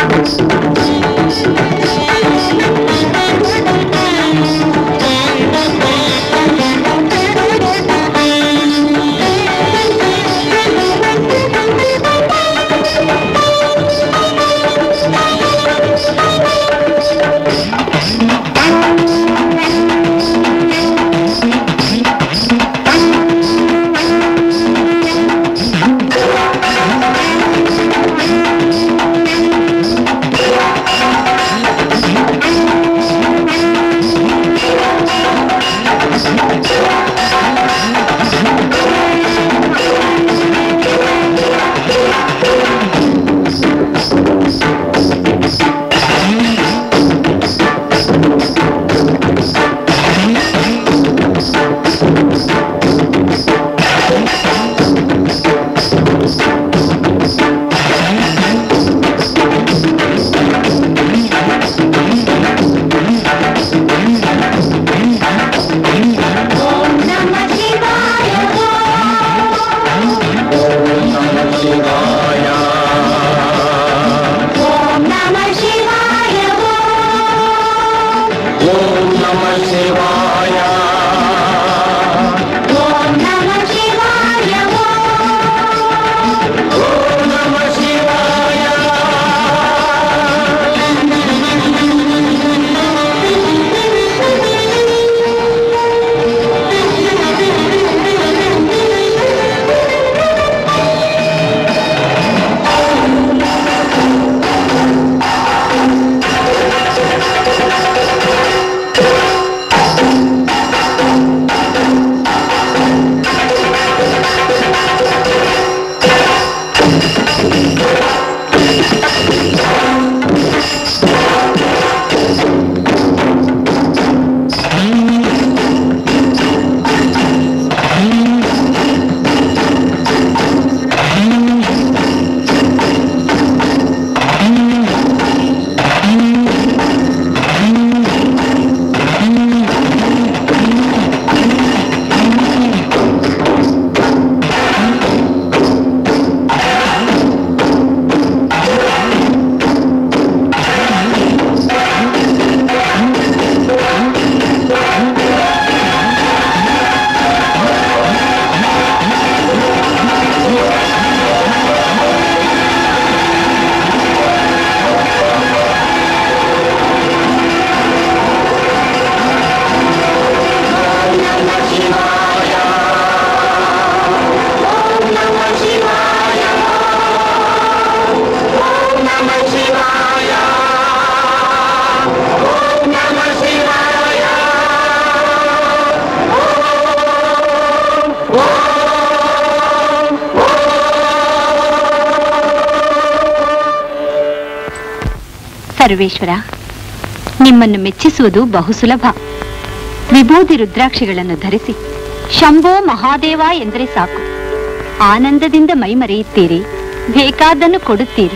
ಸರ್ವೇಶ್ವರ ನಿಮ್ಮನ್ನು ಮೆಚ್ಚಿಸುವುದು ಬಹು ಸುಲಭ ವಿಭೂತಿ ರುದ್ರಾಕ್ಷಿಗಳನ್ನು ಧರಿಸಿ ಶಂಭೋ ಮಹಾದೇವ ಎಂದರೆ ಸಾಕು ಆನಂದದಿಂದ ಮೈಮರೆಯುತ್ತೀರಿ ಬೇಕಾದ್ದನ್ನು ಕೊಡುತ್ತೀರಿ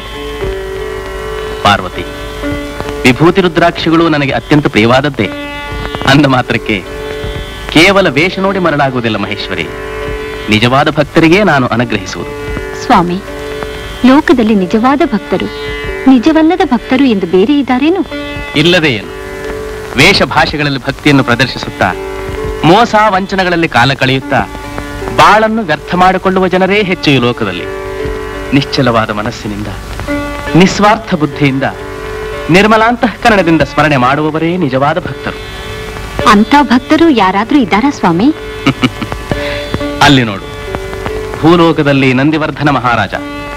ಪಾರ್ವತಿ ವಿಭೂತಿ ರುದ್ರಾಕ್ಷಿಗಳು ನನಗೆ ಅತ್ಯಂತ ಪ್ರಿಯವಾದದ್ದೇ ಅಂದ ಮಾತ್ರಕ್ಕೆ ಕೇವಲ ವೇಷ ನೋಡಿ ಮರಳಾಗುವುದಿಲ್ಲ ಮಹೇಶ್ವರಿ ನಿಜವಾದ ಭಕ್ತರಿಗೆ ನಾನು ಅನುಗ್ರಹಿಸುವುದು ಸ್ವಾಮಿ ಲೋಕದಲ್ಲಿ ನಿಜವಾದ ಭಕ್ತರು ನಿಜವಲ್ಲದ ಭಕ್ತರು ಎಂದು ಬೇರೆ ಇದ್ದಾರೇನು ಇಲ್ಲದೇ ಏನು ವೇಷ ಭಾಷೆಗಳಲ್ಲಿ ಭಕ್ತಿಯನ್ನು ಪ್ರದರ್ಶಿಸುತ್ತಾ ಮೋಸ ವಂಚನಗಳಲ್ಲಿ ಕಾಲ ಕಳೆಯುತ್ತಾ ಬಾಳನ್ನು ವ್ಯರ್ಥ ಮಾಡಿಕೊಳ್ಳುವ ಜನರೇ ಹೆಚ್ಚು ಈ ಲೋಕದಲ್ಲಿ ನಿಶ್ಚಲವಾದ ಮನಸ್ಸಿನಿಂದ ನಿಸ್ವಾರ್ಥ ಬುದ್ಧಿಯಿಂದ ನಿರ್ಮಲಾಂತಃಕರಣದಿಂದ ಸ್ಮರಣೆ ಮಾಡುವವರೇ ನಿಜವಾದ ಭಕ್ತರು ಅಂತ ಭಕ್ತರು ಯಾರಾದ್ರೂ ಇದ್ದಾರಾ ಸ್ವಾಮಿ ಅಲ್ಲಿ ನೋಡು ಭೂಲೋಕದಲ್ಲಿ ನಂದಿವರ್ಧನ ಮಹಾರಾಜ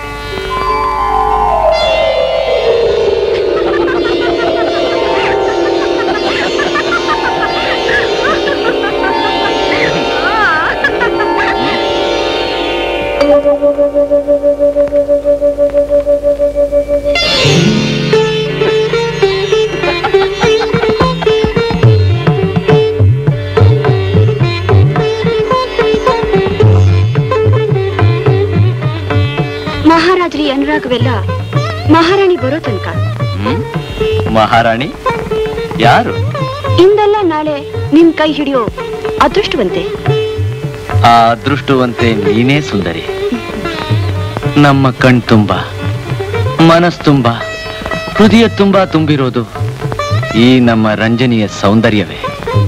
ಮಹಾರಾಜರಿ ಅನುರಾಗವೆಲ್ಲ ಮಹಾರಾಣಿ ಬರೋ ತನಕ ಹ್ಮ್? ಮಹಾರಾಣಿ ಯಾರು ಇಂದಲ್ಲ ನಾಳೆ ನಿಮ್ ಕೈ ಹಿಡಿಯೋ ಅದೃಷ್ಟವಂತೆ ಆ ಅದೃಷ್ಟವಂತೆ ನೀನೇ ಸುಂದರಿ ನಮ್ಮ ಕಣ್ ತುಂಬ ಮನಸ್ ತುಂಬ ಹೃದಯ ತುಂಬಾ ತುಂಬಿರೋದು ಈ ನಮ್ಮ ರಂಜನಿಯ ಸೌಂದರ್ಯವೇ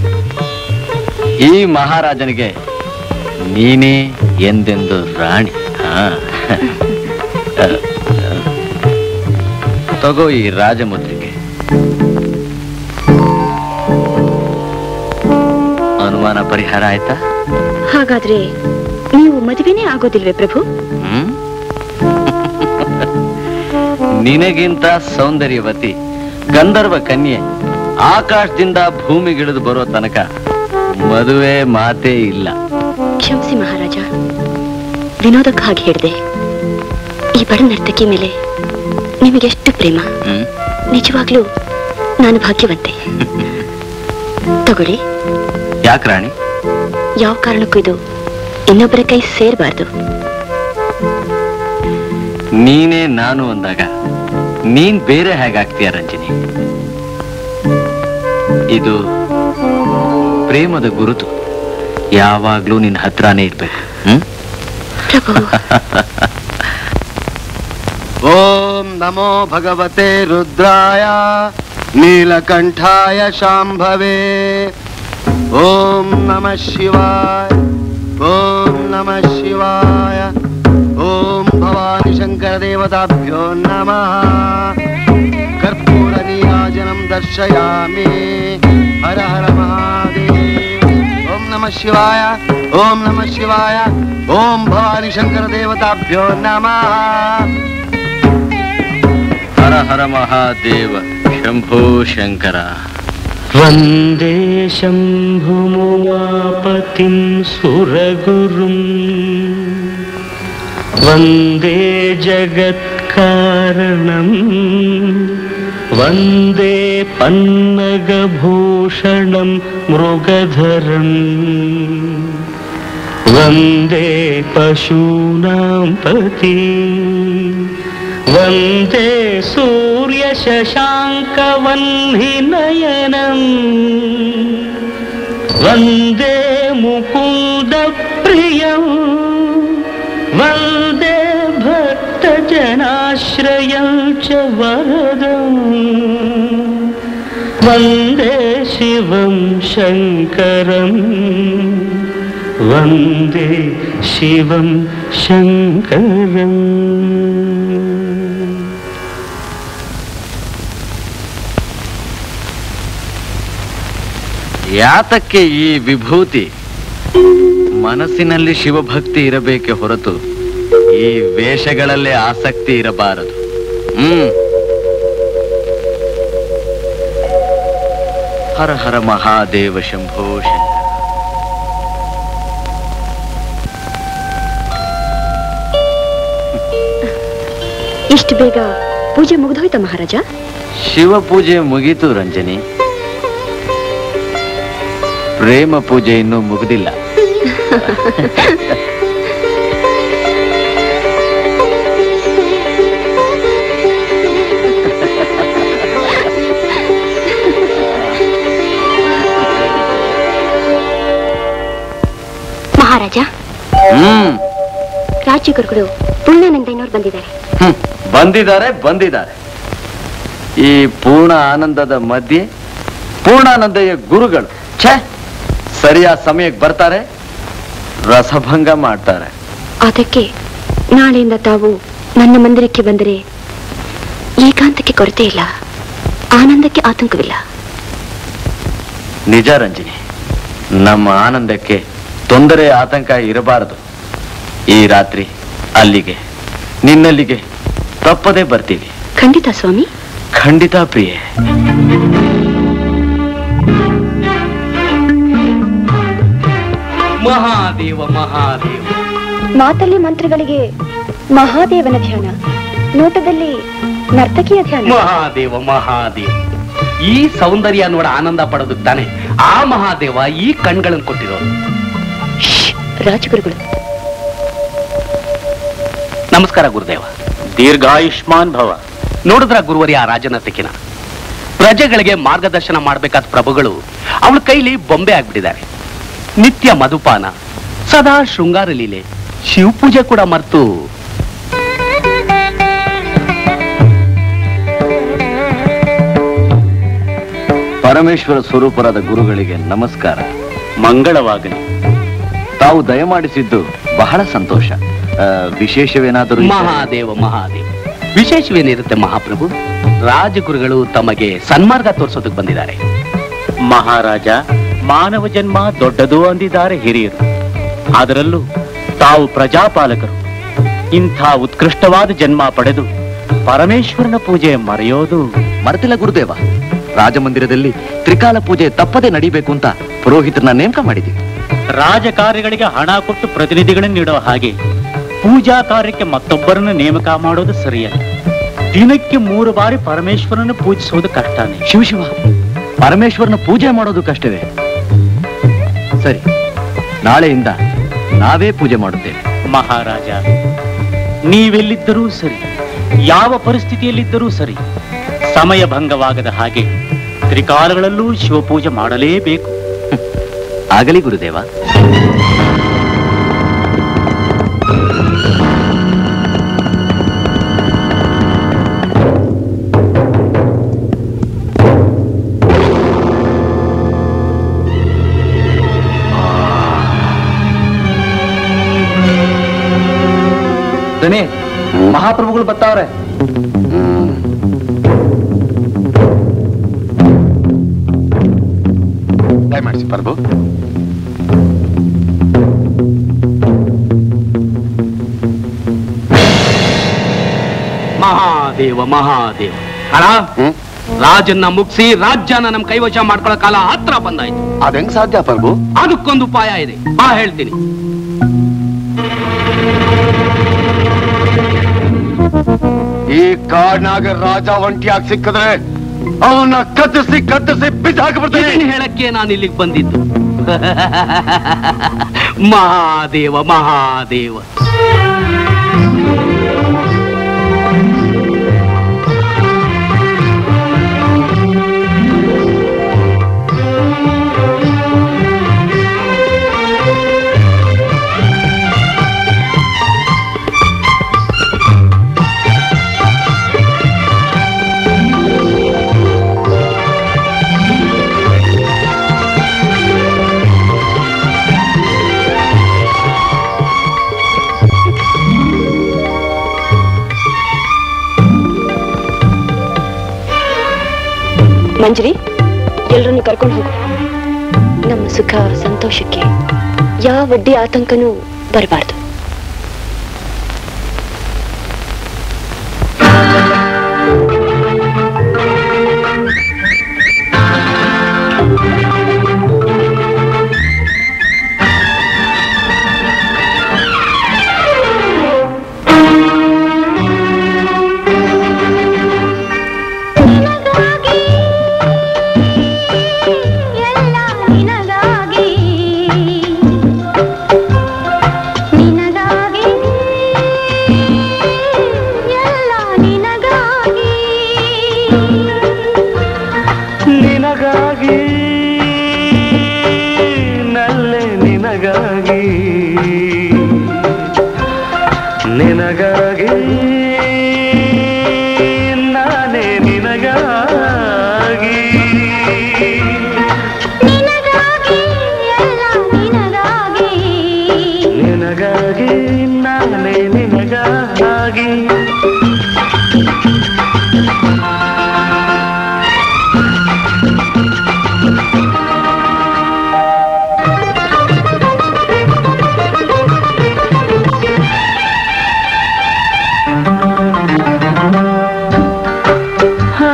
ಈ ಮಹಾರಾಜನಿಗೆ ನೀನೇ ಎಂದೆಂದು ರಾಣಿ ಹಾ. ತಗೋ ಈ ರಾಜಮುದ್ರಿಕೆ ಅನುಮಾನ ಪರಿಹಾರ ಆಯ್ತಾ ಹಾಗಾದ್ರೆ ನೀವು ಮದುವೆನೇ ಆಗೋದಿಲ್ವೇ ಪ್ರಭು ಹ್ಮ್? ನಿನಗಿಂತ ಸೌಂದರ್ಯವತಿ ಗಂಧರ್ವ ಕನ್ಯೆ ಆಕಾಶದಿಂದ ಭೂಮಿಗಿಳಿದು ಬರೋ ತನಕ ಮದುವೆ ಮಾತೇ ಇಲ್ಲ ಕ್ಷಮಿಸಿ ಮಹಾರಾಜ ವಿನೋದಕ್ಕೆ ಹಾಗೆ ಹೇಳಿದೆ ಈ ಬಡ ನರ್ತಕಿ ಮೇಲೆ ನಿಮಗೆಷ್ಟು ಪ್ರೇಮ ಹ್ಮ್? ನಿಜವಾಗ್ಲೂ ನಾನು ಭಾಗ್ಯವಂತೆ ತಗೊಳ್ಳಿ ಯಾಕ್ ರಾಣಿ ಯಾವ ಕಾರಣಕ್ಕೂ ಇದು ಇನ್ನೊಬ್ಬರ ಕೈ ಸೇರಬಾರ್ದು ನೀನೇ ನಾನು ಅಂದಾಗ ನೀನ್ ಬೇರೆ ಹೇಗಾಗ್ತೀಯ ರಂಜನಿ ಇದು ಪ್ರೇಮದ ಗುರುತು ಯಾವಾಗ್ಲೂ ನಿನ್ನ ಹತ್ರನೇ ಇರ್ಬೇಕು ಹ್ಮ್ ಪ್ರಭು ಓಂ ನಮೋ ಭಗವತೆ ರುದ್ರಾಯ ನೀಲಕಂಠಾಯ ಶಾಂಭವೇ ಓಂ ನಮಃ ಶಿವಾಯ ಓಂ ನಮಃ ಶಿವಾಯ ಓಂ ಭವಾನಿ ಶಂಕರ ದೇವತಾಭ್ಯೋ ನಮಃ ಕರ್ಪೂರ ನೀರಾಜನಂ ದರ್ಶಯಾಮಿ ಹರ ಹರ ಮಹಾದೇವ ಓಂ ನಮಃ ಶಿವಾಯ ಓಂ ನಮಃ ಶಿವಾಯ ಓಂ ಭವಾನಿ ಶಂಕರ ದೇವತಾಭ್ಯೋ ನಮಃ ಹರ ಹರ ಮಹಾದೇವ ಶಂಭೋ ಶಂಕರ वन्दे शम्भुमुमापतिं सुरगुरुम् वन्दे जगत्कारणम् वन्दे पन्नगभूषणं मृगधरम् वन्दे पशूनां पति वन्दे सूर्यशशाङ्कवह्निनयनम् वन्दे मुकुन्दप्रियम् वन्दे भक्तजनाश्रयं च वरदम् वन्दे शिवं शङ्करम् वन्दे शिवं शङ्करम् ಯಾತಕ್ಕೆ ಈ ವಿಭೂತಿ ಮನಸ್ಸಿನಲ್ಲಿ ಶಿವಭಕ್ತಿ ಇರಬೇಕೆ ಹೊರತು ಈ ವೇಷಗಳಲ್ಲೇ ಆಸಕ್ತಿ ಇರಬಾರದು ಹ್ಮ್ ಹರ ಹರ ಮಹಾದೇವ ಶಂಭೋ ಶಂಕರ ಇಷ್ಟು ಬೇಗ ಪೂಜೆ ಮುಗಿದೋಯ್ತಾ ಮಹಾರಾಜ ಶಿವ ಪೂಜೆ ಮುಗೀತು ರಂಜನಿ ಪ್ರೇಮ ಪೂಜೆ ಇನ್ನೂ ಮುಗಿದಿಲ್ಲ ಮಹಾರಾಜ ಹ್ಮ್ ರಾಜ್ಯಗುರುಗಳು ಪೂರ್ಣಾನಂದಯ್ಯನವ್ರು ಬಂದಿದ್ದಾರೆ ಹ್ಮ್. ಬಂದಿದ್ದಾರೆ ಬಂದಿದ್ದಾರೆ ಈ ಪೂರ್ಣ ಆನಂದದ ಮಧ್ಯೆ ಪೂರ್ಣಾನಂದಯ್ಯ ಗುರುಗಳು ಛೇ ಸರಿಯಾದ ಸಮಯಕ್ಕೆ ಬರ್ತಾರೆ ರಸಭಂಗ ಮಾಡ್ತಾರೆ ಅದಕ್ಕೆ ನಾಳೆಯಿಂದ ತಾವು ನನ್ನ ಮಂದಿರಕ್ಕೆ ಬಂದರೆ ಏಕಾಂತಕ್ಕೆ ಕೊರತೆ ಇಲ್ಲ ಆನಂದಕ್ಕೆ ಆತಂಕವಿಲ್ಲ ನಿಜ ರಂಜಿನಿ ನಮ್ಮ ಆನಂದಕ್ಕೆ ತೊಂದರೆ ಆತಂಕ ಇರಬಾರದು ಈ ರಾತ್ರಿ ಅಲ್ಲಿಗೆ ನಿನ್ನಲ್ಲಿಗೆ ತಪ್ಪದೇ ಬರ್ತೀವಿ ಖಂಡಿತ ಸ್ವಾಮಿ ಖಂಡಿತ ಪ್ರಿಯೆ ಮಹಾದೇವ ಮಹಾದೇವ ಮಾತಲ್ಲಿ ಮಂತ್ರಗಳಿಗೆ ಮಹಾದೇವನ ಧ್ಯಾನ ನೋಟದಲ್ಲಿ ನರ್ತಕಿಯ ಧ್ಯಾನ ಮಹಾದೇವ ಮಹಾದೇವ ಈ ಸೌಂದರ್ಯ ನೋಡ ಆನಂದ ಪಡೋದಕ್ಕೆ ತಾನೆ ಆ ಮಹಾದೇವ ಈ ಕಣ್ಗಳನ್ನು ಕೊಟ್ಟಿರೋದು ರಾಜಗುರುಗಳು ನಮಸ್ಕಾರ ಗುರುದೇವ ದೀರ್ಘಾಯುಷ್ಮಾನ್ ಭವ ನೋಡಿದ್ರ ಗುರುವರಿ ಆ ರಾಜನರ್ತಿಕಿನ ಪ್ರಜೆಗಳಿಗೆ ಮಾರ್ಗದರ್ಶನ ಮಾಡ್ಬೇಕಾದ ಪ್ರಭುಗಳು ಅವಳ ಕೈಲಿ ಬೊಂಬೆ ಆಗ್ಬಿಟ್ಟಿದ್ದಾರೆ ನಿತ್ಯ ಮಧುಪಾನ ಸದಾ ಶೃಂಗಾರ ಲೀಲೆ ಶಿವಪೂಜೆ ಕೂಡ ಮರ್ತು ಪರಮೇಶ್ವರ ಸ್ವರೂಪರಾದ ಗುರುಗಳಿಗೆ ನಮಸ್ಕಾರ ಮಂಗಳವಾಗಲಿ ತಾವು ದಯಮಾಡಿಸಿದ್ದು ಬಹಳ ಸಂತೋಷ ಆ, ವಿಶೇಷವೇನಾದರೂ ಇದ್ದರೆ- ಮಹಾದೇವ ಮಹಾದೇವ ವಿಶೇಷವೇನಿರುತ್ತೆ ಮಹಾಪ್ರಭು ರಾಜಗುರುಗಳು ತಮಗೆ ಸನ್ಮಾರ್ಗ ತೋರಿಸೋದಕ್ಕೆ ಬಂದಿದ್ದಾರೆ ಮಹಾರಾಜ ಮಾನವ ಜನ್ಮ ದೊಡ್ಡದು ಅಂದಿದ್ದಾರೆ ಹಿರಿಯರು ಅದರಲ್ಲೂ ತಾವು ಪ್ರಜಾಪಾಲಕರು ಇಂಥ ಉತ್ಕೃಷ್ಟವಾದ ಜನ್ಮ ಪಡೆದು ಪರಮೇಶ್ವರನ ಪೂಜೆ ಮರೆಯೋದು ಮರೆತಿಲ್ಲ ಗುರುದೇವ ರಾಜಮಂದಿರದಲ್ಲಿ ತ್ರಿಕಾಲ ಪೂಜೆ ತಪ್ಪದೆ ನಡಿಬೇಕು ಅಂತ ಪುರೋಹಿತರನ್ನ ನೇಮಕ ಮಾಡಿದ್ದೀವಿ ರಾಜ ಕಾರ್ಯಗಳಿಗೆ ಹಣ ಕೊಟ್ಟು ಪ್ರತಿನಿಧಿಗಳನ್ನು ನೀಡೋ ಹಾಗೆ ಪೂಜಾ ಕಾರ್ಯಕ್ಕೆ ಮತ್ತೊಬ್ಬರನ್ನು ನೇಮಕ ಮಾಡೋದು ಸರಿಯಲ್ಲ ದಿನಕ್ಕೆ ಮೂರು ಬಾರಿ ಪರಮೇಶ್ವರನ ಪೂಜಿಸೋದು ಕಷ್ಟನೇ ಶಿವ ಶಿವ ಪರಮೇಶ್ವರನ ಪೂಜೆ ಮಾಡೋದು ಕಷ್ಟವೇ ಸರಿ ನಾಳೆಯಿಂದ ನಾವೇ ಪೂಜೆ ಮಾಡುತ್ತೇವೆ ಮಹಾರಾಜ ನೀವೆಲ್ಲಿದ್ದರೂ ಸರಿ ಯಾವ ಪರಿಸ್ಥಿತಿಯಲ್ಲಿದ್ದರೂ ಸರಿ ಸಮಯ ಭಂಗವಾಗದ ಹಾಗೆ ತ್ರಿಕಾಲಗಳಲ್ಲೂ ಶಿವಪೂಜೆ ಮಾಡಲೇಬೇಕು ಆಗಲಿ ಗುರುದೇವ ದನಿ ಮಹಾಪ್ರಭುಗಳು ಬರ್ತಾವ್ರೆ ದಯಮಾಡಿಸಿ ಪ್ರಭು ಮಹಾದೇವ ಮಹಾದೇವ ಅಣ್ಣ ಹ್ಮ್ ರಾಜನ್ನ ಮುಗಿಸಿ ರಾಜ್ಯನ ನಮ್ ಕೈವಶ ಮಾಡ್ಕೊಳ್ಳೋ ಕಾಲ ಹತ್ರ ಬಂದಾಯ್ತು ಅದ್ ಹೆಂಗ್ ಸಾಧ್ಯ ಪ್ರಭು ಅದಕ್ಕೊಂದು ಉಪಾಯ ಇದೆ ಬಾ ಹೇಳ್ತೀನಿ ಈ ಕಾಡ್ನಾಗ ರಾಜ ಒಂಟಿಯಾಗಿ ಸಿಕ್ಕಿದ್ರೆ ಅವನ್ನ ಕತ್ತಿಸಿ ಕತ್ತಿಸಿ ಬಿಸಾಕ್ಬಿಡ್ತೀನಿ ಇದನ್ನ ಹೇಳಕ್ಕೆ ನಾನು ಇಲ್ಲಿಗೆ ಬಂದಿದ್ದು ಮಹಾದೇವ ಮಹಾದೇವ ಮಂಜರಿ ಎಲ್ಲರನ್ನು ಕರ್ಕೊಂಡು ಹೋಗು ನಮ್ಮ ಸುಖ ಸಂತೋಷಕ್ಕೆ ಯಾವ ಅಡ್ಡಿ ಆತಂಕನೂ ಬರಬಾರ್ದು ಎಲ್ಲ ನಿನಗಾಗಿ ನಿನಗಾಗಿ ಎಲ್ಲ ನಿನಗಾಗಿ ನಿನಗಾಗಿ ನಲ್ಲೆ ನಿನಗಾಗಿ ನಿನಗಾಗಿ ನಾನೇ ನಿನಗಾಗಿ ನಿನಗಾಗಿ ಎಲ್ಲ ನಿನಗಾಗಿ ನಿನಗಾಗಿ ನಾನೇ ನಿನಗಾಗಿ ಹಾ,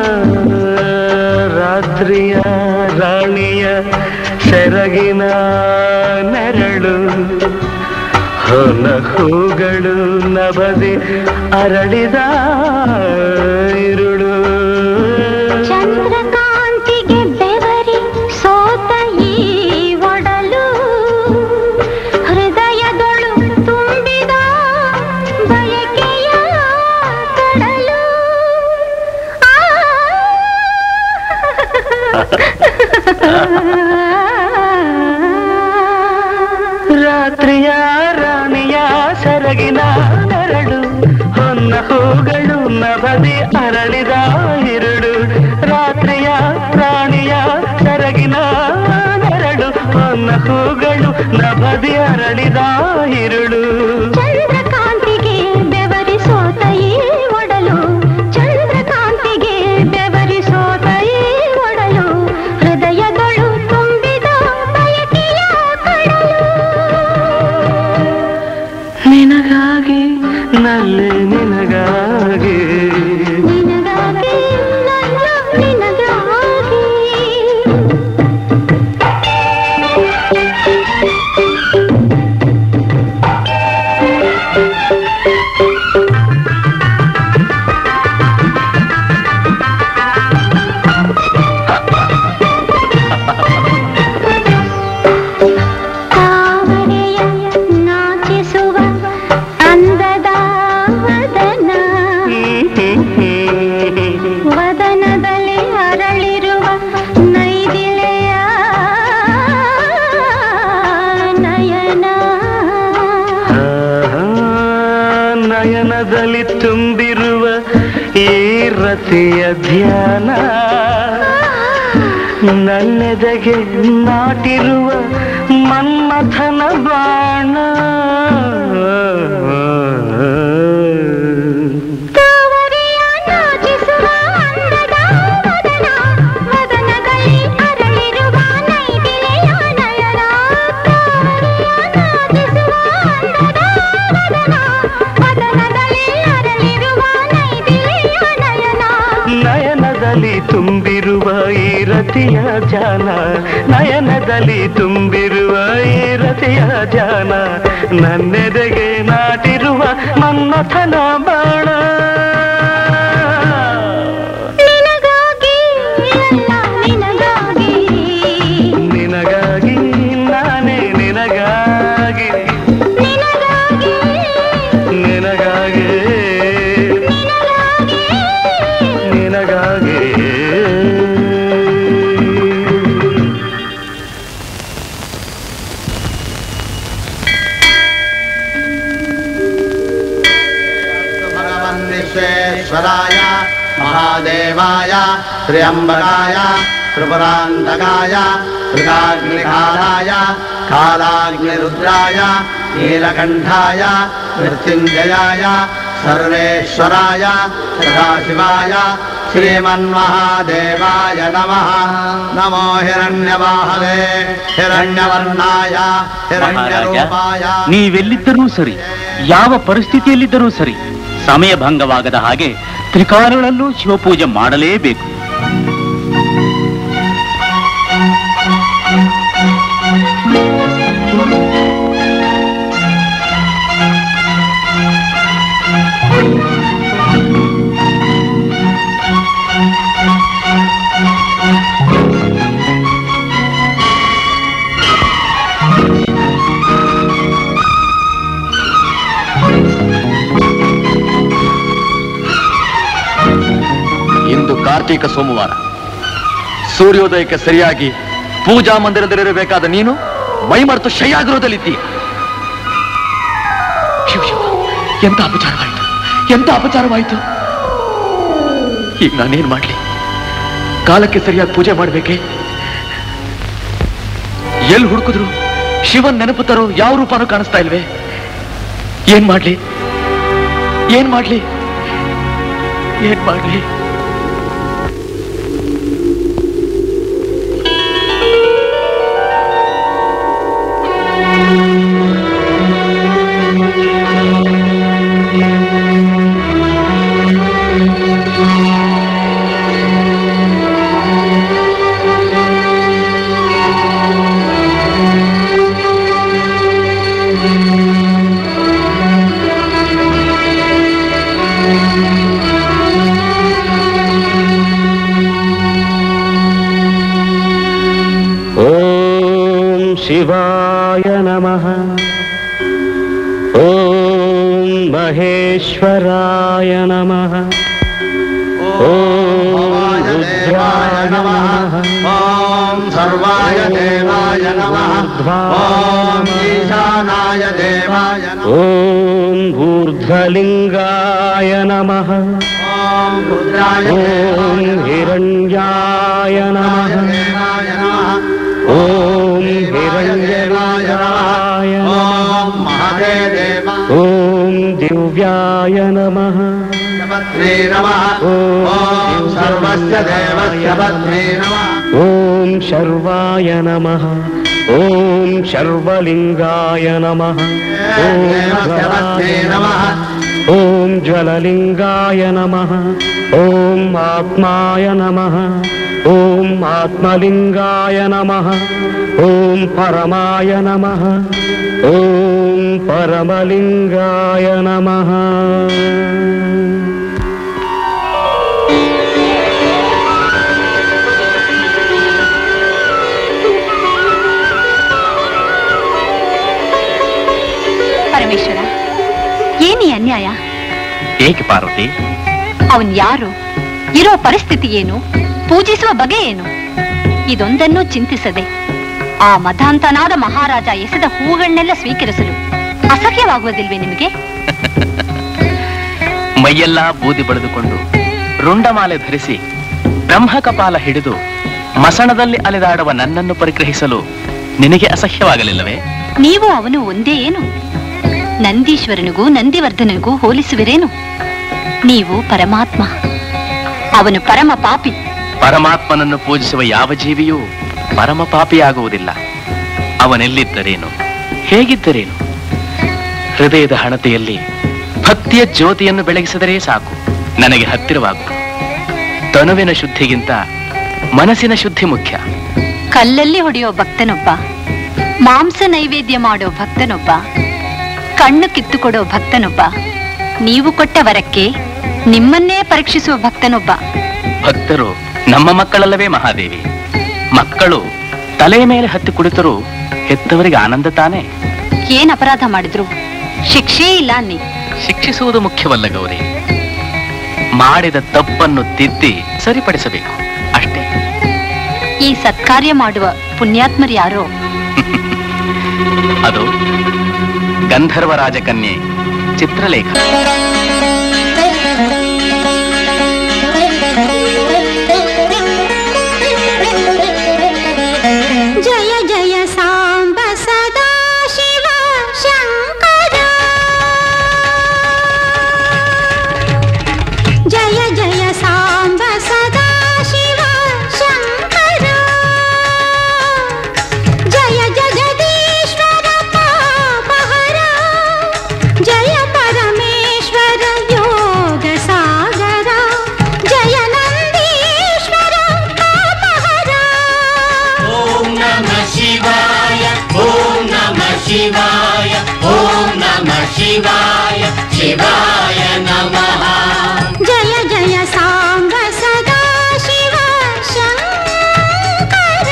ರಾತ್ರಿಯ ರಾಣಿಯ ಸೆರಗಿನ ನೆರಳು ಹೊನ ಹೂಗಳು ನಬದಿ ಅರಳಿದ ಇರುಳು ಚಂದ್ರಕಾಂತಿಗೆ ಬೆವರಿ ಸೋತ ಈ ಒಡಲು ಹೃದಯದೊಳು ತುಂಬಿದ ಬಯಕೆಯ ಕಡಲು ರಾತ್ರಿಯ ರಾಣಿಯ ಸೆರಗಿನ ನೆರಳು ಹೊನ್ನ ಹೂಗಳು ನಬದಿ ಅರಳಿದ ಇರುಳು ರಾತ್ರಿಯ ರಾಣಿಯ ಇರುಳು ಚಂದ್ರಕಾಂತಿಗೆ ಬೆವರಿಸೋತ ಈ ಒಡಲು ಚಂದ್ರಕಾಂತಿಗೆ ಬೆವರಿಸೋತ ಈ ಒಡಲು ಹೃದಯಗಳು ತುಂಬಿದ ಬಯಕೆಯ ಕಡಲು ನಿನಗಾಗಿ ನಲ್ಲೆ ನಿನಗಾಗಿ ನಿನಗಾಗಿ ನನ್ನ ನಿನಗಾಗಿ ತಾವರೆಯ ನಾಚಿಸುವ ಅಂದದ ವದನ ವದನದಲ್ಲಿ ಅರಳಿರುವ ನೈದಿಲೆಯ ನಯನ ಆಹಾ, ನಯನದಲ್ಲಿ ತುಂಬಿರುವ ಈ ರತಿಯ ಧ್ಯಾನ ನನ್ನೆದೆಗೆ ನಾಟಿರುವ ಮನ್ಮಥನ ಬಾಣ ತಾವರೆಯ ನಾಚಿಸುವ ಅಂದದ ವದನ ವದನದಲ್ಲಿ ಅರಳಿರುವ ನೈದಿಲೆಯ ನಯನ ತಾವರೆಯ ನಾಚಿಸುವ ಅಂದದ ವದನ ವದನದಲ್ಲಿ ಅರಳಿರುವ ನೈದಿಲೆಯ ನಯನ ನಯನದಲ್ಲಿ ತುಂಬಿರುವ ಈ ರತಿಯ ಜಾನ ನಯನದಲ್ಲಿ ತುಂಬಿರುವ ಈ ರತಿಯ ಜಾನ ನನ್ನೆದೆಗೆ ನಾಟಿರುವ ಮನ್ಮಥನ ಬಾಣ ನಿನಗಾಗಿ ಎಲ್ಲ ನಿನಗಾಗಿ ನಿನಗಾಗಿ ನಾನೇ ನಿನಗಾಗಿ ನಿನಗಾಗಿ ನಿನಗಾಗಿ ನಿನಗಾಗಿ भगवन्विश्वेश्वराय महादेवाय त्र्यम्बकाय त्रिपुरान्तकाय मृगाग्निकालाय कालाग्निरुद्राय नीलकण्ठाय मृत्युञ्जयाय सर्वेश्वराय सदाशिवाय श्रीमन्महादेवाय नमः नमो हिरण्यवाहवे हिरण्यवर्णाय हिरण्यरूपाय ನೀವೆಲ್ಲಿದ್ದರೂ ಸರಿ ಯಾವ ಪರಿಸ್ಥಿತಿಯಲ್ಲಿದ್ದರೂ ಸರಿ ಸಮಯ ಭಂಗವಾಗದ ಹಾಗೆ ತ್ರಿಕಾಲಗಳಲ್ಲೂ ಶಿವಪೂಜೆ ಮಾಡಲೇಬೇಕು ಇಂದು ಕಾರ್ತೀಕ ಸೋಮವಾರ ಸೂರ್ಯೋದಯಕ್ಕೆ ಸರಿಯಾಗಿ ಪೂಜಾ ಮಂದಿರದಲ್ಲಿರಬೇಕಾದ ನೀನು ಮೈಮರೆತು ಶಯ್ಯಾಗೃಹದಲ್ಲಿದ್ದೀಯ ಶಿವ ಶಿವ ಎಂತ ಅಪಚಾರವಾಯಿತು ಎಂತ ಅಪಚಾರವಾಯಿತು ಈಗ ನಾನೇನ್ ಮಾಡ್ಲಿ ಕಾಲಕ್ಕೆ ಸರಿಯಾಗಿ ಪೂಜೆ ಮಾಡ್ಬೇಕೆ ಎಲ್ಲಿ ಹುಡುಕಿದ್ರು ಶಿವನ್ ನೆನಪು ತರೋ ಯಾವ ರೂಪನೂ ಕಾಣಿಸ್ತಾ ಇಲ್ವೇ ಏನ್ ಮಾಡ್ಲಿ ಏನ್ ಮಾಡ್ಲಿ ಏನ್ ಮಾಡ್ಲಿ ಓಂ ಶಿವಾಯ ನಮಃ ಓಂ ಮಹೇಶ್ವರಾಯ ನಮಃ ಓಂ ರುದ್ರಾಯ ನಮಃ ॐ सर्वाय देवाय नमः ॐ ईशानाय देवाय नमः ಓಂ ಊರ್ಧ್ವಲಿಂಗಾಯ ನಮಃ ॐ रुद्राय ಓಂ देवाय नमः ಹಿರಣ್ಯಾಯ ನಮಃ देवाय नमः ಓಂ ಹಿರಣ್ಯಲಿಂಗಾಯ ॐ महादेवाय सर्वलिङ्गाय नमः पत्नी नमः ॐ सर्वस्य देवस्य पत्नी नमः ॐ शर्वाय नमः ॐ शर्वलिङ्गाय नमः ॐ देवस्य पत्नी नमः ॐ ज्वललिङ्गाय नमः ॐ आत्माय नमः ॐ आत्मलिङ्गाय नमः ॐ परमाय नमः ॐ परमलिङ्गाय नमः ಪರಮೇಶ್ವರ ಏನಿ ಅನ್ಯಾಯ ಏಕೆ ಪಾರ್ವತಿ ಅವನ್ ಯಾರು ಇರೋ ಪರಿಸ್ಥಿತಿ ಏನು ಪೂಜಿಸುವ ಬಗೆ ಏನು ಇದೊಂದನ್ನೂ ಚಿಂತಿಸದೆ ಆ ಮಧಾಂತನಾದ ಮಹಾರಾಜ ಎಸೆದ ಹೂಗಳನ್ನೆಲ್ಲ ಸ್ವೀಕರಿಸಲು ಅಸಹ್ಯವಾಗುವುದಿಲ್ವೇ ನಿಮಗೆ ಮೈಯೆಲ್ಲ ಬೂದಿ ಬಳಿದುಕೊಂಡು ರುಂಡಮಾಲೆ ಧರಿಸಿ ಬ್ರಹ್ಮಕಪಾಲ ಹಿಡಿದು ಮಸಣದಲ್ಲಿ ಅಲೆದಾಡುವ ನನ್ನನ್ನು ಪರಿಗ್ರಹಿಸಲು ನಿನಗೆ ಅಸಹ್ಯವಾಗಲಿಲ್ಲವೇ ನೀವು ಅವನು ಒಂದೇ ಏನು ನಂದೀಶ್ವರನಿಗೂ ನಂದಿವರ್ಧನಿಗೂ ಹೋಲಿಸುವಿರೇನು ನೀವು ಪರಮಾತ್ಮ ಅವನು ಪರಮ ಪಾಪಿ ಪರಮಾತ್ಮನನ್ನು ಪೂಜಿಸುವ ಯಾವ ಜೀವಿಯೂ ಪರಮ ಪಾಪಿಯಾಗುವುದಿಲ್ಲ ಅವನೆಲ್ಲಿದ್ದರೇನು ಹೇಗಿದ್ದರೇನು ಹೃದಯದ ಹಣತೆಯಲ್ಲಿ ಭಕ್ತಿಯ ಜ್ಯೋತಿಯನ್ನು ಬೆಳಗಿಸಿದರೆ ಸಾಕು ನನಗೆ ಹತ್ತಿರವಾಗು ತನುವಿನ ಶುದ್ಧಿಗಿಂತ ಮನಸ್ಸಿನ ಶುದ್ಧಿ ಮುಖ್ಯ ಕಲ್ಲಲ್ಲಿ ಹೊಡೆಯೋ ಭಕ್ತನೊಬ್ಬ ಮಾಂಸ ನೈವೇದ್ಯ ಮಾಡೋ ಭಕ್ತನೊಬ್ಬ ಕಣ್ಣು ಕಿತ್ತುಕೊಡೋ ಭಕ್ತನೊಬ್ಬ ನೀವು ಕೊಟ್ಟ ವರಕ್ಕೆ ನಿಮ್ಮನ್ನೇ ಪರೀಕ್ಷಿಸುವ ಭಕ್ತನೊಬ್ಬ ಭಕ್ತರು ನಮ್ಮ ಮಕ್ಕಳಲ್ಲವೇ ಮಹಾದೇವಿ ಮಕ್ಕಳು ತಲೆಯ ಮೇಲೆ ಹತ್ತಿ ಕುಳಿತರೂ ಹೆತ್ತವರಿಗೆ ಆನಂದ ತಾನೇ ಏನ್ ಅಪರಾಧ ಮಾಡಿದ್ರು ಶಿಕ್ಷೆ ಇಲ್ಲ ಅನ್ನಿ ಶಿಕ್ಷಿಸುವುದು ಮುಖ್ಯವಲ್ಲ ಗೌರಿ ಮಾಡಿದ ತಪ್ಪನ್ನು ತಿದ್ದಿ ಸರಿಪಡಿಸಬೇಕು ಅಷ್ಟೇ ಈ ಸತ್ಕಾರ್ಯ ಮಾಡುವ ಪುಣ್ಯಾತ್ಮರು ಯಾರೋ ಅದು ಗಂಧರ್ವ ರಾಜಕನ್ಯೆ ಚಿತ್ರಲೇಖ ಜಯ ಜಯ ಸಾಂಬ ಸದಾ ಶಿವ ಶಂಕರ ಜಯ ಜಯ ಸಾಂಬ ಸದಾ ಶಿವ ಶಂಕರ ಜಯ ಜಗದೀಶ್ವರ ಪಾಪಹರ ಜಯ ಪರಮೇಶ್ವರ ಯೋಗ ಸಾಗರ ಜಯ ನಂದೀಶ್ವರ ಪಾಪಹರ ಓಂ ನಮಃ ಶಿವಾಯ ಓಂ ನಮಃ ಶಿವಾಯ ಓಂ ನಮಃ ಶಿವಾಯ ಶಿವಾಯ ನಮಃ ಜಯ ಜಯ ಸಾಂಬ ಸದಾ ಶಿವ ಶಂಕರ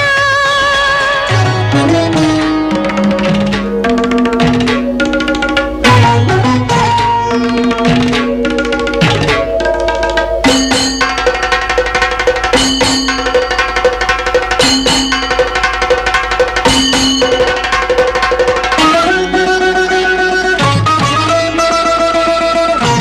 ಓಂ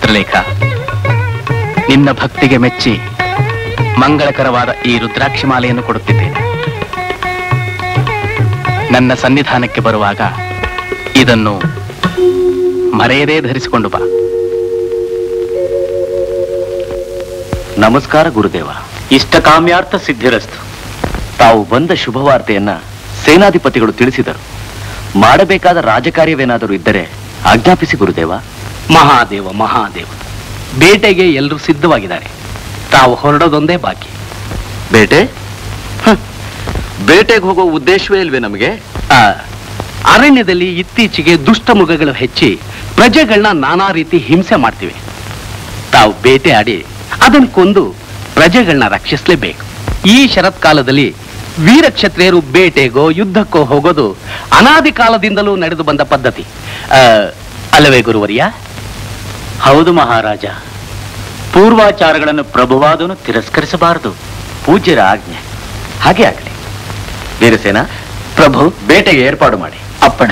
ಚಿತ್ರಲೇಖ ನಿನ್ನ ಭಕ್ತಿಗೆ ಮೆಚ್ಚಿ ಮಂಗಳಕರವಾದ ಈ ರುದ್ರಾಕ್ಷಿ ಮಾಲೆಯನ್ನು ಕೊಡುತ್ತಿದ್ದೇನೆ ನನ್ನ ಸನ್ನಿಧಾನಕ್ಕೆ ಬರುವಾಗ ಇದನ್ನು ಮರೆಯದೇ ಧರಿಸಿಕೊಂಡು ಬಾ ನಮಸ್ಕಾರ ಗುರುದೇವ ಇಷ್ಟ ಕಾಮ್ಯಾರ್ಥ ಸಿದ್ಧಿರಸ್ತು ತಾವು ಬಂದ ಶುಭವಾರ್ತೆಯನ್ನ ಸೇನಾಧಿಪತಿಗಳು ತಿಳಿಸಿದರು ಮಾಡಬೇಕಾದ ರಾಜಕಾರ್ಯವೇನಾದರೂ ಇದ್ದರೆ ಆಜ್ಞಾಪಿಸಿ ಗುರುದೇವ ಮಹಾದೇವ ಮಹಾದೇವ ಬೇಟೆಗೆ ಎಲ್ಲರೂ ಸಿದ್ಧವಾಗಿದ್ದಾರೆ ತಾವು ಹೊರಡೋದೊಂದೇ ಬಾಕಿ ಬೇಟೆ ಹ, ಬೇಟೆಗೆ ಹೋಗೋ ಉದ್ದೇಶವೇ ಇಲ್ವೇ ನಮಗೆ ಆ, ಅರಣ್ಯದಲ್ಲಿ ಇತ್ತೀಚೆಗೆ ದುಷ್ಟ ಮೃಗಗಳು ಹೆಚ್ಚಿ ಪ್ರಜೆಗಳನ್ನ ನಾನಾ ರೀತಿ ಹಿಂಸೆ ಮಾಡ್ತಿವೆ ತಾವು ಬೇಟೆ ಆಡಿ ಅದನ್ನು ಕೊಂದು ಪ್ರಜೆಗಳನ್ನ ರಕ್ಷಿಸಲೇಬೇಕು ಈ ಶರತ್ಕಾಲದಲ್ಲಿ ವೀರ ಕ್ಷತ್ರಿಯರು ಬೇಟೆಗೋ ಯುದ್ಧಕ್ಕೋ ಹೋಗೋದು ಅನಾದಿ ಕಾಲದಿಂದಲೂ ನಡೆದು ಬಂದ ಪದ್ಧತಿ ಆ, ಅಲ್ಲವೇ ಗುರುವರಿಯ ಹೌದು ಮಹಾರಾಜ ಪೂರ್ವಾಚಾರಗಳನ್ನು ಪ್ರಭುವಾದನು ತಿರಸ್ಕರಿಸಬಾರದು ಪೂಜ್ಯರ ಆಜ್ಞೆ ಹಾಗೆ ಆಗಲಿ ವೀರಸೇನ ಪ್ರಭು ಬೇಟೆಗೆ ಏರ್ಪಾಡು ಮಾಡಿ ಅಪ್ಪಣೆ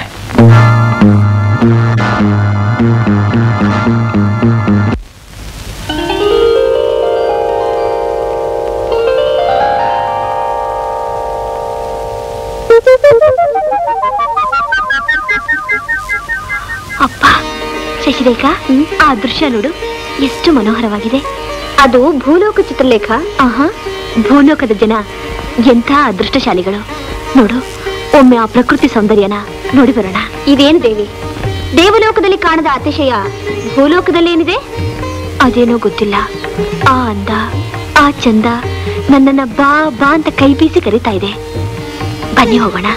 ಅಪ್ಪ ಶಶಿರೇಖ ಆ ದೃಶ್ಯ ನೋಡು ಎಷ್ಟು ಮನೋಹರವಾಗಿದೆ ಅದು ಭೂಲೋಕ ಚಿತ್ರಲೇಖ ಆಹಾ ಭೂಲೋಕದ ಜನ ಎಂಥ ಅದೃಷ್ಟಶಾಲಿಗಳು ನೋಡು ಒಮ್ಮೆ ಆ ಪ್ರಕೃತಿ ಸೌಂದರ್ಯನ ನೋಡಿ ಬರೋಣ ಇದೇನು ದೇವಿ ದೇವಲೋಕದಲ್ಲಿ ಕಾಣದ ಅತಿಶಯ ಭೂಲೋಕದಲ್ಲಿ ಏನಿದೆ ಅದೇನೋ ಗೊತ್ತಿಲ್ಲ ಆ ಅಂದ ಆ ಚಂದ ನನ್ನನ್ನ ಬಾ ಬಾ ಅಂತ ಕೈ ಬೀಸಿ ಕರೀತಾ ಇದೆ ಬನ್ನಿ ಹೋಗೋಣ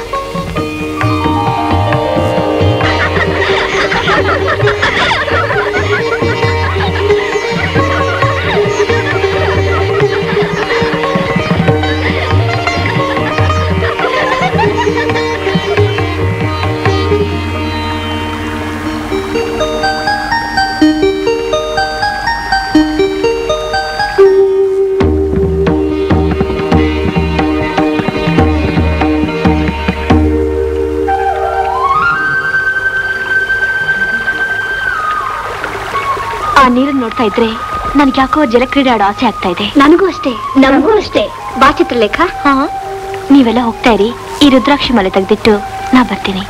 ಆ ನೀರನ್ನು ನೋಡ್ತಾ ಇದ್ರೆ ನನ್ಗೆ ಯಾಕೋ ಜಲಕ್ರೀಡೆ ಆಡೋ ಆಸೆ ಆಗ್ತಾ ಇದೆ ನನಗೂ ಅಷ್ಟೇ ನಮಗೂ ಅಷ್ಟೇ ಬಾ ಚಿತ್ರಲೇಖ ಹಾ ನೀವೆಲ್ಲ ಹೋಗ್ತಾ ಇರಿ ಈ ರುದ್ರಾಕ್ಷಿ ಮಲೆ ತೆಗೆದಿಟ್ಟು ನಾ ಬರ್ತೀನಿ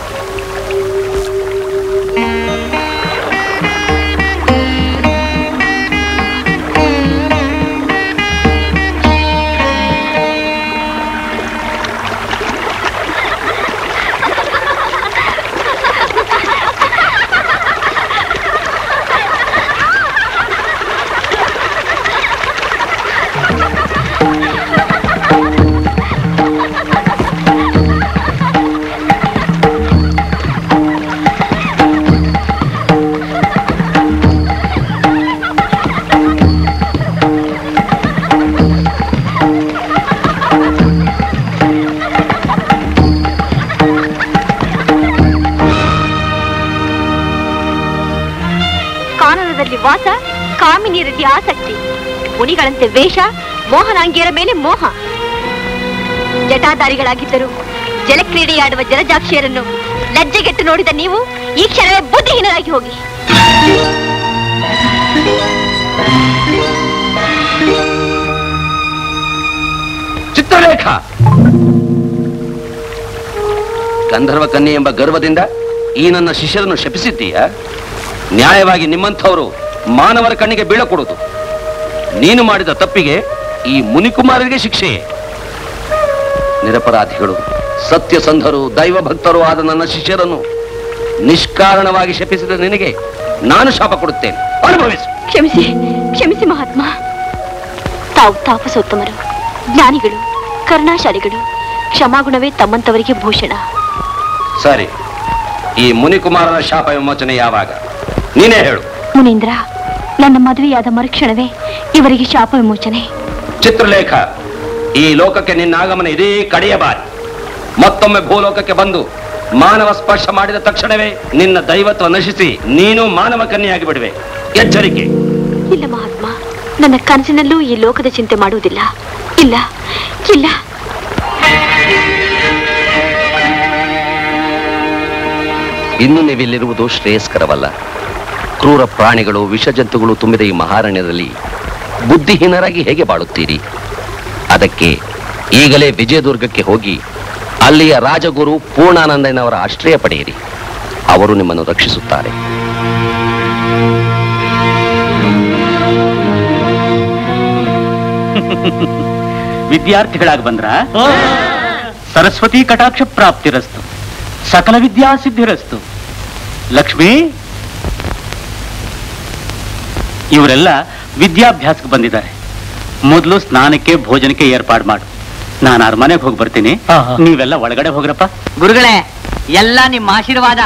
ಕಾನನದಲ್ಲಿ ವಾಸ ಕಾಮಿನಿ ರೀತಿ ಆಸಕ್ತಿ ಮುನಿಗಳಂತೆ ವೇಷ ಮೋಹನಾಂಗಿಯರ ಮೇಲೆ ಮೋಹ ಜಟಾಧಾರಿಗಳಾಗಿದ್ದರು ಜಲಕ್ರೀಡೆಯಾಡುವ ಜಲಜಾಕ್ಷಿಯರನ್ನು ಲಜ್ಜೆಗೆಟ್ಟು ನೋಡಿದ ನೀವು ಈ ಕ್ಷಣವೇ ಬುದ್ಧಿಹೀನರಾಗಿ ಹೋಗಿ ಚಿತ್ರಲೇಖ ಗಂಧರ್ವ ಕನ್ಯೆ ಎಂಬ ಗರ್ವದಿಂದ ಈ ನನ್ನ ಶಿಷ್ಯರನ್ನು ಶಪಿಸಿದ್ದೀಯ ನ್ಯಾಯವಾಗಿ ನಿಮ್ಮಂಥವರು ಮಾನವರ ಕಣ್ಣಿಗೆ ಬೀಳಕೊಡುವುದು ನೀನು ಮಾಡಿದ ತಪ್ಪಿಗೆ ಈ ಮುನಿಕುಮಾರರಿಗೆ ಶಿಕ್ಷೆಯೇ ನಿರಪರಾಧಿಗಳು ಸತ್ಯಸಂಧರು ದೈವ ಭಕ್ತರು ಆದ ನನ್ನ ಶಿಷ್ಯರನ್ನು ನಿಷ್ಕಾರಣವಾಗಿ ಶಪಿಸಿದ ನಿನಗೆ ನಾನು ಶಾಪ ಕೊಡುತ್ತೇನೆ ಅನುಭವಿಸು ಕ್ಷಮಿಸಿ ಕ್ಷಮಿಸಿ ಮಹಾತ್ಮ ತಾವು ತಾಪಸೋತ್ತಮರು ಜ್ಞಾನಿಗಳು ಕರುಣಾಶಾಲಿಗಳು ಕ್ಷಮಾಗುಣವೇ ತಮ್ಮಂತವರಿಗೆ ಭೂಷಣ ಸರಿ ಈ ಮುನಿಕುಮಾರನ ಶಾಪ ವಿಮೋಚನೆ ಯಾವಾಗ ನೀನೇ ಹೇಳು ಮುನೀಂದ್ರ ನನ್ನ ಮದುವೆಯಾದ ಮರುಕ್ಷಣವೇ ಇವರಿಗೆ ಶಾಪ ವಿಮೋಚನೆ ಚಿತ್ರಲೇಖ ಈ ಲೋಕಕ್ಕೆ ನಿನ್ನ ಆಗಮನ ಇದೇ ಕಡೆಯ ಬಾರಿ ಮತ್ತೊಮ್ಮೆ ಭೂಲೋಕಕ್ಕೆ ಬಂದು ಮಾನವ ಸ್ಪರ್ಶ ಮಾಡಿದ ತಕ್ಷಣವೇ ನಿನ್ನ ದೈವತ್ವ ನಶಿಸಿ ನೀನು ಮಾನವ ಕನ್ಯೆಯಾಗಿ ಬಿಡುವೆ ಎಚ್ಚರಿಕೆ ಇಲ್ಲ ಮಹಾತ್ಮ ನನ್ನ ಕನಸಿನಲ್ಲೂ ಈ ಲೋಕದ ಚಿಂತೆ ಮಾಡುವುದಿಲ್ಲ ಇಲ್ಲ ಇಲ್ಲ ಇನ್ನು ನೀವಿಲ್ಲಿರುವುದು ಶ್ರೇಯಸ್ಕರವಲ್ಲ ಕ್ರೂರ ಪ್ರಾಣಿಗಳು ವಿಷಜಂತುಗಳು ತುಂಬಿದ ಈ ಮಹಾರಣ್ಯದಲ್ಲಿ ಬುದ್ಧಿಹೀನರಾಗಿ ಹೇಗೆ ಬಾಳುತ್ತೀರಿ ಅದಕ್ಕೆ ಈಗಲೇ ವಿಜಯದುರ್ಗಕ್ಕೆ ಹೋಗಿ ಅಲ್ಲಿಯ ರಾಜಗುರು ಪೂರ್ಣಾನಂದನವರ ಆಶ್ರಯ ಪಡೆಯಿರಿ ಅವರು ನಿಮ್ಮನ್ನು ರಕ್ಷಿಸುತ್ತಾರೆ ವಿದ್ಯಾರ್ಥಿಗಳಾಗಿ ಬಂದ್ರ ಸರಸ್ವತಿ ಕಟಾಕ್ಷ ಪ್ರಾಪ್ತಿರಸ್ತು ಸಕಲ ವಿದ್ಯಾ ಸಿದ್ಧಿರಸ್ತು ಲಕ್ಷ್ಮಿ ಇವರೆಲ್ಲ ವಿದ್ಯಾಭ್ಯಾಸಕ್ಕೆ ಬಂದಿದ್ದಾರೆ ಮೊದಲು ಸ್ನಾನಕ್ಕೆ ಭೋಜನಕ್ಕೆ ಏರ್ಪಾಡು ಮಾಡು ನಾನು ಅವ್ರ ಮನೆಗೆ ಹೋಗಿ ಬರ್ತೀನಿ ನೀವೆಲ್ಲ ಒಳಗಡೆ ಹೋಗ್ರಪ್ಪ ಗುರುಗಳೇ ಎಲ್ಲ ನಿಮ್ಮ ಆಶೀರ್ವಾದ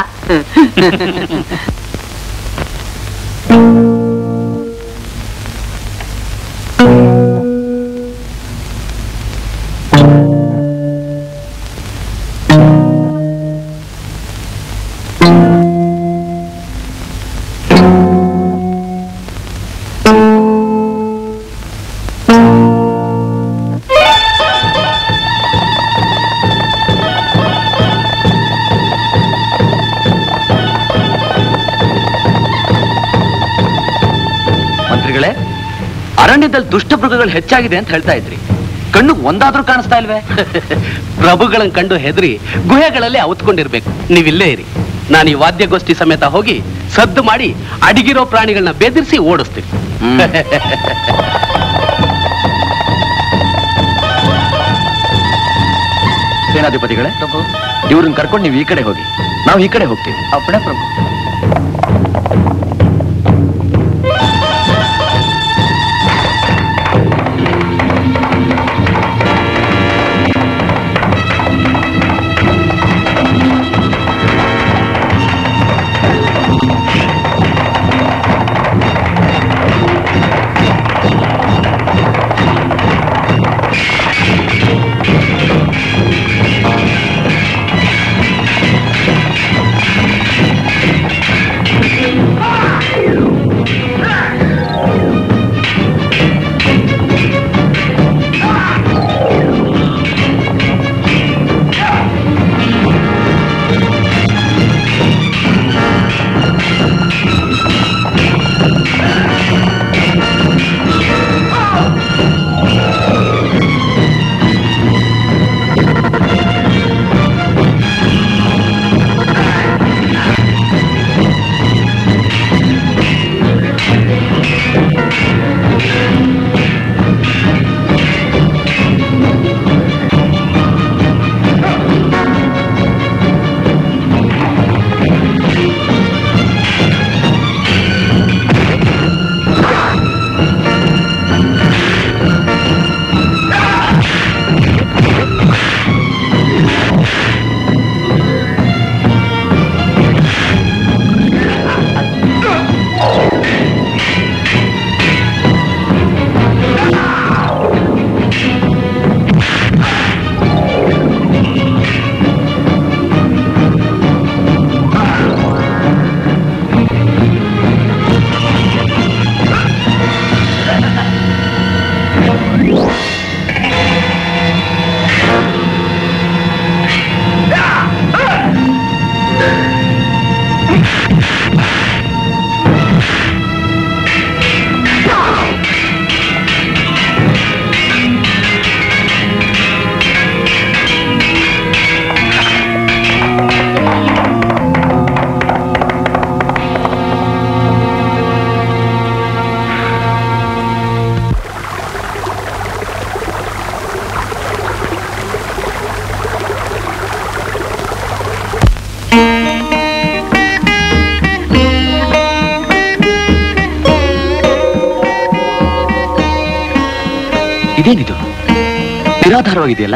ಮಂತ್ರಿಗಳೇ ಅರಣ್ಯದಲ್ಲಿ ದುಷ್ಟಮೃಗಗಳು ಹೆಚ್ಚಾಗಿದೆ ಅಂತ ಹೇಳ್ತಾ ಇದ್ರಿ ಕಣ್ಣು ಒಂದಾದ್ರೂ ಕಾಣಿಸ್ತಾ ಇಲ್ವೇ ಪ್ರಭುಗಳನ್ನ ಕಂಡು ಹೆದರಿ ಗುಹೆಗಳಲ್ಲಿ ಅವತ್ಕೊಂಡಿರ್ಬೇಕು ನೀವಿಲ್ಲೇ ಇರಿ ನಾನು ಈ ವಾದ್ಯಗೋಷ್ಠಿ ಸಮೇತ ಹೋಗಿ ಸದ್ದು ಮಾಡಿ ಅಡಿಗಿರೋ ಪ್ರಾಣಿಗಳನ್ನ ಬೆದರಿಸಿ ಓಡಿಸ್ತೀನಿ ಸೇನಾಧಿಪತಿಗಳೇ ಇವ್ರನ್ನ ಕರ್ಕೊಂಡು ನೀವು ಈ ಕಡೆ ಹೋಗಿ ನಾವು ಈ ಕಡೆ ಹೋಗ್ತೀವಿ ಅಪ್ಪಣೆ ಪ್ರಭು ಇದೇನಿದು ನಿರಾಧಾರವಾಗಿದೆಯಲ್ಲ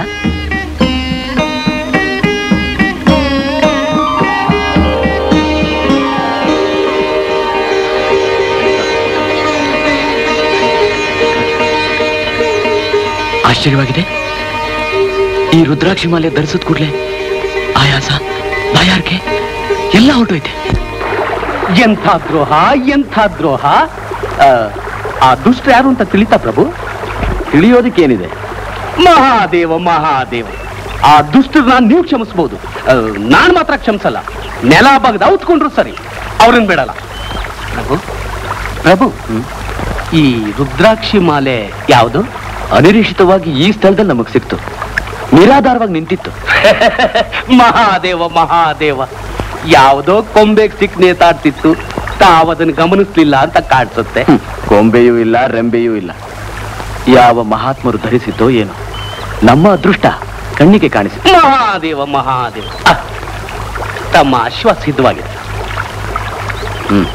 ಆಶ್ಚರ್ಯವಾಗಿದೆ ಈ ರುದ್ರಾಕ್ಷಿ ಮಾಲೆ ಧರಿಸಿದ ಕೂಡಲೇ ಆಯಾಸ ಬಾಯಾರಿಕೆ ಎಲ್ಲ ಹೊರಟೋಯ್ತೆ ಎಂಥ ದ್ರೋಹ ಎಂಥ ದ್ರೋಹ ಆ, ಆ ದುಷ್ಟ ಯಾರು ಅಂತ ತಿಳಿತಾ ಪ್ರಭು ತಿಳಿಯೋದಕ್ಕೇನಿದೆ ಮಹಾದೇವ ಮಹಾದೇವ ಆ ದುಷ್ಟರನ್ನ ನೀವು ಕ್ಷಮಿಸ್ಬೋದು ಆ, ನಾನ್ ಮಾತ್ರ ಕ್ಷಮಿಸಲ್ಲ ನೆಲ ಬಗ್ದು ಔತ್ಕೊಂಡ್ರು ಸರಿ ಅವ್ರನ್ನ ಬಿಡಲ್ಲ ಪ್ರಭು ಪ್ರಭು ಈ ರುದ್ರಾಕ್ಷಿ ಮಾಲೆ ಯಾವುದು ಅನಿರೀಕ್ಷಿತವಾಗಿ ಈ ಸ್ಥಳದಲ್ಲಿ ನಮಗ್ ಸಿಕ್ತು ನಿರಾಧಾರವಾಗಿ ನಿಂತಿತ್ತು ಮಹಾದೇವ ಮಹಾದೇವ ಯಾವುದೋ ಕೊಂಬೆಗ್ ಸಿಕ್ ನೇತಾಡ್ತಿತ್ತು ತಾವದನ್ನು ಗಮನಿಸ್ಲಿಲ್ಲ ಅಂತ ಕಾಣಿಸುತ್ತೆ ಹ್ಮ್. ಕೊಂಬೆಯೂ ಇಲ್ಲ ರೆಂಬೆಯೂ ಇಲ್ಲ ಯಾವ ಮಹಾತ್ಮರು ಧರಿಸಿದ್ದೋ ಏನೋ ನಮ್ಮ ಅದೃಷ್ಟ ಕಣ್ಣಿಗೆ ಕಾಣಿಸಿ ಮಹಾದೇವ ಮಹಾದೇವ ಆ, ತಮ್ಮ ಅಶ್ವ ಸಿದ್ಧವಾಗಿದೆ ಹ್ಮ್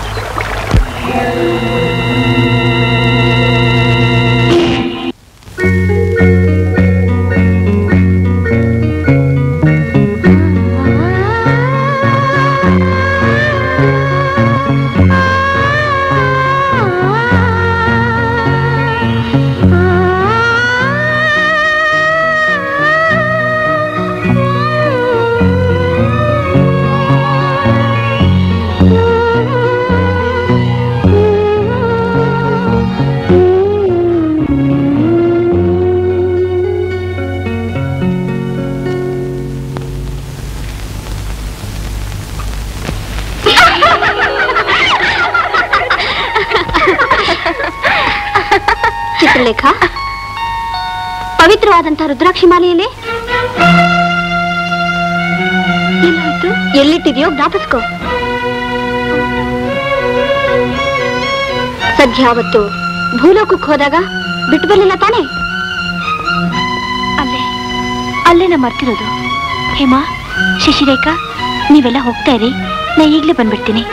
ಚಿತ್ರಲೇಖ ಪವಿತ್ರವಾದಂತಹ ರುದ್ರಾಕ್ಷಿ ಮಾಲೆಯಲ್ಲಿ ಏನಾಯ್ತು ಎಲ್ಲಿಟ್ಟಿದೆಯೋ ಜ್ಞಾಪಿಸ್ಕೋ ಸದ್ಯ ಅವತ್ತು ಭೂಲೋಕಕ್ಕೆ ಹೋದಾಗ ಬಿಟ್ಟು ಬರ್ಲಿಲ್ಲ ತಾನೇ ಅಲ್ಲೇ ಅಲ್ಲೇ ನಾ ಮರ್ತಿರೋದು ಹೇಮಾ ಶಶಿರೇಖಾ ನೀವೆಲ್ಲ ಹೋಗ್ತಾ ಇರಿ ನಾ ಈಗ್ಲೇ ಬಂದ್ಬಿಡ್ತೀನಿ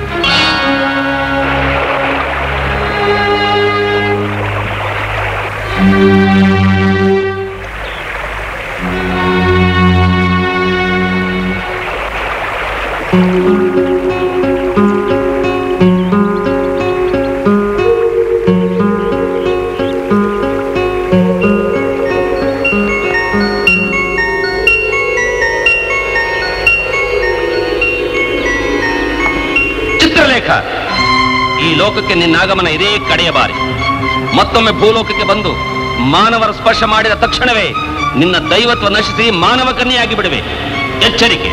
ಚಿತ್ರಲೇಖ ಈ ಲೋಕಕ್ಕೆ ನಿನ್ನ ಆಗಮನ ಇದೇ ಕಡೆಯ ಬಾರಿ ಮತ್ತೊಮ್ಮೆ ಭೂಲೋಕಕ್ಕೆ ಬಂದು ಮಾನವರ ಸ್ಪರ್ಶ ಮಾಡಿದ ತಕ್ಷಣವೇ ನಿನ್ನ ದೈವತ್ವ ನಶಿಸಿ ಮಾನವ ಕನ್ಯೆಯಾಗಿ ಬಿಡುವೆ ಎಚ್ಚರಿಕೆ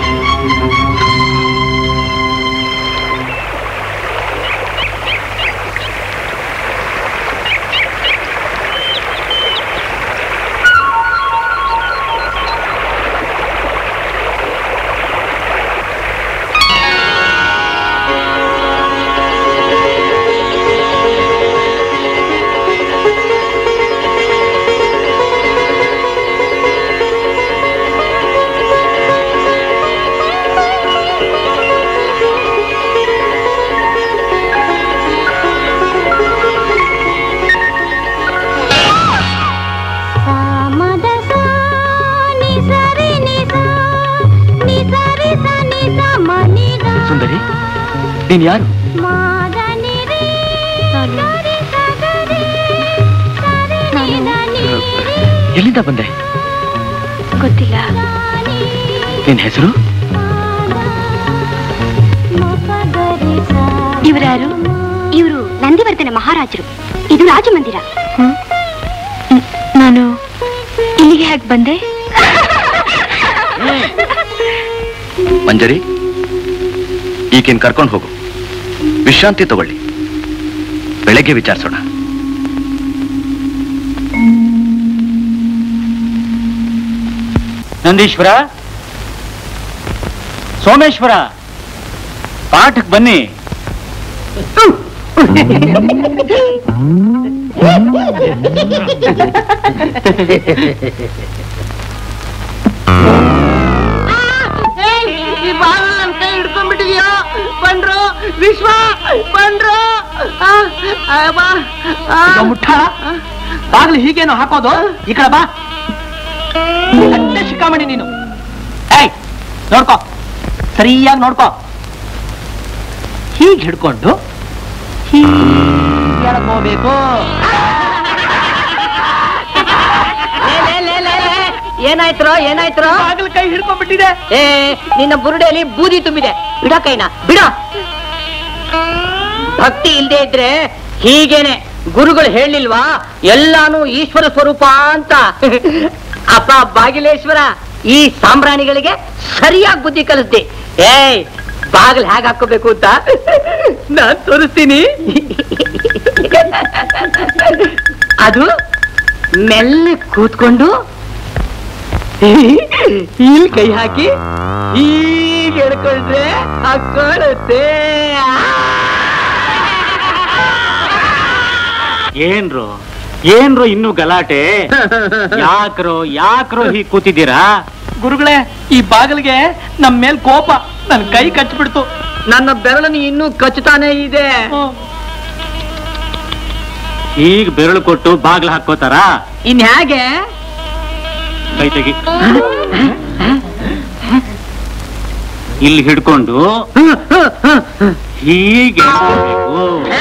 ಮದ ನಿ ಸರಿ ನಿ ಸ ನಿ ಸರಿ ಸ ನಿ ಸ ಮ ನಿ ದ ಸುಂದರಿ ನೀನ್ ಯಾರು ಮಾದ ನಿ ರೇ ಸರಿ ಸ ಗ ರೇ ಸರಿ ನಿ ದ ನಿ ಎಲ್ಲಿಂದ ಬಂದೆ ಗೊತ್ತಿಲ್ಲ ನಿನ್ ಹೆಸರು ಮ ಪ ಗ ರಿ ಸ ಇವ್ರ್ಯಾರು ಇವರು ನಂದಿವರ್ಧನ ಮಹಾರಾಜರು ಇದು ರಾಜಮಂದಿರ ಹ್ಮ್? ನ್- ನಾನು ಇಲ್ಲಿಗೆ ಹೇಗೆ ಬಂದೆ ಮಂಜರಿ ಈಕೆನ್ ಕರ್ಕೊಂಡು ಹೋಗು ವಿಶ್ರಾಂತಿ ತಗೊಳ್ಳಿ ಬೆಳಗ್ಗೆ ವಿಚಾರಿಸೋಣ ನಂದೀಶ್ವರ ಸೋಮೇಶ್ವರ ಪಾಠಕ್ಕೆ ಬನ್ನಿ ಈ ಬಾಲ್ ನನ್ ಕೈ ಹಿಡ್ಕೊಂಡ್ಬಿಟ್ಟಿದ್ಯೋ ಬಂದ್ರು ವಿಶ್ವ ಬಂದ್ರು ಆ, ಆ, ಬಾ ಆ. ಮುಟ್ಟ ಬಾಗ್ಲು ಹೀಗೇನು ಹಾಕೋದು ಈ ಕಡೆ ಬಾ ಅಷ್ಟೇ ಶಿಖಾಮಣಿ ನೀನು ಏಯ್ ನೋಡ್ಕೋ ಸರಿಯಾಗಿ ನೋಡ್ಕೋ ಹೀಗೆ ಹಿಡ್ಕೊಂಡು ಹೀಗೆ ಎಳ್ಕೋಬೇಕು ಲೇ, ಲೇ, ಲೇ, ಲೇ, ಲೇ. ಏನಾಯ್ತ್ರೋ ಏನಾಯ್ತ್ರೋ ಬಾಗಿಲು ಕೈ ಹಿಡ್ಕೊಂಡ್ಬಿಟ್ಟಿದೆ ಏ ನಿನ್ನ ಬುರುಡೆಯಲ್ಲಿ ಬೂದಿ ತುಂಬಿದೆ ಬಿಡ ಕೈನ ಬಿಡ ಭಕ್ತಿ ಇಲ್ದೇ ಇದ್ರೆ ಹೀಗೇನೆ ಗುರುಗಳು ಹೇಳಿಲ್ವಾ ಎಲ್ಲಾನು ಈಶ್ವರ ಸ್ವರೂಪ ಅಂತ ಅಪ್ಪ ಬಾಗಿಲೇಶ್ವರ ಈ ಸಾಂಬ್ರಾಣಿಗಳಿಗೆ ಸರಿಯಾಗಿ ಬುದ್ಧಿ ಕಲಿಸ್ದೆ ಏಯ್ ಬಾಗಿಲು ಹೇಗೆ ಹಾಕೋಬೇಕು ಅಂತ ನಾನ್ ತೋರಿಸ್ತೀನಿ ಅದು ಮೆಲ್ಲ ಕೂತ್ಕೊಂಡು ಇಲ್ಲಿ ಕೈ ಹಾಕಿ ಹೀಗೆ ಎಳ್ಕೊಂಡ್ರೆ ಹಾಕೊಳ್ಳುತ್ತೆ ಏನ್ರು ಏನ್ರು ಇನ್ನು ಗಲಾಟೆ ಯಾಕ್ರೋ ಯಾಕ್ರೋ ಹೀಗ್ ಕೂತಿದ್ದೀರಾ ಗುರುಗಳೇ ಈ ಬಾಗಿಲಿಗೆ ನಮ್ ಮೇಲ್ ಕೋಪ ನನ್ ಕೈ ಕಚ್ಚಿಬಿಡ್ತು ನನ್ನ ಬೆರಳನ್ನು ಇನ್ನೂ ಕಚ್ಚುತ್ತಾನೆ ಇದೆ ಈಗ ಬೆರಳು ಕೊಟ್ಟು ಬಾಗ್ಲ ಹಾಕೋತಾರ ಇನ್ ಹೇಗೆ ಕೈ ತೆಗಿ ಇಲ್ಲಿ ಹಿಡ್ಕೊಂಡು ಹೀಗೆ ಎಳ್ಕೊಬೇಕು.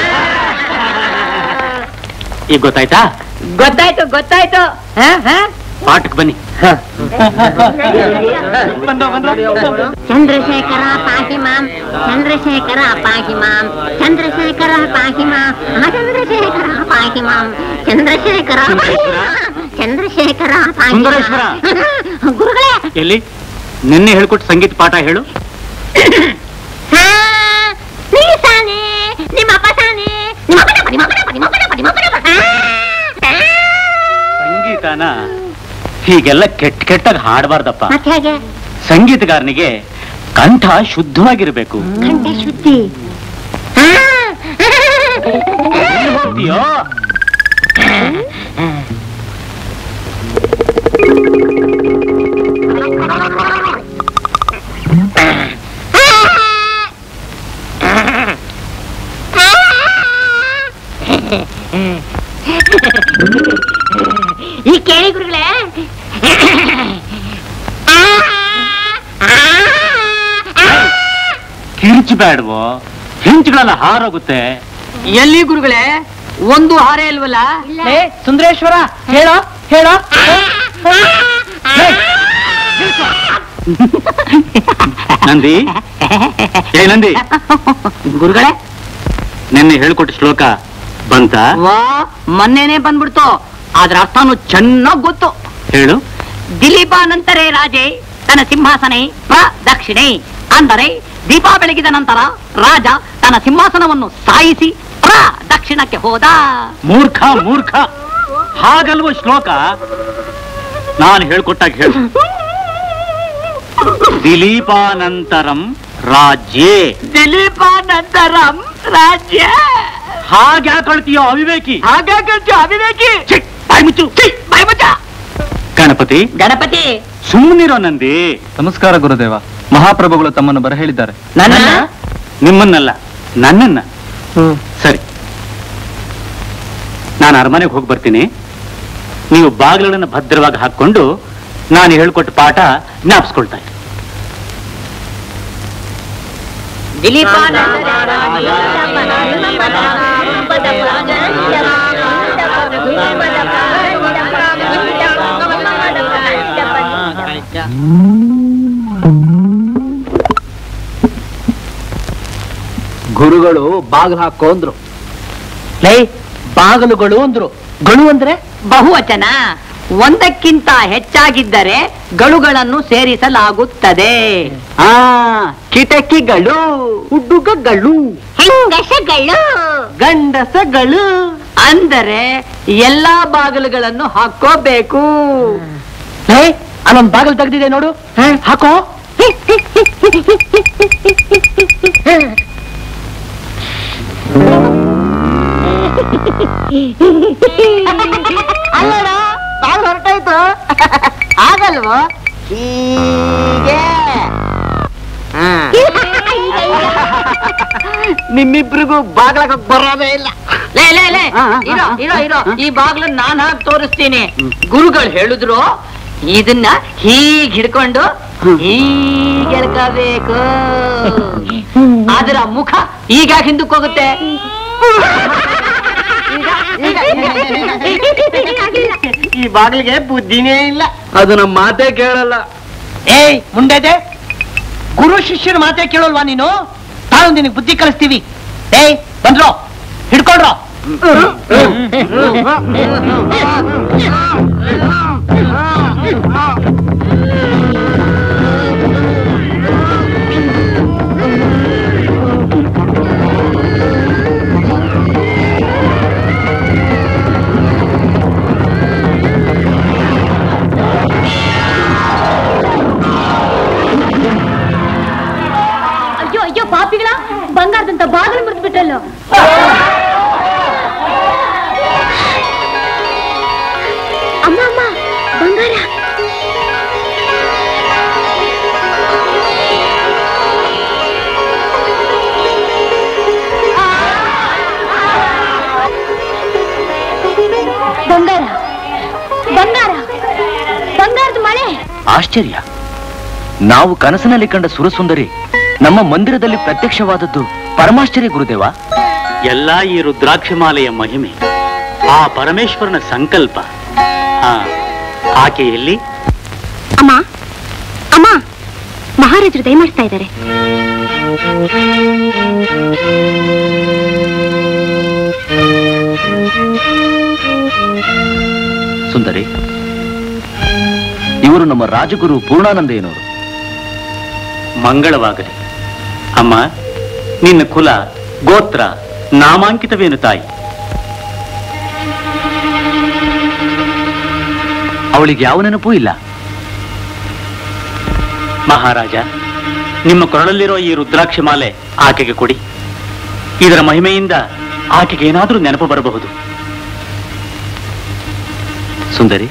ಈಗ ಗೊತ್ತಾಯ್ತಾ ಗೊತ್ತಾಯ್ತು ಗೊತ್ತಾಯ್ತು ಹ, ಹ? ಪಾಠಕ್ ಬನ್ನಿ ಚಂದ್ರಶೇಖರ ಪಾಹಿ ಮಾಂ ಚಂದ್ರಶೇಖರ ಪಾಹಿ ಮಾಂ ಚಂದ್ರಶೇಖರ ಪಾಹಿ ಮಾಂ ಆ ಚಂದ್ರಶೇಖರ ಪಾಹಿ ಮಾಂ ಚಂದ್ರಶೇಖರ ಪಾಹಿ ಮಾಂ. ಚಂದ್ರಶೇಖರ ಪಾಹಿ ಮಾಂ. ಸುಂದರೇಶ್ವರ. ಗುರುಗಳೇ ಎಲ್ಲಿ ನಿನ್ನೆ ಹೇಳ್ಕೊಟ್ಟು ಸಂಗೀತ ಪಾಠ ಹೇಳು ಹಾ, ನಿಲ್ಲಿಸಾನೆ ನಿಮ್ಮ ಅಪ್ಪ ತಾನೆ ನಿಮ್ಮ ಅಪ್ಪನಪ್ಪ, ನಿಮ್ಮ ಅಪ್ಪನಪ್ಪ, ನಿಮ್ಮ ಅಪ್ಪನಪ್ಪ, ನಿಮ್ಮ ಅಪ್ಪನಪ್ಪ. ಹಾ, ಹಾ. ಸಂಗೀತನ ಹೀಗೆಲ್ಲ ಕೆಟ್ಟ ಕೆಟ್ಟಾಗ ಹಾಡಬಾರ್ದಪ್ಪ ಮತ್ತೆ ಹೇಗೆ ಸಂಗೀತಗಾರನಿಗೆ ಕಂಠ ಶುದ್ಧವಾಗಿರ್ಬೇಕು ಕಂಠ ಶುದ್ಧಿ ಹಾ. ಎಲ್ಲಿ ಹೋಗ್ತೀಯೋ ಈ ಕೇಳಿ ಗುರುಗಳೇ ಕಿರ್ಚಬೇಡ್ವೋ ಹೆಂಚುಗಳೆಲ್ಲ ಹಾರೋಗುತ್ತೆ ಎಲ್ಲಿ ಗುರುಗಳೇ ಒಂದು ಹಾರೆ ಇಲ್ವಲ್ಲ ಏ ಸುಂದರೇಶ್ವರ ಹೇಳೋ ಹೇಳೋ ನಂದಿ ಏ ನಂದಿ ಗುರುಗಳೇ ನಿನ್ನೆ ಹೇಳ್ಕೊಟ್ಟ ಶ್ಲೋಕ ಬಂತ ವಾ ಮೊನ್ನೆನೆ ಬಂದ್ಬಿಡ್ತು ಅದ್ರ ಅರ್ಥನು ಚೆನ್ನಾಗ್ ಗೊತ್ತು ಹೇಳು ದಿಲೀಪಾನಂತರೇ ರಾಜೇ ತನ್ನ ಸಿಂಹಾಸನೆ ಪ್ರದಕ್ಷಿಣೆ ಅಂದರೆ ದೀಪ ಬೆಳಗಿದ ನಂತರ ರಾಜ ತನ್ನ ಸಿಂಹಾಸನವನ್ನು ಸಾಯಿಸಿ ಪ್ರದಕ್ಷಿಣಕ್ಕೆ ಹೋದ ಮೂರ್ಖ ಮೂರ್ಖ ಹಾಗಲ್ವ ಶ್ಲೋಕ ನಾನು ಹೇಳ್ಕೊಟ್ಟಾಗ ಹೇಳು ದಿಲೀಪಾನಂತರಂ ರಾಜ್ಯೇ ದಿಲೀಪಾನಂತರಂ ರಾಜ್ಯ ಹಾಗೆ ಹಾಕೊಳ್ತೀಯೋ ಅವಿವೇಕಿ ಹಾಗಾಗಿ ಅವಿವೇಕಿ ಚಿಕ್, ಬಾಯ್ ಮುಚ್ಚು ಛೀ, ಬಾಯ್ ಮುಚ್ಚ. ಗಣಪತಿ ಗಣಪತಿ ಸುಮ್ಮನಿರೋ ನಂದಿ ನಮಸ್ಕಾರ ಗುರುದೇವ ಮಹಾಪ್ರಭುಗಳು ತಮ್ಮನ್ನು ಬರ ಹೇಳಿದ್ದಾರೆ ನನ್ನ ನಿಮ್ಮನ್ನಲ್ಲ ನನ್ನನ್ನ ಸರಿ ನಾನು ಅರಮನೆಗೆ ಹೋಗಿ ಬರ್ತೀನಿ ನೀವು ಬಾಗಿಲುಗಳನ್ನು ಭದ್ರವಾಗಿ ಹಾಕೊಂಡು ನಾನು ಹೇಳ್ಕೊಟ್ಟ ಪಾಠ ಜ್ಞಾಪಿಸ್ಕೊಳ್ತಾ ಇದ್ದೀನಿ. ಗುರುಗಳು ಬಾಗಿಲು ಹಾಕೊಂಡ್ರು ಲೈ ಬಾಗಲುಗಳು ಅಂದ್ರು ಗಳು ಅಂದ್ರೆ ಬಹುವಚನ ಒಂದಕ್ಕಿಂತ ಹೆಚ್ಚಾಗಿದ್ದರೆ ಗಳುಗಳನ್ನು ಸೇರಿಸಲಾಗುತ್ತದೆ ಆ ಕಿಟಕಿಗಳು ಹುಡುಗಗಳು ಹೆಂಗಸಗಳು ಗಂಡಸಗಳು ಅಂದರೆ ಎಲ್ಲಾ ಬಾಗಿಲುಗಳನ್ನು ಹಾಕೋಬೇಕು ಲೇ ಅಲ್ಲೊಂದ್ ಬಾಗಿಲು ತೆಗ್ದಿದೆ ನೋಡು ಹಾಕೋ ಅಲ್ಲಡ ಬಾಗಿಲು ಹೊರಟಾಯ್ತು ಆಗಲ್ವೋ ಹೀಗೆ ನಿಮ್ಮಿಬ್ರಿಗೂ ಬಾಗ್ಲಾಗ ಬರೋದೇ ಇಲ್ಲ ಲೇ ಲೇ ಲೇ ಹಾ, ಹಾ, ಇರೋ ಹಾ, ಇರೋ ಇರೋ ಹಾ. ಈ ಬಾಗ್ಲು ನಾನ್ ಹಾಕಿ ತೋರಿಸ್ತೀನಿ ಗುರುಗಳು ಹೇಳಿದ್ರು ಇದನ್ನ ಹೀಗ್ ಹಿಡ್ಕೊಂಡು ಹೀಗ್ ಎಳ್ಕೋಬೇಕು ಅದರ ಮುಖ ಈಗ ಹಿಂದಕ್ಕೆ ಹೋಗುತ್ತೆ ಈ ಬಾಗಿಲಿಗೆ ಬುದ್ಧಿನೇ ಇಲ್ಲ ಅದು ನಮ್ಮ ಮಾತೇ ಕೇಳಲ್ಲ ಏಯ್ ಮುಂದೆ ಗುರು ಶಿಷ್ಯನ ಮಾತೇ ಕೇಳಲ್ವಾ ನೀನು ತಾನು ನಿನಗೆ ಬುದ್ಧಿ ಕಲಿಸ್ತೀವಿ ಏಯ್ ಬಂದ್ರೋ ಹಿಡ್ಕೊಂಡ್ರೋ ಬಂಗಾರ ಬಂಗಾರ ಬಂಗಾರದ ಮಳೆ ಆಶ್ಚರ್ಯ ನಾವು ಕನಸಿನಲ್ಲಿ ಕಂಡ ಸುರಸುಂದರಿ ನಮ್ಮ ಮಂದಿರದಲ್ಲಿ ಪ್ರತ್ಯಕ್ಷವಾದದ್ದು ಪರಮಾಶ್ಚರ್ಯ ಗುರುದೇವ ಎಲ್ಲ ಈ ರುದ್ರಾಕ್ಷಮಾಲೆಯ ಮಹಿಮೆ ಆ ಪರಮೇಶ್ವರನ ಸಂಕಲ್ಪ ಆ ಆಕೆಯಲ್ಲಿ ಅಮ್ಮ ಅಮ್ಮ ಮಹಾರಾಜರು ದಯಮಾಡಿಸ್ತಾ ಇದ್ದಾರೆ ಸುಂದರಿ ಇವರು ನಮ್ಮ ರಾಜಗುರು ಪೂರ್ಣಾನಂದೇನವರು ಮಂಗಳವಾಗಲಿ ಅಮ್ಮ ನಿನ್ನ ಕುಲ ಗೋತ್ರ ನಾಮಾಂಕಿತವೇನು ತಾಯಿ ಅವಳಿಗೆ ಯಾವ ನೆನಪೂ ಇಲ್ಲ ಮಹಾರಾಜ ನಿಮ್ಮ ಕೊರಳಲ್ಲಿರೋ ಈ ರುದ್ರಾಕ್ಷಿ ಮಾಲೆ ಆಕೆಗೆ ಕೊಡಿ ಇದರ ಮಹಿಮೆಯಿಂದ ಆಕೆಗೆ ಏನಾದರೂ ನೆನಪು ಬರಬಹುದು ಸುಂದರಿ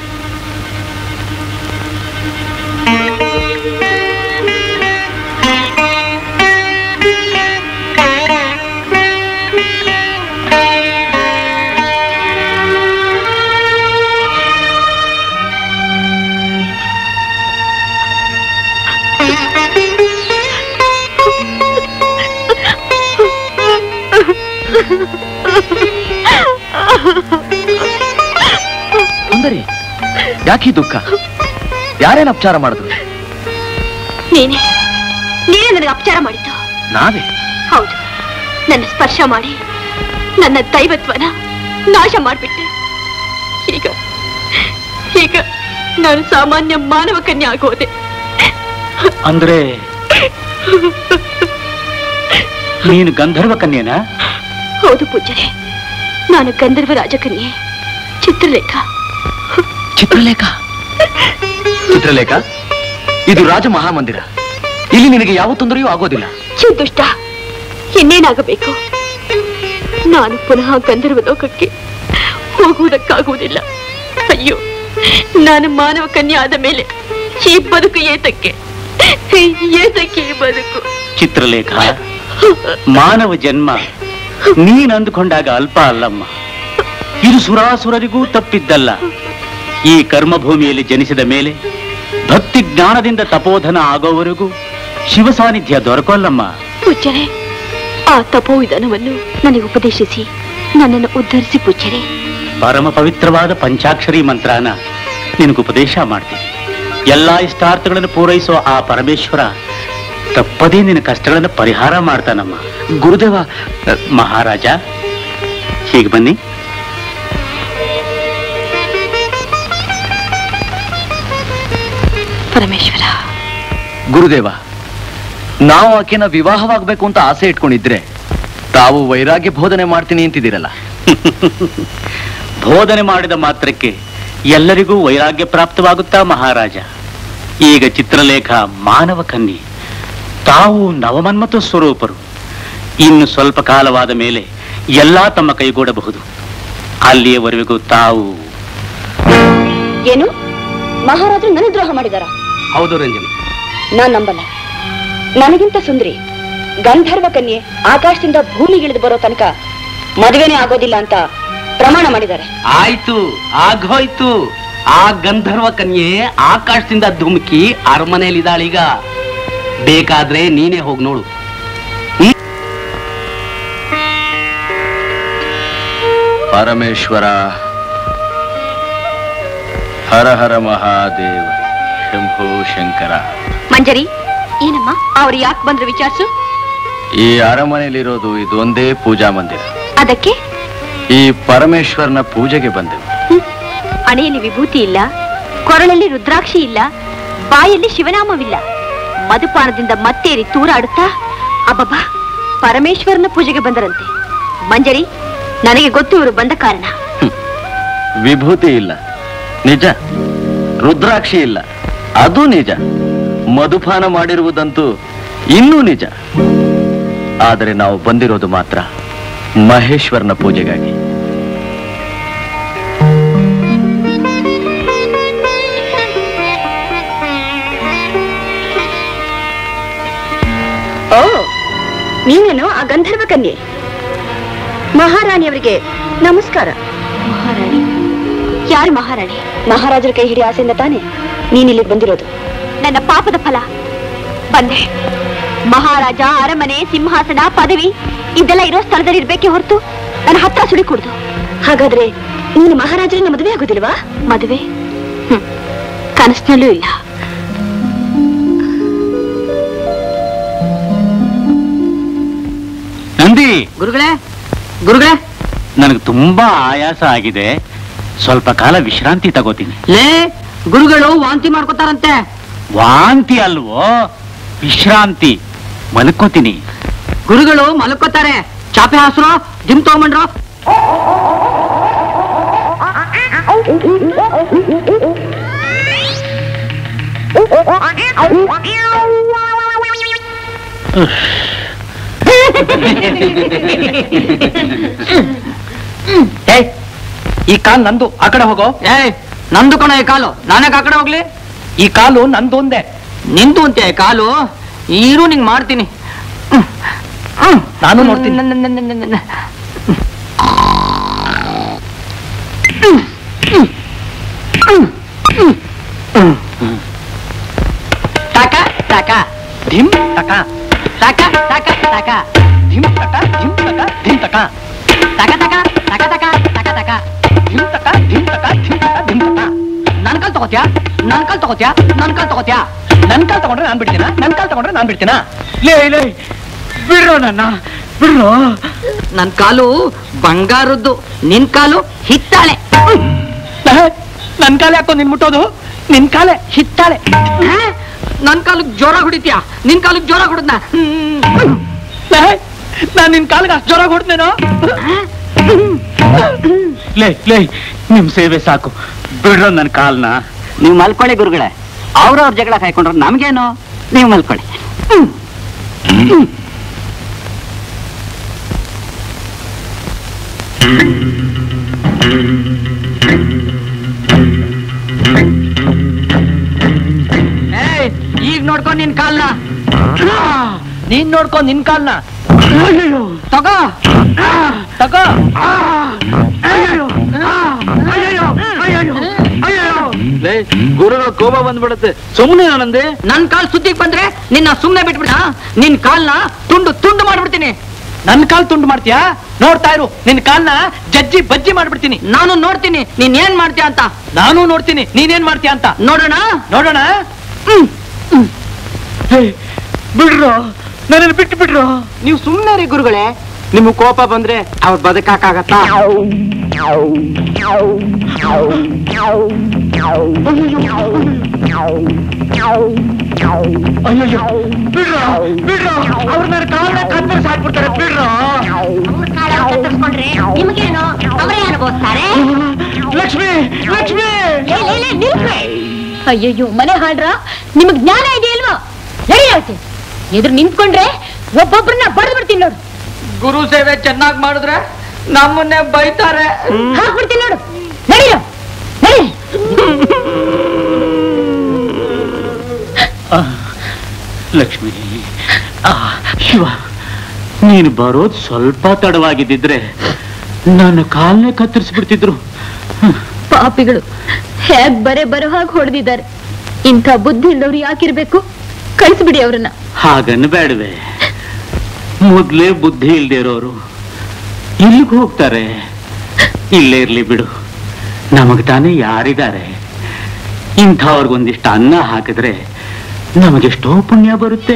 ಸುಂದರಿ ಯಾಕೆ ಈ ದುಃಖ ಯಾರೇನು ಅಪಚಾರ ಮಾಡಿದ್ರು ನೀನೆ ನೀನೇ ನನಗೆ ಅಪಚಾರ ಮಾಡಿದ್ದು ನಾವೇ ಹೌದು ನನ್ನ ಸ್ಪರ್ಶ ಮಾಡಿ ನನ್ನ ದೈವತ್ವನ ನಾಶ ಮಾಡಿಬಿಟ್ಟೆ ಈಗ ಈಗ ನಾನು ಸಾಮಾನ್ಯ ಮಾನವ ಕನ್ಯೆ ಆಗೋದೆ ಅಂದ್ರೆ ನೀನು ಗಂಧರ್ವ ಕನ್ಯೆನಾ ಹೌದು ಪೂಜ್ಯರೇ ನಾನು ಗಂಧರ್ವ ರಾಜಕನ್ಯೆ ಚಿತ್ರಲೇಖ ಚಿತ್ರಲೇಖ ಚಿತ್ರಲೇಖ ಇದು ರಾಜ ಮಹಾಮಂದಿರ ಇಲ್ಲಿ ನಿನಗೆ ಯಾವ ತೊಂದರೆಯೂ ಆಗೋದಿಲ್ಲ ಛೀ ದುಷ್ಟ ಇನ್ನೇನಾಗಬೇಕು ನಾನು ಪುನಃ ಗಂಧರ್ವ ಲೋಕಕ್ಕೆ ಹೋಗುವುದಕ್ಕಾಗುವುದಿಲ್ಲ ಅಯ್ಯೋ ನಾನು ಮಾನವ ಕನ್ಯೆ ಆದ ಮೇಲೆ ಈ ಬದುಕು ಏತಕ್ಕೆ ಏತಕ್ಕೆ ಈ ಬದುಕು ಚಿತ್ರಲೇಖ ಮಾನವ ಜನ್ಮ ನೀನ್ ಅಂದುಕೊಂಡಾಗ ಅಲ್ಪ ಅಲ್ಲಮ್ಮ ಇದು ಸುರಾಸುರರಿಗೂ ತಪ್ಪಿದ್ದಲ್ಲ ಈ ಕರ್ಮಭೂಮಿಯಲ್ಲಿ ಜನಿಸಿದ ಮೇಲೆ ಭಕ್ತಿ ಜ್ಞಾನದಿಂದ ತಪೋಧನ ಆಗೋವರೆಗೂ ಶಿವ ಸಾನ್ನಿಧ್ಯ ದೊರಕೋಲ್ಲಮ್ಮ ಪೂಜ್ಯರೇ ಆ ತಪೋ ವಿಧಾನವನ್ನು ನನಗೆ ಉಪದೇಶಿಸಿ ನನ್ನನ್ನು ಉದ್ಧರಿಸಿ ಪೂಜ್ಯರೇ ಪರಮ ಪವಿತ್ರವಾದ ಪಂಚಾಕ್ಷರಿ ಮಂತ್ರನ ನಿನಗುಪದೇಶ ಮಾಡ್ತೀನಿ ಎಲ್ಲಾ ಇಷ್ಟಾರ್ಥಗಳನ್ನು ಪೂರೈಸೋ ಆ ಪರಮೇಶ್ವರ ತಪ್ಪದೇ ನಿನ್ನ ಕಷ್ಟಗಳನ್ನು ಪರಿಹಾರ ಮಾಡ್ತಾನಮ್ಮ ಗುರುದೇವ ಮಹಾರಾಜ ಹೀಗೆ ಬನ್ನಿ ಪರಮೇಶ್ವರ ಗುರುದೇವ ನಾವು ಆಕೆನ ವಿವಾಹವಾಗಬೇಕು ಅಂತ ಆಸೆ ಇಟ್ಕೊಂಡಿದ್ರೆ ತಾವು ವೈರಾಗ್ಯ ಬೋಧನೆ ಮಾಡ್ತೀನಿ ಅಂತಿದ್ದೀರಲ್ಲ ಬೋಧನೆ ಮಾಡಿದ ಮಾತ್ರಕ್ಕೆ ಎಲ್ಲರಿಗೂ ವೈರಾಗ್ಯ ಪ್ರಾಪ್ತವಾಗುತ್ತಾ ಮಹಾರಾಜ ಈಗ ಚಿತ್ರಲೇಖ ಮಾನವ ಕನ್ಯೆ ತಾವು ನವಮನ್ಮತ ಸ್ವರೂಪರು ಇನ್ನು ಸ್ವಲ್ಪ ಕಾಲವಾದ ಮೇಲೆ ಎಲ್ಲಾ ತಮ್ಮ ಕೈಗೂಡಬಹುದು ಅಲ್ಲಿಯವರೆಗೂ ತಾವು ಏನು ಮಹಾರಾಜರು ನನಗೆ ದ್ರೋಹ ಮಾಡಿದಾರ ಹೌದು ರಂಜನಿ ನಾನ್ ನಂಬಲ್ಲ ನನಗಿಂತ ಸುಂದ್ರಿ ಗಂಧರ್ವ ಕನ್ಯೆ ಆಕಾಶದಿಂದ ಭೂಮಿಗಿಳಿದು ಬರೋ ತನಕ ಮದುವೆನೇ ಆಗೋದಿಲ್ಲ ಅಂತ ಪ್ರಮಾಣ ಮಾಡಿದ್ದಾರೆ ಆಯ್ತು ಆಗೋಯ್ತು ಆ ಗಂಧರ್ವ ಕನ್ಯೆ ಆಕಾಶದಿಂದ ಧುಮುಕಿ ಅರಮನೆಯಲ್ಲಿದ್ದಾಳೀಗ ಬೇಕಾದ್ರೆ ನೀನೇ ಹೋಗಿ ನೋಡು ಪರಮೇಶ್ವರ ಹರ ಹರ ಮಹಾದೇವ ಶಂಭೋ ಶಂಕರ ಮಂಜರಿ ಏನಮ್ಮ ಅವ್ರು ಯಾಕೆ ಬಂದ್ರು ವಿಚಾರಿಸು ಈ ಅರಮನೆಯಲ್ಲಿರೋದು ಇದೊಂದೇ ಪೂಜಾ ಮಂದಿರ ಅದಕ್ಕೆ ಈ ಪರಮೇಶ್ವರನ ಪೂಜೆಗೆ ಬಂದೆವು ಹಣೆಯಲ್ಲಿ ವಿಭೂತಿ ಇಲ್ಲ ಕೊರಳಲ್ಲಿ ರುದ್ರಾಕ್ಷಿ ಇಲ್ಲ ಬಾಯಲ್ಲಿ ಶಿವನಾಮವಿಲ್ಲ ಮಧುಪಾನದಿಂದ ಮತ್ತೇರಿ ತೂರಾಡುತ್ತಾ ಅಬ್ಬಬ್ಬಾ ಪರಮೇಶ್ವರನ ಪೂಜೆಗೆ ಬಂದರಂತೆ ಮಂಜರಿ ನನಗೆ ಗೊತ್ತು ಇವರು ಬಂದ ಕಾರಣ ವಿಭೂತಿ ಇಲ್ಲ ನಿಜ ರುದ್ರಾಕ್ಷಿ ಇಲ್ಲ ಅದು ನಿಜ ಮಧುಪಾನ ಮಾಡಿರುವುದಂತೂ ಇನ್ನೂ ನಿಜ ಆದರೆ ನಾವು ಬಂದಿರೋದು ಮಾತ್ರ ಮಹೇಶ್ವರನ ಪೂಜೆಗಾಗಿ ಓ ನೀನೇನು ಆ ಗಂಧರ್ವ ಕನ್ಯೆ ಮಹಾರಾಣಿಯವರಿಗೆ ನಮಸ್ಕಾರ ಮಹಾರಾಣಿ ಯಾರು ಮಹಾರಾಣಿ ಮಹಾರಾಜರ ಕೈ ಹಿಡಿ ಆಸೆಯಿಂದ ತಾನೆ ನೀನ್ ಇಲ್ಲಿಗೆ ಬಂದಿರೋದು ನನ್ನ ಪಾಪದ ಫಲ ಬಂದೆ ಮಹಾರಾಜ ಅರಮನೆ ಸಿಂಹಾಸನ ಪದವಿ ಇದೆಲ್ಲ ಇರೋ ಸ್ಥಳದಲ್ಲಿ ಇರ್ಬೇಕೆ ಹೊರತು ನನ್ನ ಹತ್ರ ಸುಳಿ ಕುಡ್ದು ಹಾಗಾದ್ರೆ ನೀನು ಮಹಾರಾಜರನ್ನ ಮದುವೆ ಆಗೋದಿಲ್ವಾ ಮದುವೆ ಹ್ಮ್. ಕನಸಿನಲ್ಲೂ ಇಲ್ಲ ನಂದಿ ಗುರುಗಳೇ ಗುರುಗಳೇ ನನಗೆ ತುಂಬಾ ಆಯಾಸ ಆಗಿದೆ ಸ್ವಲ್ಪ ಕಾಲ ವಿಶ್ರಾಂತಿ ತಗೋತೀನಿ ಲೇ ಗುರುಗಳು ವಾಂತಿ ಮಾಡ್ಕೋತಾರಂತೆ ವಾಂತಿ ಅಲ್ವೋ ವಿಶ್ರಾಂತಿ ಮಲ್ಕೋತೀನಿ ಗುರುಗಳು ಮಲ್ಕೋತಾರೆ ಚಾಪೆ ಹಾಸ್ರೋ ಜಿಮ್ ತಗೊಂಡ್ರು ಏಯ್ ಈ ಕಾಲ್ ನಂದು ಆ ಕಡೆ ಹೋಗೋ ಏಯ್ ನಂದು ಕಣ ಈ ಕಾಲು ನಾನ್ಯಾಕೆ ಆ ಕಡೆ ಹೋಗ್ಲಿ ಈ ಕಾಲು ನಂದು ಒಂದೇ ನಿಂದು ಅಂತೆ ಕಾಲು ಈರು ನಿಂಗ್ ಮಾಡ್ತೀನಿ ನಾನು ನೋಡ್ತೀನಿ ಟಕ ಟಕ ಧಿಮ್ ಟಕ ಟಕ ಟಕ ಟಕ ಧಿಮ್ ಟಕ ಧಿಮ್ ಟಕ ಧಿಮ್ ಟಕ ಟಕ ಟಕ ಟಕ ಟಕ ಟಕ ಟಕ ಧಿಮ್ ಟಕ ಧಿಮ್ ಟಕ ಧಿಮ್ ಟಕ ಧಿಮ್ ಟಕ ನನ್ ಕಾಲ್ ತಗೋತ್ಯಾ ನನ್ ಕಾಲ್ ತಗೋತ್ಯಾ ನನ್ ಕಾಲ್ ತಗೋತ್ಯಾ ನನ್ ಕಾಲ್ ತಗೊಂಡ್ರೆ ನಾನ್ ಬಿಡ್ತೀನ ನನ್ ಕಾಲ್ ತಗೊಂಡ್ರೆ ನಾನ್ ಬಿಡ್ತೀನ ಲೇ ಲೇ ಬಿಡ್ರೋ ನನ್ನ ಬಿಡ್ರೋ ನನ್ ಕಾಲು ಬಂಗಾರದ್ದು ನಿನ್ ಕಾಲು ಹಿತ್ತಾಳೆ ನನ್ ಕಾಲ ಯಾಕೋ ನಿನ್ ಮುಟ್ಟೋದು ನಿನ್ ಕಾಲೆ ಹಿತ್ತಾಳೆ ಹಾ? ನನ್ ಕಾಲಕ್ ಜೋರ ಹೊಡಿತ್ಯಾ ನಿನ್ ಕಾಲಕ್ ಜೋರ ಹೊಡೆದ್ನ ನಾನ್ ನಿನ್ ಕಾಲಿಗೆ ಅಷ್ಟು ಜೋರ ಹೊಡೆದ್ನೇನೋ ಲೇ ಲೇ ನಿಮ್ ಸೇವೆ ಸಾಕು ಬಿಡ್ರೋ ನನ್ನ ಕಾಲ್ನ ನೀವು ಮಲ್ಕೊಳ್ಳಿ ಗುರುಗಳೇ ಅವ್ರವ್ರ ಜಗಳ ಕಾಯ್ಕೊಂಡ್ರೆ ನಮ್ಗೇನು ನೀವು ಮಲ್ಕೊಳ್ಳಿ ಏಯ್, ಈಗ ನೋಡ್ಕೊಂಡ್ ನಿನ್ ಕಾಲ್ನ ನೀನ್ ನೋಡ್ಕೊಂಡ್ ನಿನ್ ಕಾಲ್ನ ತಗೋ ತಗೋ ಗುರುಗಳ ಕೋಪ ಬಂದ್ಬಿಡುತ್ತೆ ಸುಮ್ಮನೆ ಆನಂದಿ ನನ್ ಕಾಲ್ ಸುದ್ದಿಗ್ ಬಂದ್ರೆ ನಿನ್ನ ಸುಮ್ನೆ ಬಿಟ್ಬಿಡ ನಿನ್ ಕಾಲ್ನ ತುಂಡು ತುಂಡು ಮಾಡ್ಬಿಡ್ತೀನಿ ನನ್ ಕಾಲ್ ತುಂಡು ಮಾಡ್ತೀಯಾ ನೋಡ್ತಾ ಇರು ನಿನ್ ಕಾಲ್ನ ಜಜ್ಜಿ ಬಜ್ಜಿ ಮಾಡ್ಬಿಡ್ತೀನಿ ನಾನು ನೋಡ್ತೀನಿ ನೀನ್ ಏನ್ ಮಾಡ್ತೀಯ ಅಂತ ನಾನು ನೋಡ್ತೀನಿ ನೀನೇನ್ ಮಾಡ್ತೀಯ ಅಂತ ನೋಡೋಣ ನೋಡೋಣ ಬಿಡ್ರೋ ನನ್ನನ್ನು ಬಿಟ್ಟು ಬಿಡ್ರೋ ನೀವು ಸುಮ್ನೆ ರೀ ಗುರುಗಳೇ ನಿಮ್ಗೆ ಕೋಪ ಬಂದ್ರೆ ಅವ್ರು ಬದುಕಾಗತ್ತಾ ಅಯ್ಯೋ ಬಿಡ್ರೋ ಬಿಡ್ರೋ ಅವ್ರು ನನ್ನ ಕಾಲ್ನ ಕತ್ತರಿಸಿ ಹಾಕ್ಬಿಡ್ತಾರೆ ಬಿಡ್ರೋ ನಿಮಗೇನು ಅವರೇ ಅನುಭವಿಸ್ತಾರೆ ಲಕ್ಷ್ಮಿ ಲಕ್ಷ್ಮಿ ಅಯ್ಯಯ್ಯೋ ಮನೆ ಹಾಡ್ರ ನಿಮಗ್ ಜ್ಞಾನ ಇದೆಯಲ್ವಾ ನಡೆಯಾಚೆ ಎದುರು ನಿಂತ್ಕೊಂಡ್ರೆ ಒಬ್ಬೊಬ್ರನ್ನ ಬಡ್ದು ಬಿಡ್ತೀನಿ ನೋಡು ಗುರು ಸೇವೆ ಚೆನ್ನಾಗಿ ಮಾಡಿದ್ರೆ ನಮ್ಮನ್ನೇ ಬೈತಾರೆ ಹಾಕ್ಬಿಡ್ತೀನಿ ನೋಡು ನಡೀರೋ ನಡಿ ಆ, ಲಕ್ಷ್ಮಿ ಆ, ಶಿವ ನೀನು ಬರೋದು ಸ್ವಲ್ಪ ತಡವಾಗಿದ್ದಿದ್ರೆ ನನ್ನ ಕಾಲ್ನೇ ಕತ್ತರಿಸ್ಬಿಡ್ತಿದ್ರು ಪಾಪಿಗಳು ಹೇಗ್ ಬರೆ ಬರೋ ಹಾಗೆ ಹೊಡೆದಿದ್ದಾರೆ ಇಂಥ ಬುದ್ಧಿ ಇಲ್ಲವ್ರು ಯಾಕಿರ್ಬೇಕು ಕಳಿಸ್ಬಿಡಿ ಅವ್ರನ್ನ ಹಾಗನ್ನು ಬೇಡವೆ ಮೊದ್ಲೇ ಬುದ್ಧಿ ಇಲ್ದೇ ಇರೋರು ಇಲ್ಲಿಗೆ ಹೋಗ್ತಾರೆ ಇಲ್ಲೇ ಇರ್ಲಿ ಬಿಡು ನಮಗ್ ತಾನೇ ಯಾರಿದ್ದಾರೆ ಇಂಥವ್ರಿಗೊಂದಿಷ್ಟು ಅನ್ನ ಹಾಕಿದ್ರೆ ನಮಗೆಷ್ಟೋ ಪುಣ್ಯ ಬರುತ್ತೆ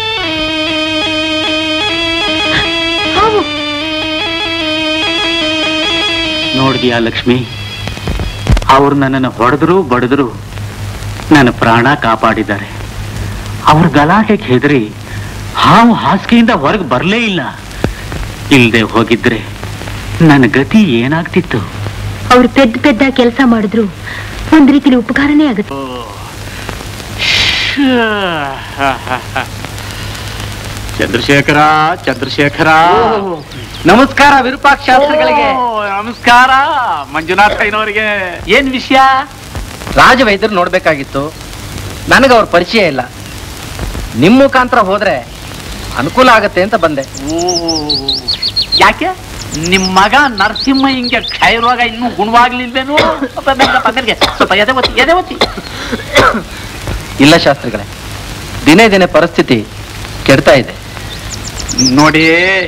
ನೋಡ್ದಿಯಾ ಲಕ್ಷ್ಮಿ ಅವ್ರು ನನ್ನನ್ನು ಹೊಡೆದ್ರು ಬಡಿದ್ರು ನನ್ನ ಪ್ರಾಣ ಕಾಪಾಡಿದ್ದಾರೆ ಅವ್ರ ಗಲಾಟೆಗೆ ಹೆದರಿ ಹಾವು ಹಾಸಿಗೆಯಿಂದ ಹೊರಗೆ ಬರಲೇ ಇಲ್ಲ ಇಲ್ದೆ ಹೋಗಿದ್ರೆ ನನ್ನ ಗತಿ ಏನಾಗ್ತಿತ್ತು ಅವ್ರು ಪೆದ್ದ ಪೆದ್ದ ಕೆಲಸ ಮಾಡಿದ್ರು ಒಂದ್ ರೀತಿಲಿ ಉಪಕಾರನೇ ಆಗುತ್ತೆ ಚಂದ್ರಶೇಖರ ಚಂದ್ರಶೇಖರ ನಮಸ್ಕಾರ ವಿರೂಪಾಕ್ಷಾಸ್ತ್ರಿಗಳಿಗೆ ಓ, ನಮಸ್ಕಾರ ಮಂಜುನಾಥಯ್ಯನವರಿಗೆ ಏನ್ ವಿಷಯ ರಾಜವೈದ್ಯರು ನೋಡ್ಬೇಕಾಗಿತ್ತು ನನಗೆ ಅವ್ರ ಪರಿಚಯ ಇಲ್ಲ ನಿಮ್ಮ ಮುಖಾಂತರ ಹೋದ್ರೆ ಅನುಕೂಲ ಆಗತ್ತೆ ಅಂತ ಬಂದೆ ಓ ಯಾಕೆ ನಿಮ್ ಮಗ ನರಸಿಂಹ ಹಿಂಗೆ ಕ್ಷಯರೋಗ ಇನ್ನೂ ಗುಣವಾಗ್ಲಿಲ್ವೇನು ಸ್ವಲ್ಪ ಬೇಗ ಪಕ್ಕಕ್ಕೆ, ಸ್ವಲ್ಪ ಎದೆ ಒತ್ತಿ ಎದೆ ಒತ್ತಿ ಇಲ್ಲ ಶಾಸ್ತ್ರಿಗಳೇ ದಿನೇ ದಿನೇ ಪರಿಸ್ಥಿತಿ ಕೆಡ್ತಾ ಇದೆ ನೋಡಿ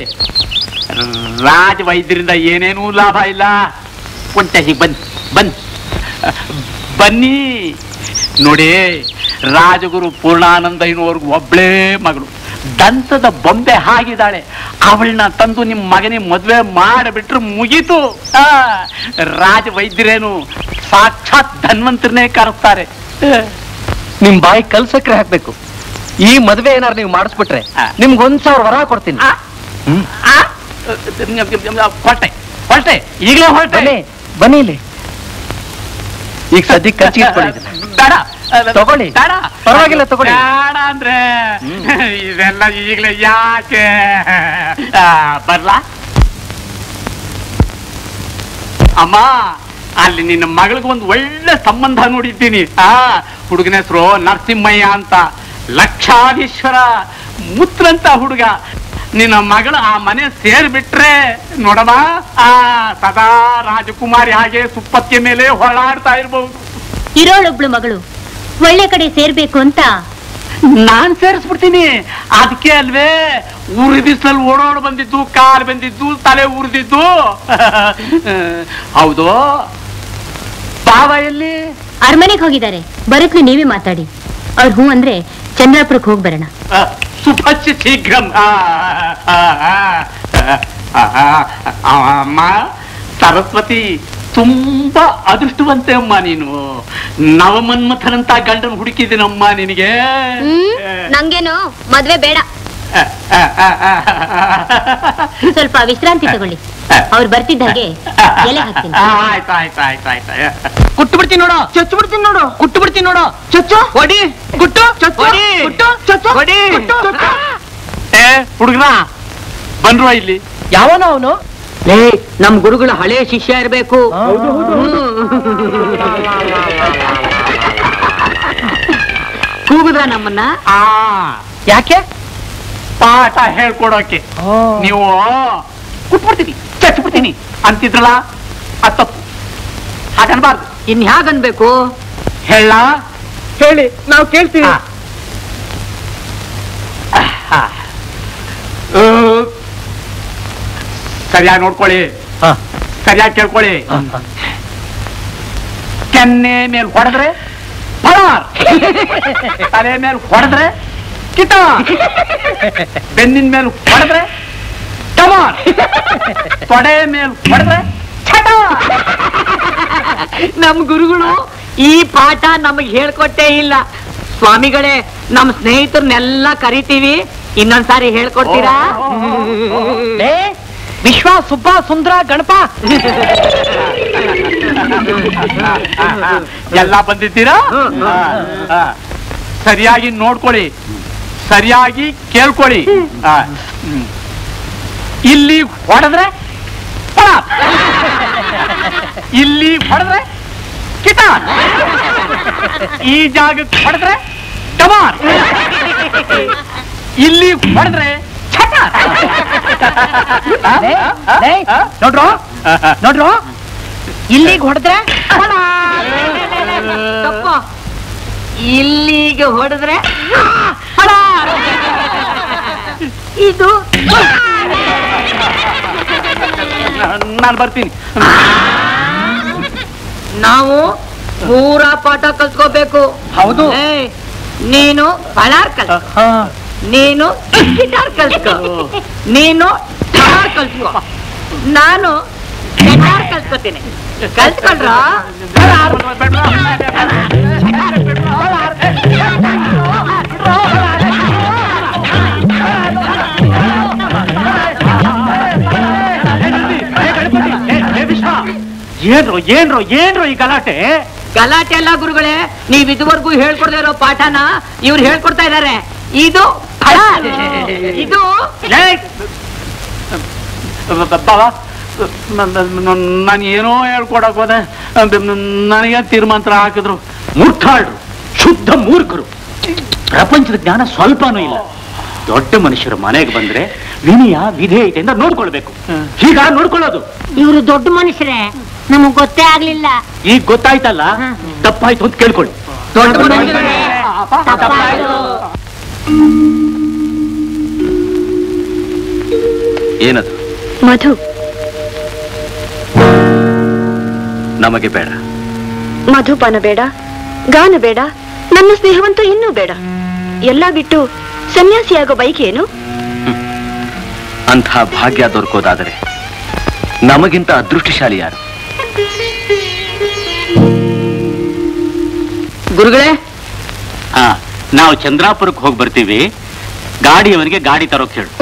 ರಾಜ ವೈದ್ಯರಿಂದ ಏನೇನೂ ಲಾಭ ಇಲ್ಲ ಒಂಟೆ ಬನ್ನಿ ಬನ್ನಿ ಬನ್ನಿ ನೋಡಿ ರಾಜಗುರು ಪೂರ್ಣಾನಂದ ಇನ್ನೋರ್ಗು ಒಬ್ಳೇ ಮಗಳು ದಂತದ ಬೊಂಬೆ ಹಾಗಿದ್ದಾಳೆ ಅವಳನ್ನ ತಂದು ನಿಮ್ಮ ಮಗನಿಗೆ ಮದುವೆ ಮಾಡಿಬಿಟ್ರೆ ಮುಗೀತು ಆ, ರಾಜ ವೈದ್ಯರೇನು ಸಾಕ್ಷಾತ್ ಧನ್ವಂತರನ್ನೇ ಕರೆಸ್ತಾರೆ ನಿಮ್ ಬಾಯಿ ಕಲ್ ಸಕ್ಕರೆ ಹಾಕ್ಬೇಕು ಈ ಮದ್ವೆ ಏನಾರು ನೀವು ಮಾಡಿಸ್ಬಿಟ್ರೆ ನಿಮ್ಗೆ ಒಂದ್ ಸಾವಿರ ವರ ಕೊಡ್ತೀನಿ ಹ್ಮ್. ಆ? ಹೊರಟೆ ಹೊರಟೆ ಈಗಲೇ ಹೊರಟೆ ಬನ್ನಿ ಬನ್ನಿ ಇಲ್ಲಿ ಈಗ ಸದ್ಯಕ್ಕೆ ಖರ್ಚಿಗೆ ಇಟ್ಕೊಳ್ಳಿ ಇದನ್ನ. ಬೇಡ ತಗೊಳ್ಳಿ. ಬೇಡ ಪರವಾಗಿಲ್ಲ, ತಗೊಳ್ಳಿ. ಬೇಡ ಅಂದ್ರೆ ಇದೆಲ್ಲ ಈಗಲೇ ಯಾಕೆ ಆ, ಬರ್ಲಾ ಅಮ್ಮ ಅಲ್ಲಿ ನಿನ್ನ ಮಗಳಿಗೆ ಒಂದು ಒಳ್ಳೆ ಸಂಬಂಧ ನೋಡಿದ್ದೀನಿ ಆ ಹುಡುಗನ ಹೆಸರು ನರಸಿಂಹಯ್ಯ ಅಂತ ಲಕ್ಷಾಧೀಶ್ವರ ಮುತ್ತಂತ ಹುಡುಗ ನಿನ್ನ ಮಗಳು ಆ ಮನೆ ಸೇರ್ಬಿಟ್ರೆ ನೋಡಮ್ಮ ಆ ಸದಾ ರಾಜಕುಮಾರಿ ಹಾಗೆ ಸುಪ್ಪತ್ತಿಯ ಮೇಲೆ ಹೊರಳಾಡ್ತಾ ಇರ್ಬಹುದು ಇರೋಳೊಬ್ಳು ಮಗಳು ಒಳ್ಳೆ ಕಡೆ ಸೇರ್ಬೇಕು ಅಂತ ನಾನ್ ಸೇರಿಸ್ಬಿಡ್ತೀನಿ ಅದಕ್ಕೆ ಅಲ್ವೇ ಉರಿ ಬಿಸಿಲಲ್ಲಿ ಓಡೋಡ್ ಬಂದಿದ್ದು ಕಾಲು ಬಂದಿದ್ದು ತಲೆ ಉರಿದಿದ್ದು ಹೌದು ಬಾವ ಎಲ್ಲಿ ಅರಮನೆಗೆ ಹೋಗಿದ್ದಾರೆ ಬರತ್ಲು ನೀವೇ ಮಾತಾಡಿ ಅವ್ರು ಹ್ಞೂ ಅಂದ್ರೆ ಚಂದ್ರಾಪುರಕ್ಕೆ ಹೋಗಿ ಬರೋಣ ಸುಭಾಷ ಶೀಘ್ರಂ ಆ, ಆ, ಆ, ಆ, ಆ, ಆ, ಅಮ್ಮ ಸರಸ್ವತಿ ತುಂಬಾ ಅದೃಷ್ಟವಂತೆ ಅಮ್ಮ ನೀನು ನವಮನ್ಮಥನಂತ ಗಂಡನ ಹುಡುಕಿದ್ದೀನಮ್ಮ ನಿನಗೆ ನಂಗೇನು ಮದ್ವೆ ಬೇಡ ಸ್ವಲ್ಪ ವಿಶ್ರಾಂತಿ ತಗೊಳ್ಳಿ ಅವ್ರು ಬರ್ತಿದ್ದ ಹಾಗೆ ಎಲೆ ಹಾಕ್ತೀನಿ ಆಯ್ತು ಆಯ್ತು ಆಯ್ತು ಆಯ್ತು ಕುಟ್ಟು ಬಿಡ್ತೀನಿ ನೋಡು ಚಚ್ಚು ಬಿಡ್ತೀನಿ ನೋಡು ಕುಟ್ಟು ಬಿಡ್ತೀನಿ ನೋಡು ಚಚ್ಚು ಹೊಡಿ ಕುಟ್ಟು ಹೊಡಿ ಕುಟ್ಟು ಚಚ್ಚು ಹೊಡಿ ಏ ಹುಡುಗ್ರ ಬಂದ್ರು ಇಲ್ಲಿ ಯಾವನ ಅವನು ಲೇ ನಮ್ ಗುರುಗಳ ಹಳೆ ಶಿಷ್ಯ ಇರ್ಬೇಕು ಕೂಗುದ ನಮ್ಮನ್ನ ಆ ಯಾಕೆ ಪಾಠ ಹೇಳ್ಕೊಡೋಕೆ ನೀವು ಕುಟ್ಬಿಡ್ತೀನಿ ಚಚ್ಬಿಡ್ತೀನಿ ಅಂತಿದ್ರಲ್ಲ ಅದ್ ತಪ್ಪು ಹಾಗನ್ಬಾರ್ದು ಇನ್ ಹ್ಯಾಗನ್ಬೇಕು ಹೇಳ ಹೇಳಿ ನಾವು ಕೇಳ್ತೀವಿ ಸರಿಯಾಗಿ ನೋಡ್ಕೊಳ್ಳಿ ಸರಿಯಾಗಿ ಕೇಳ್ಕೊಳ್ಳಿ ಕೆನ್ನೆ ಮೇಲೆ ಹೊಡೆದ್ರೆ ಪಳಾರ್ ತಲೆ ಮೇಲೆ ಹೊಡೆದ್ರೆ ಕಿಟ ಬೆನ್ನಿನ ಮೇಲೆ ಹೊಡೆದ್ರೆ ಟಮಾರ್ ತೊಡೆ ಮೇಲೆ ಹೊಡೆದ್ರೆ ಛಟ ನಮ್ ಗುರುಗಳು ಈ ಪಾಠ ನಮಗ್ ಹೇಳ್ಕೊಟ್ಟೇ ಇಲ್ಲ ಸ್ವಾಮಿಗಳೇ ನಮ್ ಸ್ನೇಹಿತರನ್ನೆಲ್ಲ ಕರಿತೀವಿ ಇನ್ನೊಂದ್ಸಾರಿ ಹೇಳ್ಕೊಡ್ತೀರಾ ಲೇ, ವಿಶ್ವ ಸುಬ್ಬ ಸುಂದರ ಗಣಪ ಎಲ್ಲ ಬಂದಿದ್ದೀರಾ ಆ, ಆ. ಸರಿಯಾಗಿ ನೋಡ್ಕೊಳ್ಳಿ ಸರಿಯಾಗಿ ಕೇಳ್ಕೊಳ್ಳಿ ಆ, ಹ್ಮ್. ಇಲ್ಲಿ ಹೊಡೆದ್ರೆ ಪಳ. ಇಲ್ಲಿ ಹೊಡೆದ್ರೆ ಕಿಟ ಈ ಜಾಗಕ್ಕೆ ಹೊಡೆದ್ರೆ ಡಮಾರ್ ಇಲ್ಲಿ ಹೊಡೆದ್ರೆ ಛಟ ಲೇ, ಲೇ, ನೋಡ್ರೋ ನೋಡ್ರೋ ಇಲ್ಲಿಗೆ ಹೊಡೆದ್ರೆ ತಪ್ಪ ಇಲ್ಲಿಗೆ ಹೊಡೆದ್ರೆ ಫಳ. ಇದು ನಾನು ಬರ್ತೀನಿ ನಾವು ಪೂರಾ ಪಾಠ ಕಲ್ತ್ಕೋಬೇಕು ಹೌದು ಏ, ನೀನು ಬಲಾರ್ ಕಲ್ ನೀನು ಗಿಟಾರ್ ಕಲ್ತ್ಕೋ ನೀನು ಠಾರ್ ಕಲ್ತ್ಕೋ ನಾನು ಗಿಟಾರ್ ಕಲ್ತ್ಕೋತೀನಿ ಕಲ್ತ್ಕೊಳ್ರ ಏನ್ರು ಏನ್ರು ಏನ್ರು ಈ ಗಲಾಟೆ ಗಲಾಟೆ ಅಲ್ಲ ಗುರುಗಳೇ ನೀವ್ ಇದುವರೆಗೂ ಹೇಳ್ಕೊಡ್ದೇ ಇರೋ ಪಾಠನ ಇವ್ರು ಹೇಳ್ಕೊಡ್ತಾ ಇದಾರೆ ಇದು ಫಳ. ಇದು ಬಾಬಾ ನಾನು ಏನೋ ಹೇಳ್ಕೊಡಕ್ ಹೋದೆ ನನಗೆ ತೀರ್ಮಾನ ಹಾಕಿದ್ರು ಮುಟ್ಟಾಳ್ರು ಶುದ್ಧ ಮೂರ್ಖರು ಪ್ರಪಂಚದ ಜ್ಞಾನ ಸ್ವಲ್ಪನೂ ಇಲ್ಲ ದೊಡ್ಡ ಮನುಷ್ಯರ ಮನೆಗೆ ಬಂದ್ರೆ ವಿನಯ ವಿಧೇಯತೆಯಿಂದ ನೋಡ್ಕೊಳ್ಬೇಕು ಈಗ ನೋಡ್ಕೊಳ್ಳೋದು ಇವರು ದೊಡ್ಡ ಮನುಷ್ಯರೇ ನಮಗ್ ಗೊತ್ತೇ ಆಗ್ಲಿಲ್ಲ ಈಗ ಗೊತ್ತಾಯ್ತಲ್ಲ ತಪ್ಪಾಯ್ತು ಅಂತ ಕೇಳ್ಕೊಳ್ಳಿ ದೊಡ್ಡ ಮನುಷ್ಯರೇ ತಪ್ಪಾಯ್ತು ಏನದು ಮಧು ನಮಗೆ ಬೇಡ ಮಧುಪಾನ ಬೇಡ ಗಾನ ಬೇಡ ನನ್ನ ಸ್ನೇಹವಂತೂ ಇನ್ನೂ ಬೇಡ ಎಲ್ಲ ಬಿಟ್ಟು ಸನ್ಯಾಸಿಯಾಗೋ ಬೈಕ್ ಏನು ಅಂಥ ಭಾಗ್ಯ ದೊರಕೋದಾದರೆ ನಮಗಿಂತ ಅದೃಷ್ಟಶಾಲಿ ಯಾರು ಗುರುಗಳೇ ಹಾ ನಾವು ಚಂದ್ರಾಪುರಕ್ಕೆ ಹೋಗಿ ಬರ್ತೀವಿ ಗಾಡಿಯವರಿಗೆ ಗಾಡಿ ತರೋಕ್ ಹೇಳು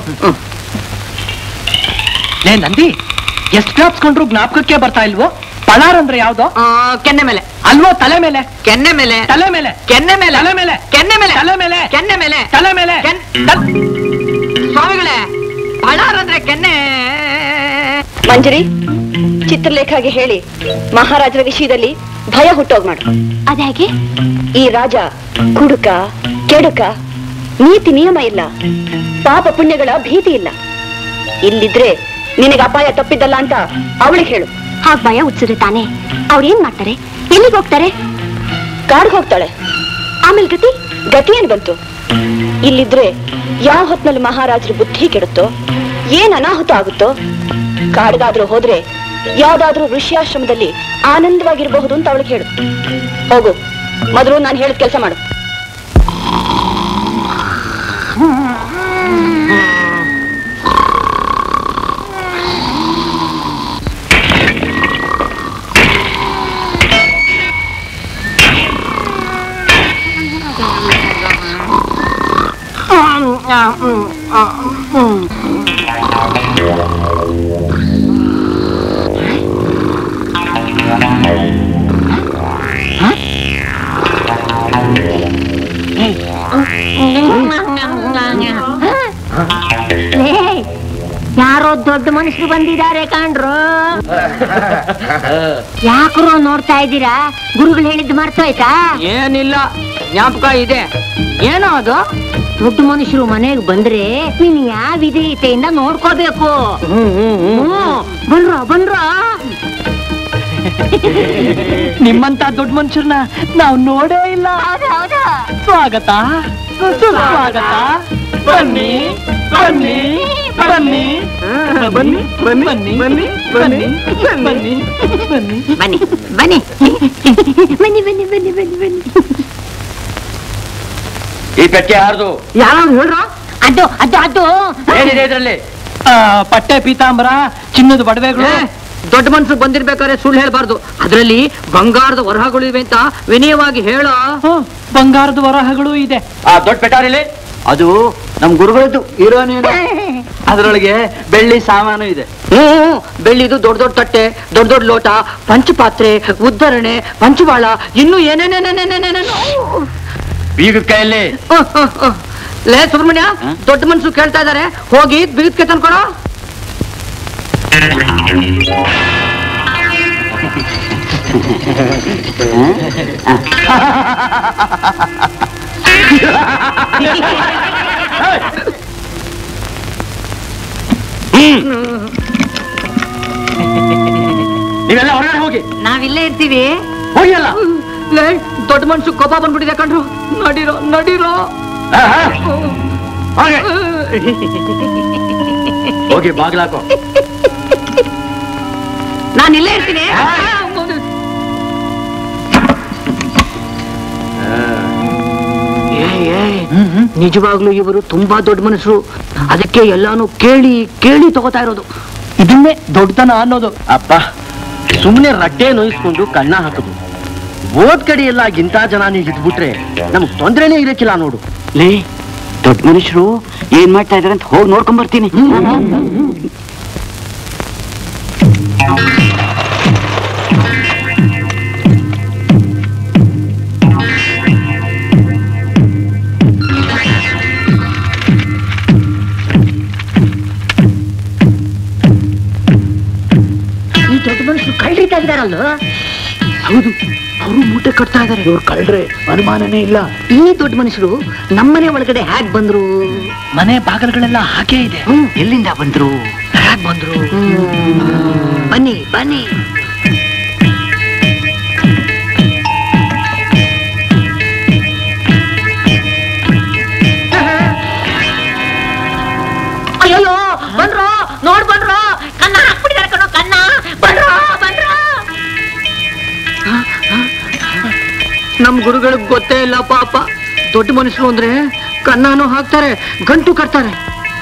ಲೇ ನಂದಿ ಎಷ್ಟ್ ಜ್ಞಾಪಿಸ್ಕೊಂಡ್ರು ಜ್ಞಾಪಕಕ್ಕೆ ಬರ್ತಾ ಇಲ್ವೋ ಪಲಾರ್ ಅಂದ್ರೆ ಯಾವ್ದು ಕೆನ್ನೆ ಮೇಲೆ ಅಲ್ವೋ ತಲೆ ಮೇಲೆ ಕೆನ್ನೆ ಮೇಲೆ ತಲೆ ಮೇಲೆ ಕೆನ್ನೆ ಮೇಲೆ ತಲೆ ಮೇಲೆ ಕೆನ್ನೆ ಮೇಲೆ ತಲೆ ಮೇಲೆ ಕೆನ್ನೆ ಮೇಲೆ ತಲೆ ಮೇಲೆ ಸ್ವಾಮಿಗಳೇ ಪಲಾರ್ ಅಂದ್ರೆ ಕೆನ್ನೆ ಮಂಜರಿ ಚಿತ್ರಲೇಖಾಗೆ ಹೇಳಿ ಮಹಾರಾಜರ ವಿಷಯದಲ್ಲಿ ಭಯ ಹುಟ್ಟೋಗ್ ಮಾಡು ಅದ್ಯಾಕೆ ಈ ರಾಜ ಕುಡುಕ ಕೆಡುಕ ನೀತಿ ನಿಯಮ ಇಲ್ಲ ಪಾಪ ಪುಣ್ಯಗಳ ಭೀತಿ ಇಲ್ಲ ಇಲ್ಲಿದ್ರೆ ನಿನಗೆ ಅಪಾಯ ತಪ್ಪಿದ್ದಲ್ಲ ಅಂತ ಅವಳಿಗೆ ಹೇಳು ಹಾಗ್ ಭಯ ಹುಟ್ಟಿಸಿದ್ರೆ ತಾನೆ ಅವ್ರೇನ್ ಮಾಡ್ತಾರೆ ಎಲ್ಲಿಗೆ ಹೋಗ್ತಾರೆ ಕಾಡ್ಗೆ ಹೋಗ್ತಾಳೆ ಆಮೇಲೆ ಗತಿ ಗತಿ ಏನ್ ಬಂತು ಇಲ್ಲಿದ್ರೆ ಯಾವ ಹೊತ್ನಲ್ಲಿ ಮಹಾರಾಜರ ಬುದ್ಧಿ ಕೆಡುತ್ತೋ ಏನ್ ಅನಾಹುತ ಆಗುತ್ತೋ ಕಾಡ್ಗಾದ್ರೂ ಹೋದ್ರೆ ಯಾವ್ದಾದ್ರೂ ಋಷ್ಯಾಶ್ರಮದಲ್ಲಿ ಆನಂದವಾಗಿರಬಹುದು ಅಂತ ಅವಳಿಗೆ ಹೇಳು ಹೋಗು ಮೊದಲು ನಾನು ಹೇಳಿದ ಕೆಲಸ ಮಾಡು ಲೇ, ಯಾರೋ ದೊಡ್ಡ ಮನುಷ್ಯರು ಬಂದಿದ್ದಾರೆ ಕಾಣ್ರು ಯಾಕ್ರೋ ನೋಡ್ತಾ ಇದ್ದೀರಾ ಗುರುಗಳು ಹೇಳಿದ್ದು ಮರ್ತೋಯ್ತಾ ಏನಿಲ್ಲ ಜ್ಞಾಪಕ ಇದೆ ಏನೋ ಅದು ದೊಡ್ಡ ಮನುಷ್ಯರು ಮನೆಗೆ ಬಂದ್ರೆ ನೀನ್ ಯಾವ ವಿಧೇಯತೆಯಿಂದ ನೋಡ್ಕೋಬೇಕು ಹ್ಮ್, ಬನ್ರೋ ಬನ್ರೋ ನಿಮ್ಮಂತ ದೊಡ್ಡ ಮನುಷ್ಯರನ್ನ ನಾವು ನೋಡೇ ಇಲ್ಲ ಸ್ವಾಗತ ಸುಸ್ವಾಗತ ಬನ್ನಿ ಬನ್ನಿ ಬನ್ನಿ ಬನ್ನಿ ಬನ್ನಿ ಬನ್ನಿ ಬನ್ನಿ ಬನ್ನಿ ಬನ್ನಿ ಬನ್ನಿ ಬನ್ನಿ ಬನ್ನಿ ಬನ್ನಿ ಬನ್ನಿ ಬನ್ನಿ ಬನ್ನಿ ಈ ಪೆಟ್ಟೆ ಯಾರ್ದು ಯಾರು ಹೇಳ್ರೋ ಅದು ಅದು ಅದು ಏನಿದೆ ಇದರಲ್ಲಿ ಆ, ಪಟ್ಟೆ ಪೀತಾಂಬರ ಚಿನ್ನದ ಒಡವೆಗಳು ದೊಡ್ಡ ಮನ್ಸು ಬಂದಿರ್ಬೇಕಾದ್ರೆ ಸುಳ್ಳು ಹೇಳ್ಬಾರ್ದು ಅದ್ರಲ್ಲಿ ಬಂಗಾರದ ವರಹಗಳು ಇವೆ ಅಂತ ವಿನಯವಾಗಿ ಹೇಳೋ ಬಂಗಾರದ ವರಹಗಳು ಇದೆ ಆ ದೊಡ್ಡ ಪೆಟಾರಿಲಿ ಅದು ನಮ್ ಗುರುಗಳದ್ದು ಇರೋನೇನು ಅದರೊಳಗೆ ಬೆಳ್ಳಿ ಸಾಮಾನು ಇದೆ ಹ್ಮ್ ಬೆಳ್ಳಿದು ದೊಡ್ಡ ದೊಡ್ಡ ತಟ್ಟೆ ದೊಡ್ಡ ದೊಡ್ಡ ಲೋಟ ಪಂಚಪಾತ್ರೆ ಉದ್ದರಣೆ ಪಂಚವಾಳ ಇನ್ನು ಏನೇನೇನೇನೇನೇನೇನೇನೋ ಬೀಗದ ಕೈಯಲ್ಲಿ ಲೇ ಸುಬ್ರಹ್ಮಣ್ಯ ದೊಡ್ಡ ಮನ್ಸು ಕೇಳ್ತಾ ಇದಾರೆ ಹೋಗಿ ಬೀಗಕ್ಕೆ ತಂದ್ಕೊಡೋ ನೀವೆಲ್ಲ ಹೊರಗಡೆ ಹೋಗಿ ನಾವಿಲ್ಲೇ ಇರ್ತೀವಿ ಹೋಗಿ ಅಲ್ಲ ಲೇ ದೊಡ್ಡ ಮನ್ಸು ಕೋಪ ಬಂದ್ಬಿಟ್ಟಿದೆ ಕಣ್ರು ನಡೀರೋ ನಡೀರೋ ಆ, ಆ. ಹಾಗೆ ಹೋಗಿ ಬಾಗ್ಲಾಕೋ ನಾನು ಇಲ್ಲೇ ಇರ್ತೀನಿ ನಿಜವಾಗ್ಲೂ ಇವರು ತುಂಬಾ ದೊಡ್ಡ ಮನುಷ್ಯರು ಅದಕ್ಕೆ ಎಲ್ಲಾನು ಕೇಳಿ ಕೇಳಿ ತಗೋತಾ ಇರೋದು ಇದನ್ನೇ ದೊಡ್ಡತನ ಅನ್ನೋದು ಅಪ್ಪ ಸುಮ್ಮನೆ ರಡ್ಡೆ ನೋಯಿಸ್ಕೊಂಡು ಕಣ್ಣ ಹಾಕುದು ಓದ್ ಕಡೆ ಎಲ್ಲ ಇಂಥ ಜನ ನೀವು ಇದ್ಬಿಟ್ರೆ ನಮ್ಗ್ ತೊಂದ್ರೆನೇ ಇರಕ್ಕಿಲ್ಲ ನೋಡು ಲೇ ದೊಡ್ಡ ಮನುಷ್ಯರು ಏನ್ ಮಾಡ್ತಾ ಇದಾರೆ ಅಂತ ಹೋಗಿ ನೋಡ್ಕೊಂಡ್ ಬರ್ತೀನಿ ಈ ದೊಡ್ಡ ಮನುಷ್ಯರು ಕಳ್ಳಿತಾ ಇದ್ದಾರಲ್ಲ ಹೌದು ಅವರು ಮೂಟೆ ಕಟ್ತಾ ಇದಾರೆ ಇವ್ರು ಕಳ್ರೆ ಅನುಮಾನನೇ ಇಲ್ಲ ಈ ದೊಡ್ಡ ಮನುಷ್ಯರು ನಮ್ಮನೆ ಒಳಗಡೆ ಹ್ಯಾಕ್ ಬಂದ್ರು ಮನೆ ಬಾಗಿಲುಗಳೆಲ್ಲ ಹಾಗೆ ಇದೆ ಎಲ್ಲಿಂದ ಬಂದ್ರು ಹ್ಯಾಕ್ ಬಂದ್ರು ಬನ್ನಿ ಬನ್ನಿ ಅಯ್ಯೋ ಬಂದ್ರು ನೋಡ್ ಬಂದ್ರು ಕನ್ನ ಹಾಕ್ಬಿಟ್ಟಿದಾರೆ ಕಣೋ ಕನ್ನ ಬಂದ್ರು ಬಂದ್ರು ನಮ್ ಗುರುಗಳಿಗೆ ಗೊತ್ತೇ ಇಲ್ಲ ಪಾಪ ದೊಡ್ಡ ಮನುಷ್ಯರು ಅಂದ್ರೆ ಕನ್ನಾನು ಹಾಕ್ತಾರೆ ಗಂಟು ಕಟ್ತಾರೆ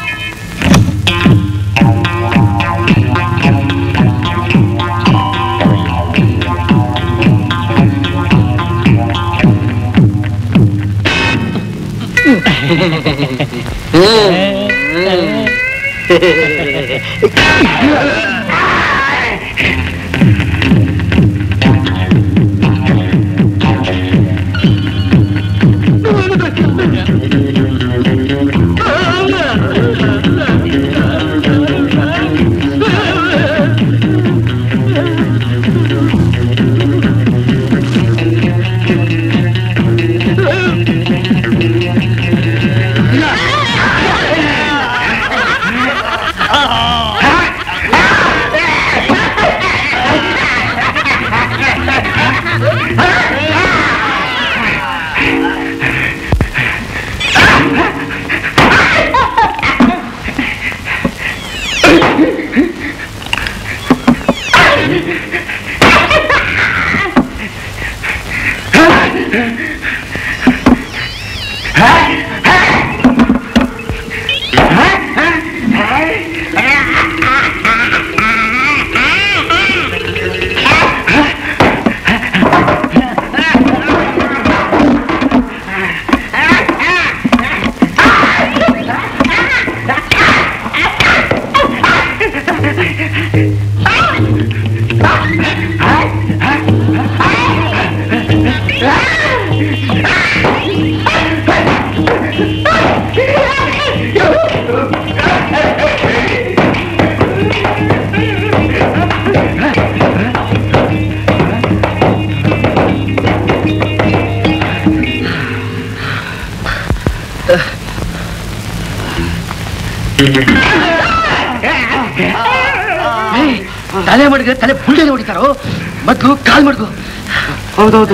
ತಲೆ ಮಡ್ಗೆ ತಲೆ ಬುಲ್ಡೆ ಹೊಡಿತಾರೋ ಮೊದ್ಲು ಕಾಲ್ ಮಡ್ಗು ಹೌದೌದು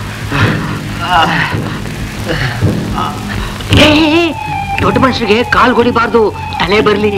ಏ, ದೊಡ್ಡ ಮನುಷ್ಯರಿಗೆ ಕಾಲ್ ಹೊಡಿಬಾರ್ದು ತಲೆ ಬರ್ಲಿ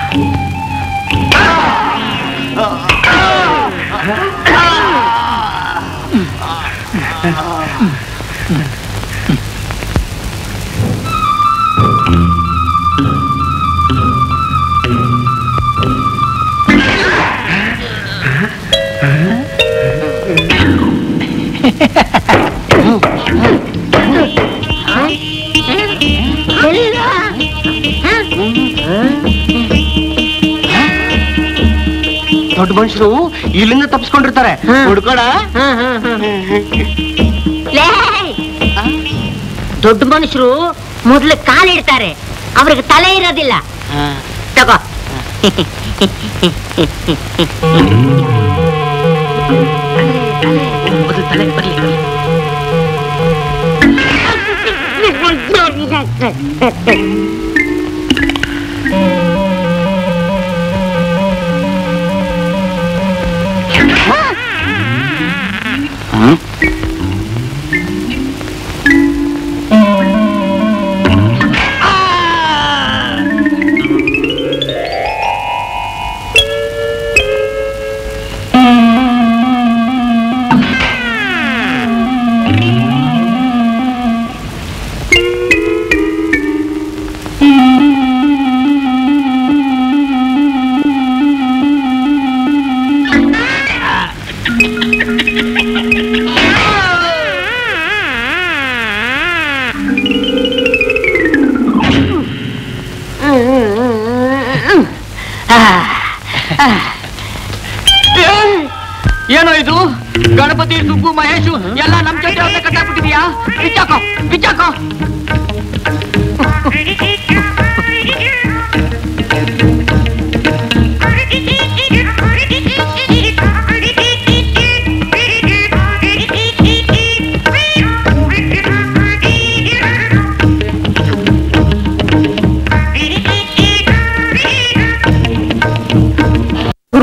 ದೊಡ್ಡ ಮನುಷ್ಯರು ಇಲ್ಲಿಂದ ತಪ್ಪಿಸ್ಕೊಂಡಿರ್ತಾರೆ ಹುಡ್ಕೋಣ ಲೇ ದೊಡ್ಡ ಮನುಷ್ಯರು ಮೊದ್ಲು ಕಾಲಿಡ್ತಾರೆ ಅವ್ರಿಗೆ ತಲೆ ಇರೋದಿಲ್ಲ ತಗೋ ತಲೆ ಬರ್ಲಿ ಏನೋ ಇದು ಗಣಪತಿ ಸುಬ್ಬು ಮಹೇಶು ಎಲ್ಲ ನಮ್ ಜೊತೆ ಅವ್ರನ್ನ ಕಟ್ಟಾಕ್ಬಿಟ್ಟಿದ್ಯಾ ಬಿಚ್ಚಾಕೋ ಬಿಚ್ಚಾಕೋ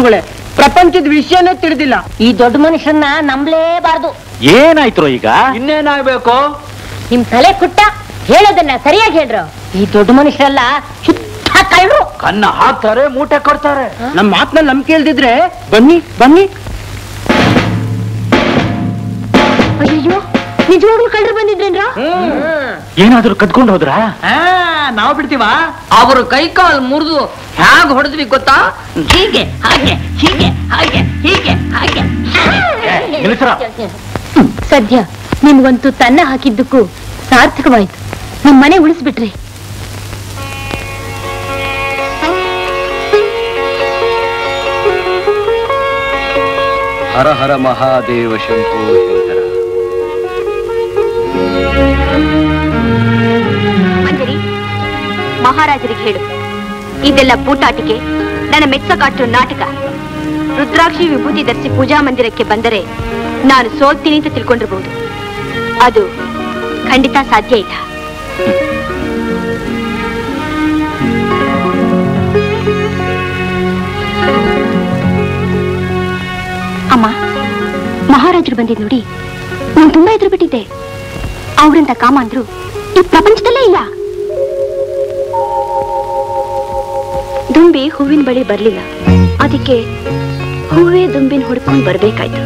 ಗುರುಗಳೇ ಪ್ರಪಂಚದ ವಿಷಯನೇ ತಿಳಿದಿಲ್ಲ ಈ ದೊಡ್ಡ ಮನುಷ್ಯನ್ನ ನಂಬಲೇಬಾರ್ದು ಏನಾಯ್ತು ಈಗ ಇನ್ನೇನಾಗ್ಬೇಕು ನಿಮ್ ತಲೆ ಕುಟ್ಟ ಹೇಳೋದನ್ನ ಸರಿಯಾಗಿ ಹೇಳ್ರು ಈ ದೊಡ್ಡ ಮನುಷ್ಯರೆಲ್ಲ ಶುದ್ಧ ಕಳ್ರು ಕನ್ನ ಹಾಕ್ತಾರೆ ಮೂಟೆ ಕೊಡ್ತಾರೆ ನಮ್ಮ ಮಾತನ್ನ ನಂಬಿಕೆ ಇಲ್ದಿದ್ರೆ ಬನ್ನಿ ಬನ್ನಿ ಅಯ್ಯೋ ನಿಜವಾಗ್ಲೂ ಕಳ್ರು ಬಂದಿದ್ರೇನ್ರ ಏನಾದ್ರೂ ಕದ್ಕೊಂಡು ಹೋದ್ರಾ ನಾವು ಬಿಡ್ತೀವಾ ಅವರು ಕೈ ಕಾಲು ಮುರಿದು ಹ್ಯಾಗ್ ಹೊಡೆದ್ವಿ ಗೊತ್ತಾ ಹೀಗೆ ಹಾಗೆ ಹೀಗೆ ಹಾಗೆ ಹೀಗೆ ಹಾಗೆ ನಿಲ್ಲಿಸ್ರ ಸದ್ಯ ನಿಮ್ಗಂತೂ ತನ್ನ ಹಾಕಿದ್ದಕ್ಕೂ ಸಾರ್ಥಕವಾಯ್ತು ನಮ್ ಮನೆ ಉಳಿಸ್ಬಿಟ್ರಿ ಹರ ಹರ ಮಹಾದೇವ ಶಂಭೋ ಶಂಕರ ಮಂಜರಿ ಮಹಾರಾಜರಿಗೆ ಹೇಳು ಇದೆಲ್ಲ ಪೂಟಾಟಿಕೆ ನನ್ನ ಮೆಚ್ಚಕಾಟು ನಾಟಕ ರುದ್ರಾಕ್ಷಿ ವಿಭೂತಿ ಧರಿಸಿ ಪೂಜಾ ಮಂದಿರಕ್ಕೆ ಬಂದರೆ ನಾನು ಸೋಲ್ತೀನಿ ಅಂತ ತಿಳ್ಕೊಂಡಿರ್ಬೋದು ಅದು ಖಂಡಿತ ಸಾಧ್ಯ ಇಲ್ಲ ಅಮ್ಮ ಮಹಾರಾಜರು ಬಂದಿದ್ ನೋಡಿ ನಾನು ತುಂಬಾ ಎದುರು ಬಿಟ್ಟಿದ್ದೆ ಅವ್ರಂತ ಕಾಮಾಂದ್ರು ಈ ಪ್ರಪಂಚದಲ್ಲೇ ಇಲ್ಲ ದುಂಬಿ ಹೂವಿನ ಬಳಿ ಬರ್ಲಿಲ್ಲ ಅದಕ್ಕೆ ಹೂವೇ ದುಂಬಿನ ಹುಡ್ಕೊಂಡ್ ಬರ್ಬೇಕಾಯ್ತು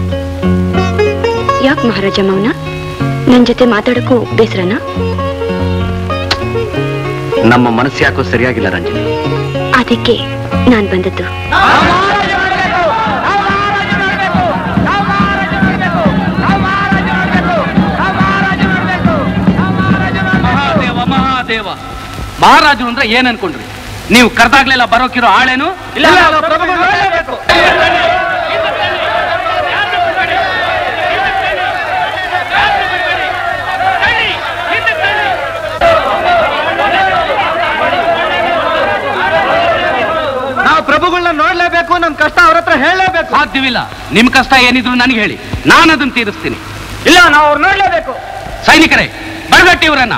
ಯಾಕೆ ಮಹಾರಾಜ ಮೌನ ನನ್ ಜೊತೆ ಮಾತಾಡಕ್ಕೂ ಬೇಸರನ ನಮ್ಮ ಮನಸ್ಸು ಯಾಕೋ ಸರಿಯಾಗಿಲ್ಲ ರಂಜನಿ ಅದಕ್ಕೆ ನಾನ್ ಬಂದದ್ದು ಮಹಾದೇವ ಮಹಾದೇವ ಮಹಾರಾಜರು ಅಂದ್ರೆ ಏನ್ ಅನ್ಕೊಂಡ್ರಿ ನೀವು ಕರ್ದಾಗ್ಲೆಲ್ಲ ಬರೋಕಿರೋ ಆಳೇನು ಇಲ್ಲ ನಾವು ಪ್ರಭುಗಳನ್ನ ನೋಡ್ಲೇಬೇಕು ನಮ್ ಕಷ್ಟ ಅವ್ರ ಹತ್ರ ಹೇಳಲೇಬೇಕು ಸಾಧ್ಯವಿಲ್ಲ ನಿಮ್ ಕಷ್ಟ ಏನಿದ್ರು ನನಗೆ ಹೇಳಿ ನಾನು ಅದನ್ನ ತೀರಿಸ್ತೀನಿ ಇಲ್ಲ ನಾವು ಅವ್ರು ನೋಡ್ಲೇಬೇಕು ಸೈನಿಕರೇ ಬಡಗಟ್ಟಿ ಇವರನ್ನ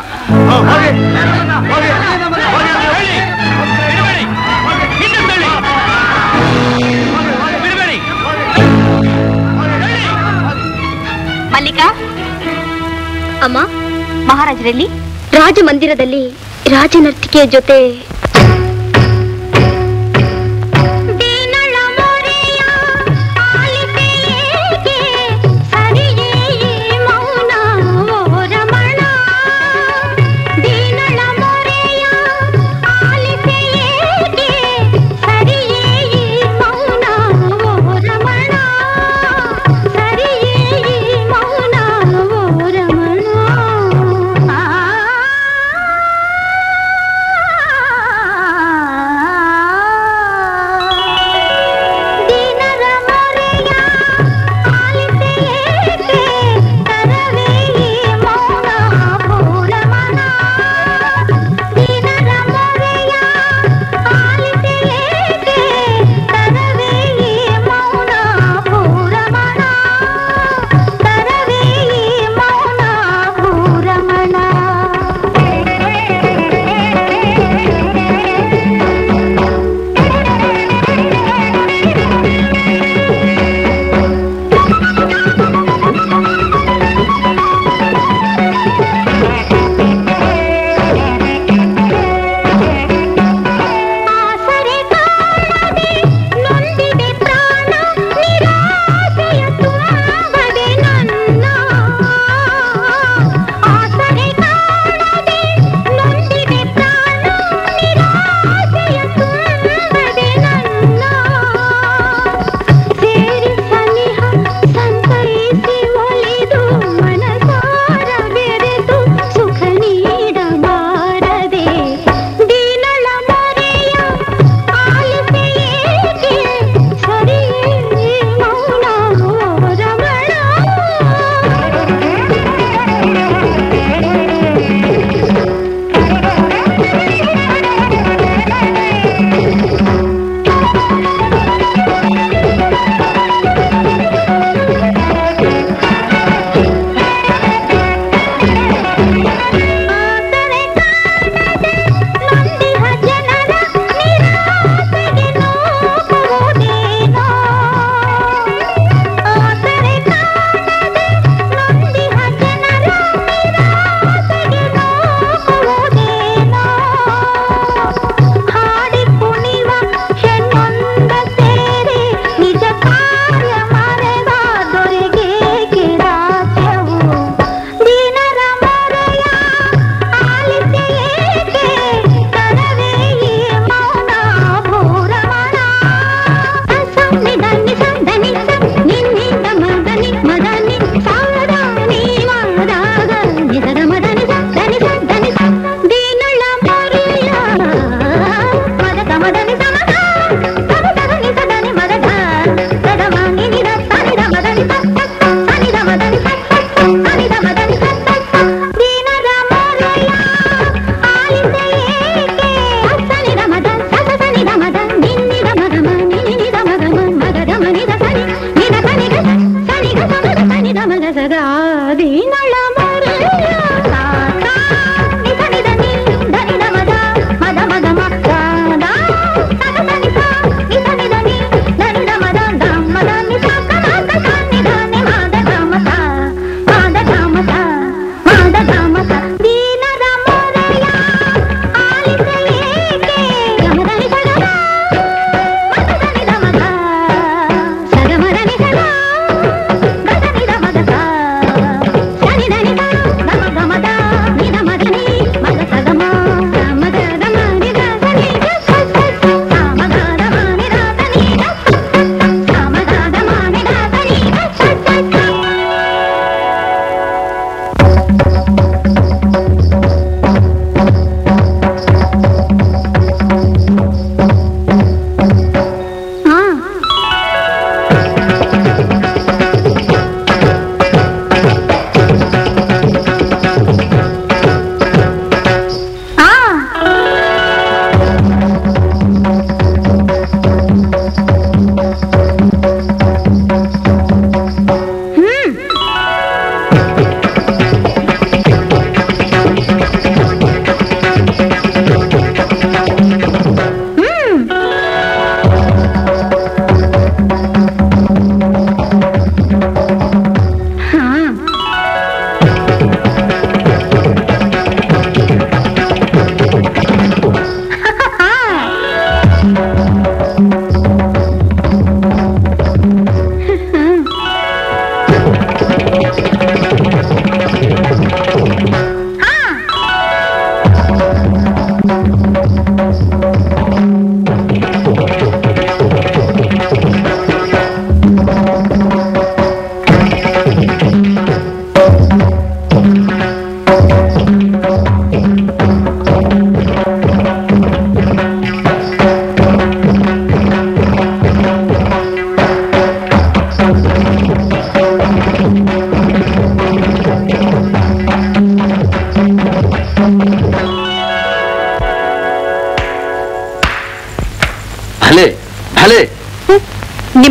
ಮಲ್ಲಿಕಾ ಅಮ್ಮ ಮಹಾರಾಜರಲ್ಲಿ ರಾಜ ಮಂದಿರದಲ್ಲಿ ರಾಜನರ್ತಿಕೆಯ ಜೊತೆ ಆ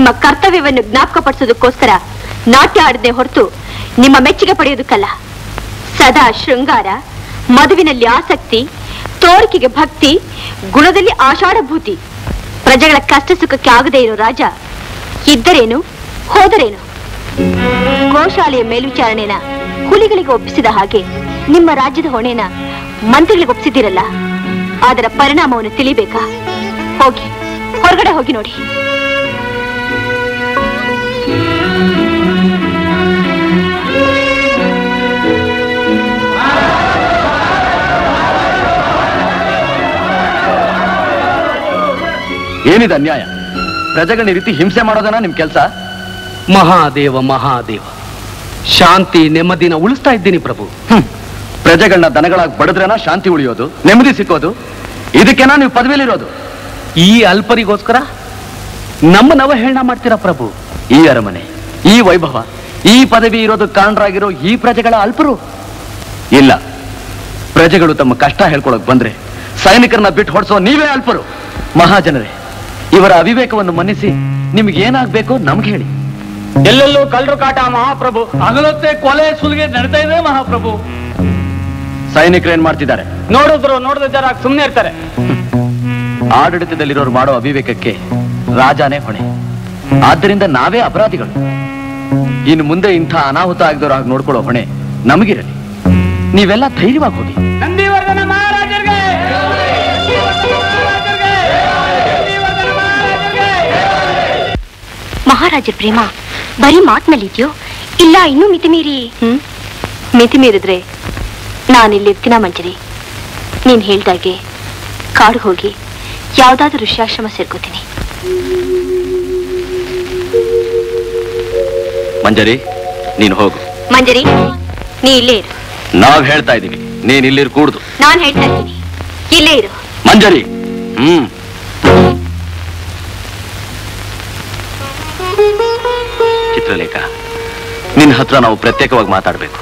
ನಿಮ್ಮ ಕರ್ತವ್ಯವನ್ನು ಜ್ಞಾಪಕಪಡಿಸೋದಕ್ಕೋಸ್ಕರ ನಾಟ್ಯ ಆಡದೆ ಹೊರತು ನಿಮ್ಮ ಮೆಚ್ಚುಗೆ ಪಡೆಯೋದಕ್ಕಲ್ಲ ಸದಾ ಶೃಂಗಾರ ಮದುವಿನಲ್ಲಿ ಆಸಕ್ತಿ ತೋರಿಕೆಗೆ ಭಕ್ತಿ ಗುಣದಲ್ಲಿ ಆಷಾಢಭೂತಿ ಪ್ರಜೆಗಳ ಕಷ್ಟ ಸುಖಕ್ಕೆ ಆಗದೇ ಇರೋ ರಾಜ ಇದ್ದರೇನು ಹೋದರೇನು ಗೋಶಾಲೆಯ ಮೇಲ್ವಿಚಾರಣೆನ ಹುಲಿಗಳಿಗೆ ಒಪ್ಪಿಸಿದ ಹಾಗೆ ನಿಮ್ಮ ರಾಜ್ಯದ ಹೊಣೆನ ಮಂತ್ರಿಗಳಿಗೆ ಒಪ್ಪಿಸಿದಿರಲ್ಲ ಅದರ ಪರಿಣಾಮವನ್ನು ತಿಳಿಬೇಕಾ ಹೋಗಿ ಹೊರಗಡೆ ಹೋಗಿ ನೋಡಿ ಏನಿದೆ ಅನ್ಯಾಯ ಪ್ರಜೆಗಳನ್ನ ಈ ರೀತಿ ಹಿಂಸೆ ಮಾಡೋದನ್ನ ನಿಮ್ ಕೆಲಸ ಮಹಾದೇವ ಮಹಾದೇವ ಶಾಂತಿ ನೆಮ್ಮದಿನ ಉಳಿಸ್ತಾ ಇದ್ದೀನಿ ಪ್ರಭು ಪ್ರಜೆಗಳನ್ನ ದನಗಳಾಗಿ ಬಡದ್ರನ ಶಾಂತಿ ಉಳಿಯೋದು ನೆಮ್ಮದಿ ಸಿಕ್ಕೋದು ಇದಕ್ಕೆನಾ ನೀವು ಪದವಿಲಿರೋದು ಈ ಅಲ್ಪರಿಗೋಸ್ಕರ ನಮ್ಮ ನವಹೇಳನ ಮಾಡ್ತೀರಾ ಪ್ರಭು ಈ ಅರಮನೆ ಈ ವೈಭವ ಈ ಪದವಿ ಇರೋದು ಕಾರಣರಾಗಿರೋ ಈ ಪ್ರಜೆಗಳ ಅಲ್ಪರು ಇಲ್ಲ ಪ್ರಜೆಗಳು ತಮ್ಮ ಕಷ್ಟ ಹೇಳ್ಕೊಳಕ್ ಬಂದ್ರೆ ಸೈನಿಕರನ್ನ ಬಿಟ್ಟು ಹೊಡ್ಸೋ ನೀವೇ ಅಲ್ಪರು ಮಹಾಜನರೇ ಇವರ ಅವಿವೇಕವನ್ನು ಮನ್ನಿಸಿ ನಿಮ್ಗೆ ಏನಾಗ್ಬೇಕೋ ನಮ್ಗೆ ಹೇಳಿ ಎಲ್ಲೆಲ್ಲೂ ಕಳ್ಳರು ಕಾಟ ಮಹಾಪ್ರಭು ಹಗಲೊತ್ತೆ ಕೊಲೆ ಸುಲಿಗೆ ನಡೀತಾ ಇದೆ ಮಹಾಪ್ರಭು ಸೈನಿಕರು ಏನ್ ಮಾಡ್ತಿದ್ದಾರೆ ನೋಡಿದ್ರು ನೋಡಿದ ಜರ ಸುಮ್ಮನೆ ಇರ್ತಾರೆ ಆಡಳಿತದಲ್ಲಿರೋರು ಮಾಡೋ ಅವಿವೇಕಕ್ಕೆ ರಾಜಾನೇ ಹೊಣೆ ಆದ್ದರಿಂದ ನಾವೇ ಅಪರಾಧಿಗಳು ಇನ್ನು ಮುಂದೆ ಇಂಥ ಅನಾಹುತ ಆಗದವ್ರ ಹಾಗೆ ನೋಡ್ಕೊಳ್ಳೋ ಹೊಣೆ ನಮಗಿರಲಿ ನೀವೆಲ್ಲ ಧೈರ್ಯವಾಗಿ ಹೋಗಿ ನಂದಿವರ್ಧನ ಮಹಾರಾಜರಿಗೆ ಮಹಾರಾಜರ ಪ್ರೇಮ ಬರೀ ಮಾತಿನಲ್ಲಿದ್ಯೋ ಇಲ್ಲ ಇನ್ನೂ ಮಿತಿ ಮೀರಿ ಹ್ಮ್ ಮಿತಿ ಮೀರಿದ್ರೆ ನಾನಿಲ್ಲಿ ಇರ್ತೀನ ಮಂಜರಿ ನೀನ್ ಹೇಳ್ದಾಗೆ ಕಾಡು ಹೋಗಿ ಯಾವ್ದಾದ್ರೂ ಋಷ್ಯಾಶ್ರಮ ಸೇರ್ಕೋತೀನಿ ಮಂಜರಿ ನೀನು ಹೋಗು ಮಂಜರಿ ನೀ ಇಲ್ಲೇ ಇರು ನಾವ್ ಹೇಳ್ತಾ ಇದೀವಿ ನೀನ್ ಇಲ್ಲಿರ್ ಕೂಡ್ದು ನಾನ್ ಹೇಳ್ತಾ ಇದ್ದೀನಿ ಇಲ್ಲೇ ಇರು ಮಂಜರಿ ಹ್ಮ್ ಚಿತ್ರಲೇಖ ನಿನ್ನ ಹತ್ರ ನಾವು ಪ್ರತ್ಯೇಕವಾಗಿ ಮಾತಾಡಬೇಕು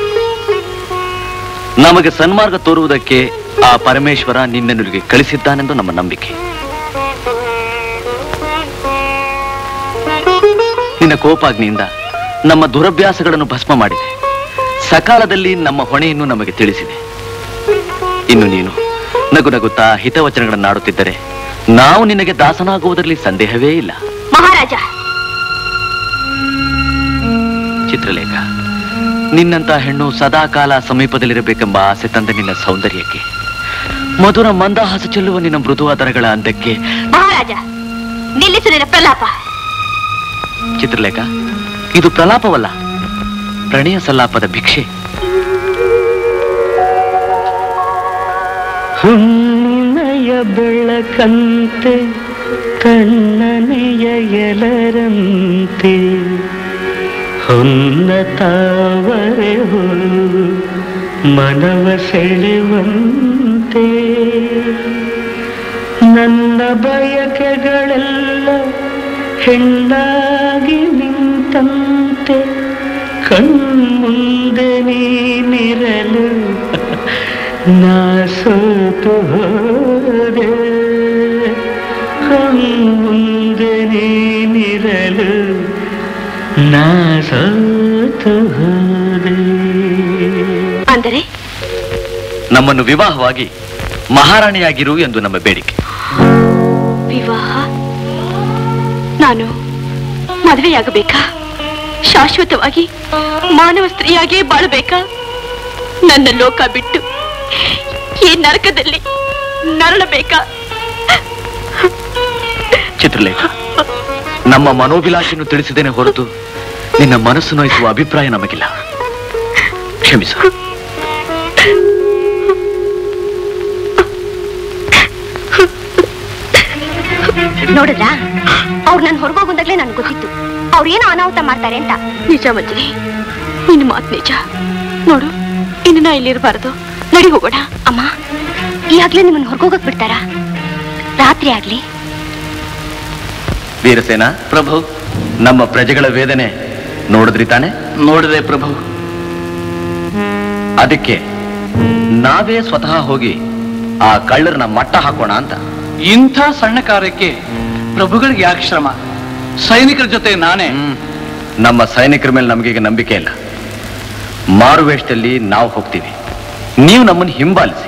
ನಮಗೆ ಸನ್ಮಾರ್ಗ ತೋರುವುದಕ್ಕೆ ಆ ಪರಮೇಶ್ವರ ನಿನ್ನನಿಗೆ ಕಳಿಸಿದ್ದಾನೆಂದು ನಮ್ಮ ನಂಬಿಕೆ ನಿನ್ನ ಕೋಪಾಗ್ನಿಯಿಂದ ನಮ್ಮ ದುರಭ್ಯಾಸಗಳನ್ನು ಭಸ್ಮ ಮಾಡಿದೆ ಸಕಾಲದಲ್ಲಿ ನಮ್ಮ ಹೊಣೆಯನ್ನು ನಮಗೆ ತಿಳಿಸಿದೆ ಇನ್ನು ನೀನು ನಗು ನಗುತ್ತಾ ಹಿತವಚನಗಳನ್ನಾಡುತ್ತಿದ್ದರೆ ನಾವು ನಿನಗೆ ದಾಸನಾಗುವುದರಲ್ಲಿ ಸಂದೇಹವೇ ಇಲ್ಲ ಮಹಾರಾಜ ಚಿತ್ರಲೇಖ ನಿನ್ನಂತ ಹೆಣ್ಣು ಸದಾಕಾಲ ಸಮೀಪದಲ್ಲಿರಬೇಕೆಂಬ ಆಸೆ ತಂದ ನಿನ್ನ ಸೌಂದರ್ಯಕ್ಕೆ ಮಧುರ ಮಂದಹಾಸ ಚೆಲ್ಲುವ ನಿನ್ನ ಮೃದುವಾದರಗಳ ಅಂದಕ್ಕೆ ಮಹಾರಾಜ ನಿಲ್ಲಿಸು ನಿನ್ನ ಪ್ರಲಾಪ ಚಿತ್ರಲೇಖ ಇದು ಪ್ರಲಾಪವಲ್ಲ ಪ್ರಣಯ ಸಲ್ಲಾಪದ ಭಿಕ್ಷೆ ಹುಣ್ಣಿಮೆಯ ಬೆಳಕಂತೆ ಕಣ್ಣನೆಯ ಎಲರಂತೆ ಹೊನ್ನ ತಾವರೆ ಹುಳು ಮನವ ಸೆಳೆವಂತೆ ನನ್ನ ಬಯಕೆಗಳೆಲ್ಲ ಹೆಣ್ಣಾಗಿ ನಿಂತಂತೆ ಕಣ್ಮುಂದೆ ನೀನಿರಲು ನಾ ಸೋತು ಹೋದೆ ಕಣ್ಮುಂದೆ ನೀನಿರಲು ನಾ ಸೋತು ಹೋದೆ ಅಂದರೆ ನಮ್ಮನ್ನು ವಿವಾಹವಾಗಿ ಮಹಾರಾಣಿಯಾಗಿರು ಎಂದು ನಮ್ಮ ಬೇಡಿಕೆ ವಿವಾಹ ನಾನು ಮದುವೆಯಾಗಬೇಕಾ ಶಾಶ್ವತವಾಗಿ ಮಾನವ ಸ್ತ್ರೀಯಾಗಿಯೇ ಬಾಳಬೇಕಾ ನನ್ನ ಲೋಕ ಬಿಟ್ಟು ಈ ನರಕದಲ್ಲಿ ನರಳಬೇಕಾ ಚಿತ್ರಲೇಖ ನಮ್ಮ ಮನೋಭಿಲಾಷೆಯನ್ನು ತಿಳಿಸಿದ್ದೇನೆ ಹೊರತು ನಿನ್ನ ಮನಸ್ಸು ನೋಯಿಸುವ ಅಭಿಪ್ರಾಯ ನಮಗಿಲ್ಲ ಕ್ಷಮಿಸು ನೋಡಿದ್ರ ಅವ್ರು ನನ್ ಹೊರಗೋಗುಂದಾಗ್ಲೇ ನನ್ಗೆ ಗೊತ್ತಿತ್ತು ಅವ್ರು ಏನೋ ಅನಾಹುತ ಮಾಡ್ತಾರೆ ಅಂತ ನಿಜ ಮಂಜರಿ ನಿನ್ನ ಮಾತು ನಿಜ ನೋಡು ಇನ್ನು ನಾ ಇಲ್ಲಿರಬಾರ್ದು ನಡಿ ಹೋಗೋಣ ಅಮ್ಮ ಈಗಾಗ್ಲೇ ನಿಮ್ಮನ್ನ ಹೊರಗೋಗಕ್ ಬಿಡ್ತಾರಾ ರಾತ್ರಿ ಆಗ್ಲಿ ವೀರಸೇನ ಪ್ರಭು ನಮ್ಮ ಪ್ರಜೆಗಳ ವೇದನೆ ನೋಡಿದ್ರಿ ತಾನೆ ನೋಡಿದೆ ಪ್ರಭು ಅದಕ್ಕೆ ನಾವೇ ಸ್ವತಃ ಹೋಗಿ ಆ ಕಳ್ಳರನ್ನ ಮಟ್ಟ ಹಾಕೋಣ ಅಂತ ಇಂಥ ಸಣ್ಣ ಕಾರ್ಯಕ್ಕೆ ಪ್ರಭುಗಳಿಗೆ ಯಾಕೆ ಶ್ರಮ ಸೈನಿಕರ ಜೊತೆ ನಾನೇ ನಮ್ಮ ಸೈನಿಕರ ಮೇಲೆ ನಮಗೀಗ ನಂಬಿಕೆ ಇಲ್ಲ ಮಾರುವೇಷದಲ್ಲಿ ನಾವು ಹೋಗ್ತೀವಿ ನೀವು ನಮ್ಮನ್ನು ಹಿಂಬಾಲಿಸಿ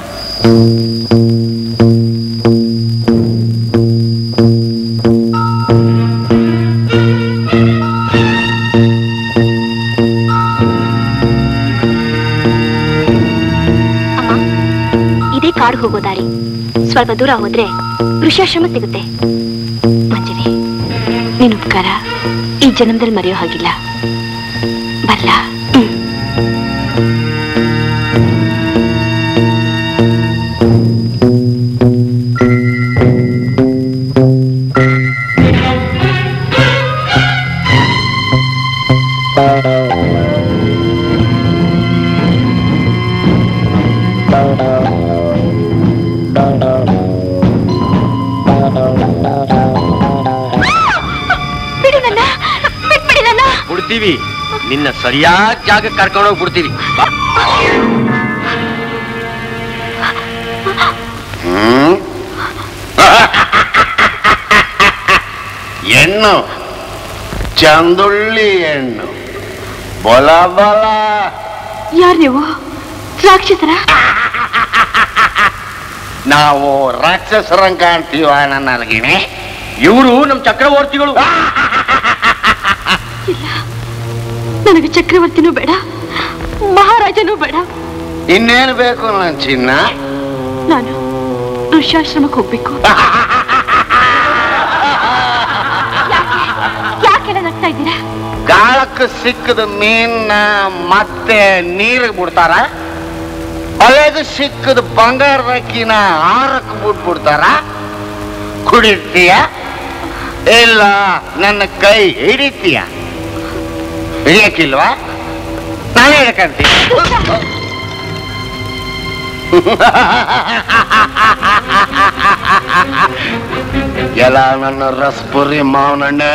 ಇದೇ ಕಾಡು ಹೋಗೋ ದಾರಿ ಸ್ವಲ್ಪ ದೂರ ಹೋದ್ರೆ ಋಷಾಶ್ರಮ ಸಿಗುತ್ತೆ ಮಂಜರಿ ನಿನ್ ಉಪಕಾರ ಈ ಜನ್ಮದಲ್ಲಿ ಮರೆಯೋ ಹಾಗಿಲ್ಲ ಬಲ್ಲ ಬಿಡಿ ನನ್ನ ಬಿಟ್ಬಿಡಿ ನನ್ನ ಬಿಡ್ತೀವಿ ನಿನ್ನ ಸರಿಯಾದ ಜಾಗಕ್ಕೆ ಕರ್ಕೊಂಡೋಗಿ ಬಿಡ್ತೀವಿ ಬಾ. ಹ್ಮ್ ಹೆಣ್ಣು ಚಂದುಳ್ಳಿ ಹೆಣ್ಣು ಬಲ ಬಲ ಯಾರ್ ನೀವು ರಾಕ್ಷಸರ ನಾವು ರಾಕ್ಷಸರಂಗ್ ಕಾಣ್ತೀವ ನನಗಿನಿ ಇವರು ನಮ್ ಚಕ್ರವರ್ತಿಗಳು ನನಗೆ ಚಕ್ರವರ್ತಿನೂ ಬೇಡ ಮಹಾರಾಜನೂ ಬೇಡ ಇನ್ನೇನು ಬೇಕು ನನ್ ಚಿನ್ನ ನಾನು ಋಷಾಶ್ರಮಕ್ಕೆ ಹೋಗ್ಬೇಕು ಯಾಕೆ ಯಾಕೆಲ್ಲ ನಗ್ತಾ ಇದ್ದೀರಾ ಗಾಳಕ್ಕೆ ಸಿಕ್ಕದ ಮೀನ್ನ ಮತ್ತೆ ನೀರಿಗೆ ಬಿಡ್ತಾರ ಅಲೆಗೆ ಸಿಕ್ಕದ ಬಂಗಾರಕ್ಕಿನ ಆರಕ್ಕೆ ಬಿಟ್ಬಿಡ್ತಾರ ಕುಡಿತೀಯ ಇಲ್ಲ ನನ್ನ ಕೈ ಹಿಡಿತೀಯ ಹಿಡಿಯಕ್ಕಿಲ್ವಾ ನಾನು ಹಿಡ್ಕಂತೀನಿ ಎಲ್ಲ ನನ್ನ ರಸ್ಪುರಿ ಮಾವನಣ್ಣೆ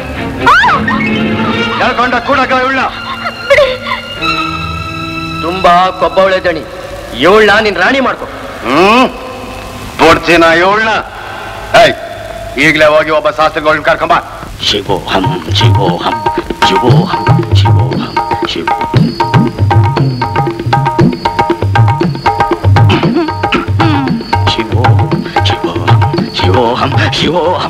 ಹೇಳ್ಕೊಂಡ ಕೂಡ ಉಳ್ಳ ತುಂಬಾ ಕೊಬ್ಬವಳೆ ದಣಿ ಇವಳನ್ನ ನಿನ್ ರಾಣಿ ಮಾಡ್ಕೊ ಹ್ಮ್ ತೋಡ್ತೀನ ಇವಳನ್ನ ಏಯ್ ಈಗಲೇ ಹೋಗಿ ಒಬ್ಬ ಶಾಸ್ತ್ರಿಗಳನ್ನ ಕರ್ಕೊಂಬ ಶಿವೋಹಂ ಶಿವೋಹಂ ಶಿವೋಹಂ ಶಿವೋಹಂ ಶಿವ ಶಿವೋಹಂ ಶಿವೋಹಂ ಶಿವೋಹಂ ಶಿವೋಹಂ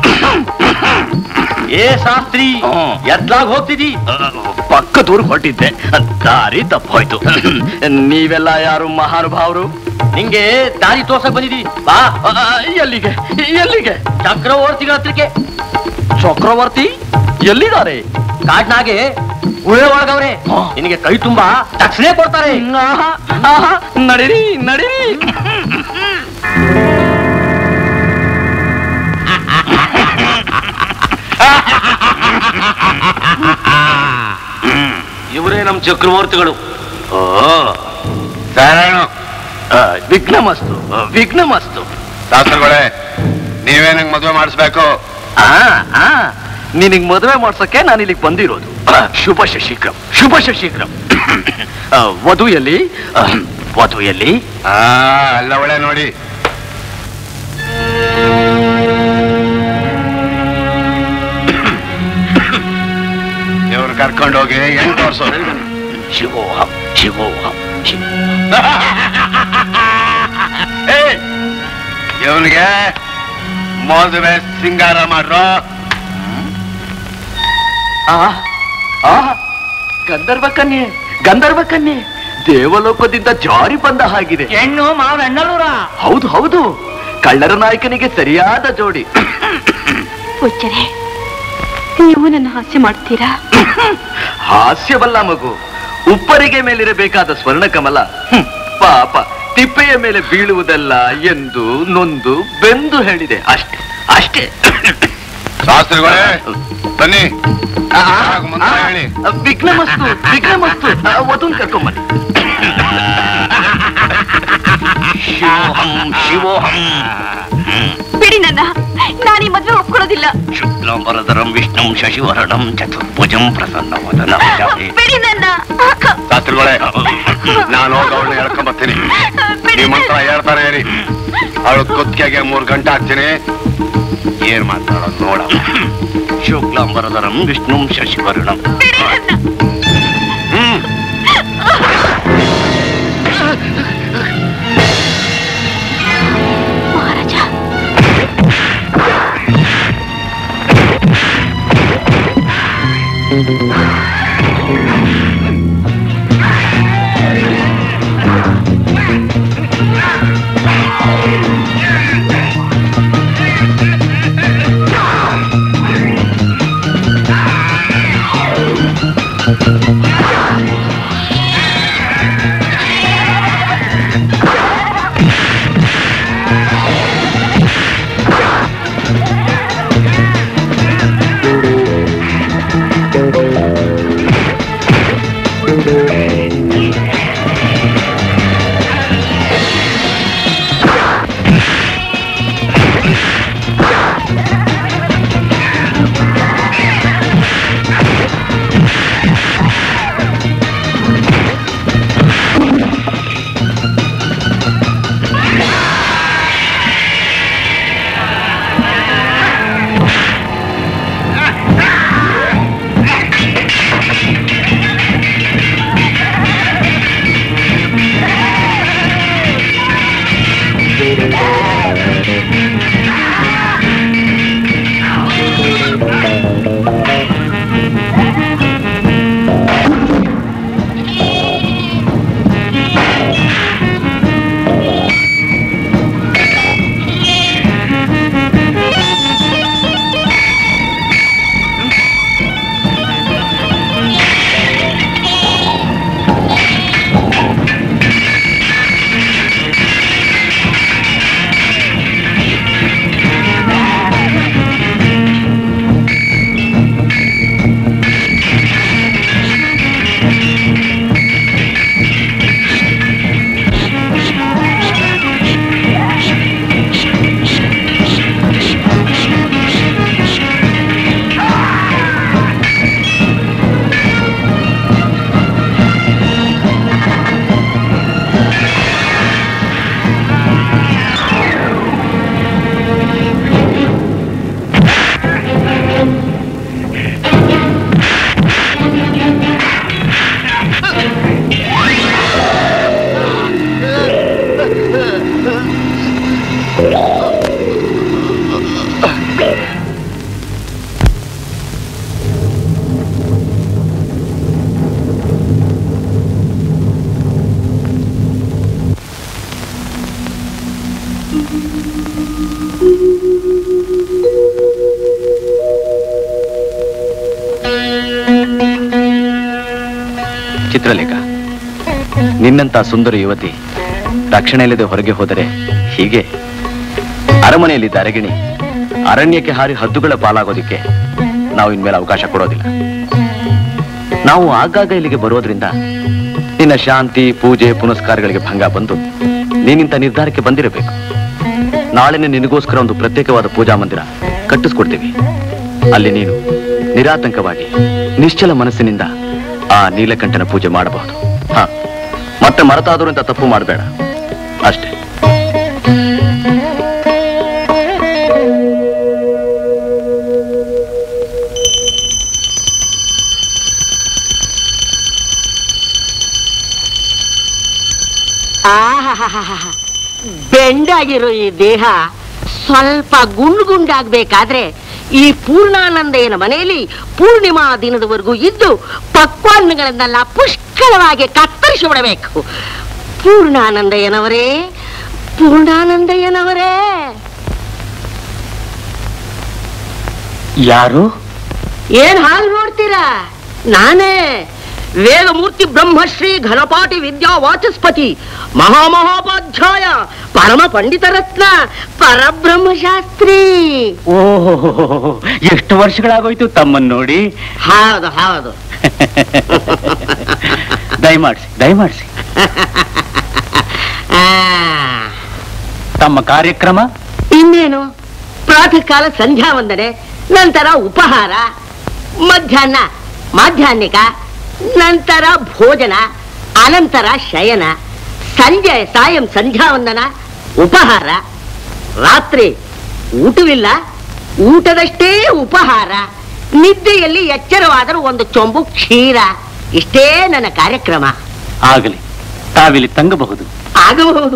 ಏ ಶಾಸ್ತ್ರಿ ಎತ್ಲಾಗ್ ಹೋಗ್ತಿದಿ ಪಕ್ಕದೂರ್ಗ್ ಹೊರಟಿದ್ದೆ ದಾರಿ ತಪ್ಪೋಯ್ತು ನೀವೆಲ್ಲ ಯಾರು ಮಹಾನುಭಾವರು ನಿಂಗೆ ದಾರಿ ತೋರ್ಸಕ್ ಬಂದಿದೀವಿ ಬಾ ಎಲ್ಲಿಗೆ ಎಲ್ಲಿಗೆ ಚಕ್ರವರ್ತಿಗಳ ಹತ್ರಕ್ಕೆ ಚಕ್ರವರ್ತಿ ಎಲ್ಲಿದ್ದಾರೆ ಕಾಡ್ನಾಗೆ ಗುಹೆ ಒಳಗವ್ರೆ ನಿನಗೆ ಕೈ ತುಂಬಾ ತಕ್ಷಣ ಕೊಡ್ತಾರೆ ನಡೀರಿ ನಡೀರಿ ಇವರೇ ನಮ್ ಚಕ್ರವರ್ತಿಗಳು ಶರಣು ವಿಘ್ನಮಸ್ತು ವಿಘ್ನಮಸ್ತು ಶಾಸ್ತ್ರಿಗಳೇ ನೀವೇ ನಂಗೆ ಮದುವೆ ಮಾಡಿಸ್ಬೇಕು ಆ ಆ ನಿನಗ್ ಮದುವೆ ಮಾಡ್ಸಕ್ಕೆ ನಾನು ಇಲ್ಲಿಗೆ ಬಂದಿರೋದು ಶುಭ ಶಶೀಘ್ರಂ ಶುಭ ಶಶೀಘ್ರಂ ಆ, ವಧು ಎಲ್ಲಿ ಆ, ವಧು ಎಲ್ಲಿ ಆ ಅಲ್ಲ ಒಳ್ಳೆ ನೋಡಿ ಇವ್ರು ಕರ್ಕೊಂಡೋಗಿ ಎಂಟು ವರ್ಷ ಶಿವೋಹಂ ಶಿವೋಹಂ ಶಿವ ಇವನಿಗೆ ಮದುವೆ ಸಿಂಗಾರ ಮಾಡ್ರು ಆ ಆ ಗಂಧರ್ವ ಕನ್ಯೆ ಗಂಧರ್ವ ಕನ್ಯೆ ದೇವಲೋಕದಿಂದ ಜಾರಿ ಬಂದ ಹಾಗಿದೆ ಹೆಣ್ಣು ಮಾವಣ್ಣಲೂರ ಹೌದು ಹೌದು ಕಳ್ಳರ ನಾಯಕನಿಗೆ ಸರಿಯಾದ ಜೋಡಿ ಹುಚ್ಚರೆ ನೀವು ನನ್ನ ಹಾಸ್ಯ ಮಾಡ್ತೀರಾ ಹಾಸ್ಯವಲ್ಲ ಮಗು ಉಪ್ಪರಿಗೆ ಮೇಲಿರಬೇಕಾದ ಸ್ವರ್ಣ ಕಮಲ ಹ್ಮ್, ಪಾಪ ತಿಪ್ಪೆಯ ಮೇಲೆ ಬೀಳುವುದಲ್ಲ ಎಂದು ನೊಂದು ಬೆಂದು ಹೇಳಿದೆ ಅಷ್ಟೇ ಅಷ್ಟೇ ಶಾಸ್ತ್ರಿಗಳೇ ಬನ್ನಿ ಆಗ ಮುಂದೆ ಹೇಳಿ ವಿಘ್ನಮಸ್ತು ವಿಘ್ನಮಸ್ತು ಆ, ವಧುನ್ ಕರ್ಕೊಂಬನ್ನಿ ಶಿವೋಹಂ ಶಿವೋಹಂ ಬಿಡಿ ನನ್ನ ನಾನು ಈ ಮದ್ವೆ ಒಪ್ಕೊಳ್ಳೋದಿಲ್ಲ ಶುಕ್ಲಾಂಬರಧರಂ ವಿಷ್ಣುಂ ಶಶಿವರಣಂ ಚತುರ್ಭುಜಂ ಪ್ರಸನ್ನವದನಂ ಚಾಪಿ ಬಿಡಿ ನನ್ನ ಶಾಸ್ತ್ರಿಗಳೇ ನಾನು ಹೋಗಿ ಅವಳನ್ನ ಹೇಳ್ಕೊಂಡ್ ಬರ್ತೀನಿ ನೀವು ಮಂತ್ರ ಹೇಳ್ತಾರೆ ಹೇಳಿ ಅವಳು ಕುತ್ತಿಗೆಗೆ ಮೂರ್ ಗಂಟೆ ಹಾಕ್ತೀನಿ ಏನ್ ಮಾತಾಡೋದು ನೋಡ ಶುಕ್ಲಾಂಬರಧರಂ ವಿಷ್ಣುಂ ಶಶಿವರ್ಣಂ ಹ್ಮ್ ಚಿತ್ರಲೇಖ ನಿನ್ನಂತ ಸುಂದರ ಯುವತಿ ರಕ್ಷಣೆ ಇಲ್ಲದೆ ಹೊರಗೆ ಹೋದರೆ ಹೀಗೆ ಅರಮನೆಯಲ್ಲಿದ್ದ ಅರಗಿಣಿ ಅರಣ್ಯಕ್ಕೆ ಹಾರಿ ಹದ್ದುಗಳ ಪಾಲಾಗೋದಿಕ್ಕೆ ನಾವು ಇನ್ಮೇಲೆ ಅವಕಾಶ ಕೊಡೋದಿಲ್ಲ ನಾವು ಆಗಾಗ ಇಲ್ಲಿಗೆ ಬರೋದ್ರಿಂದ ನಿನ್ನ ಶಾಂತಿ ಪೂಜೆ ಪುನಸ್ಕಾರಗಳಿಗೆ ಭಂಗ ಬಂದು ನೀನಿಂತ ನಿರ್ಧಾರಕ್ಕೆ ಬಂದಿರಬೇಕು ನಾಳೆನೆ ನಿನಗೋಸ್ಕರ ಒಂದು ಪ್ರತ್ಯೇಕವಾದ ಪೂಜಾ ಮಂದಿರ ಕಟ್ಟಿಸ್ಕೊಡ್ತೀವಿ ಅಲ್ಲಿ ನೀನು ನಿರಾತಂಕವಾಗಿ ನಿಶ್ಚಲ ಮನಸ್ಸಿನಿಂದ ಆ ನೀಲಕಂಠನ ಪೂಜೆ ಮಾಡಬಹುದು ಹ ಮತ್ತೆ ಮರೆತಾದರೂ ಅಂತ ತಪ್ಪು ಮಾಡಬೇಡ ಅಷ್ಟೇ ಆಹಾಹಾಹಾಹಾ. ಬೆಂಡಾಗಿರೋ ಈ ದೇಹ ಸ್ವಲ್ಪ ಗುಂಡು ಗುಂಡಾಗ್ಬೇಕಾದ್ರೆ ಈ ಪೂರ್ಣಾನಂದಯ್ಯನ ಮನೆಯಲ್ಲಿ ಪೂರ್ಣಿಮಾ ದಿನದವರೆಗೂ ಇದ್ದು ಪಕ್ವಾನ್ನಗಳನ್ನೆಲ್ಲ ಪುಷ್ಕಳವಾಗಿ ಕತ್ತರಿಸಿ ಬಿಡಬೇಕು ಪೂರ್ಣಾನಂದಯ್ಯನವರೇ ಪೂರ್ಣಾನಂದಯ್ಯನವರೇ ಯಾರು ಏನ್ ಹಾಲ್ ನೋಡ್ತೀರಾ ನಾನೇ ವೇದಮೂರ್ತಿ ಬ್ರಹ್ಮಶ್ರೀ ಘನಪಾಟಿ ವಿದ್ಯಾ ವಾಚಸ್ಪತಿ ಮಹಾಮಹೋಪಾಧ್ಯಾಯ ಪರಮ ಪಂಡಿತ ರತ್ನ ಪರಬ್ರಹ್ಮಶಾಸ್ತ್ರಿ ಓಹೋ ಎಷ್ಟು ವರ್ಷಗಳಾಗೋಯ್ತು ತಮ್ಮನ್ ನೋಡಿ ಹೌದು ಹೌದು ದಯಮಾಡಿಸಿ ದಯಮಾಡಿಸಿ ತಮ್ಮ ಕಾರ್ಯಕ್ರಮ ಇನ್ನೇನು ಪ್ರಾತಃ ಕಾಲ ಸಂಧ್ಯಾ ವಂದನೆ ನಂತರ ಉಪಹಾರ ಮಧ್ಯಾಹ್ನ ಮಾಧ್ಯಾಹ್ನಿಕ ನಂತರ ಭೋಜನ ಅನಂತರ ಶಯನ ಸಂಜೆ ಸಾಯಂ ಸಂಧ್ಯಾ ವಂದನ ಉಪಹಾರ ರಾತ್ರಿ ಊಟವಿಲ್ಲ ಊಟದಷ್ಟೇ ಉಪಹಾರ ನಿದ್ದೆಯಲ್ಲಿ ಎಚ್ಚರವಾದರೂ ಒಂದು ಚೊಂಬು ಕ್ಷೀರ ಇಷ್ಟೇ ನನ್ನ ಕಾರ್ಯಕ್ರಮ ಆಗಲಿ ತಾವಿಲ್ಲಿ ತಂಗಬಹುದು ಆಗಬಹುದು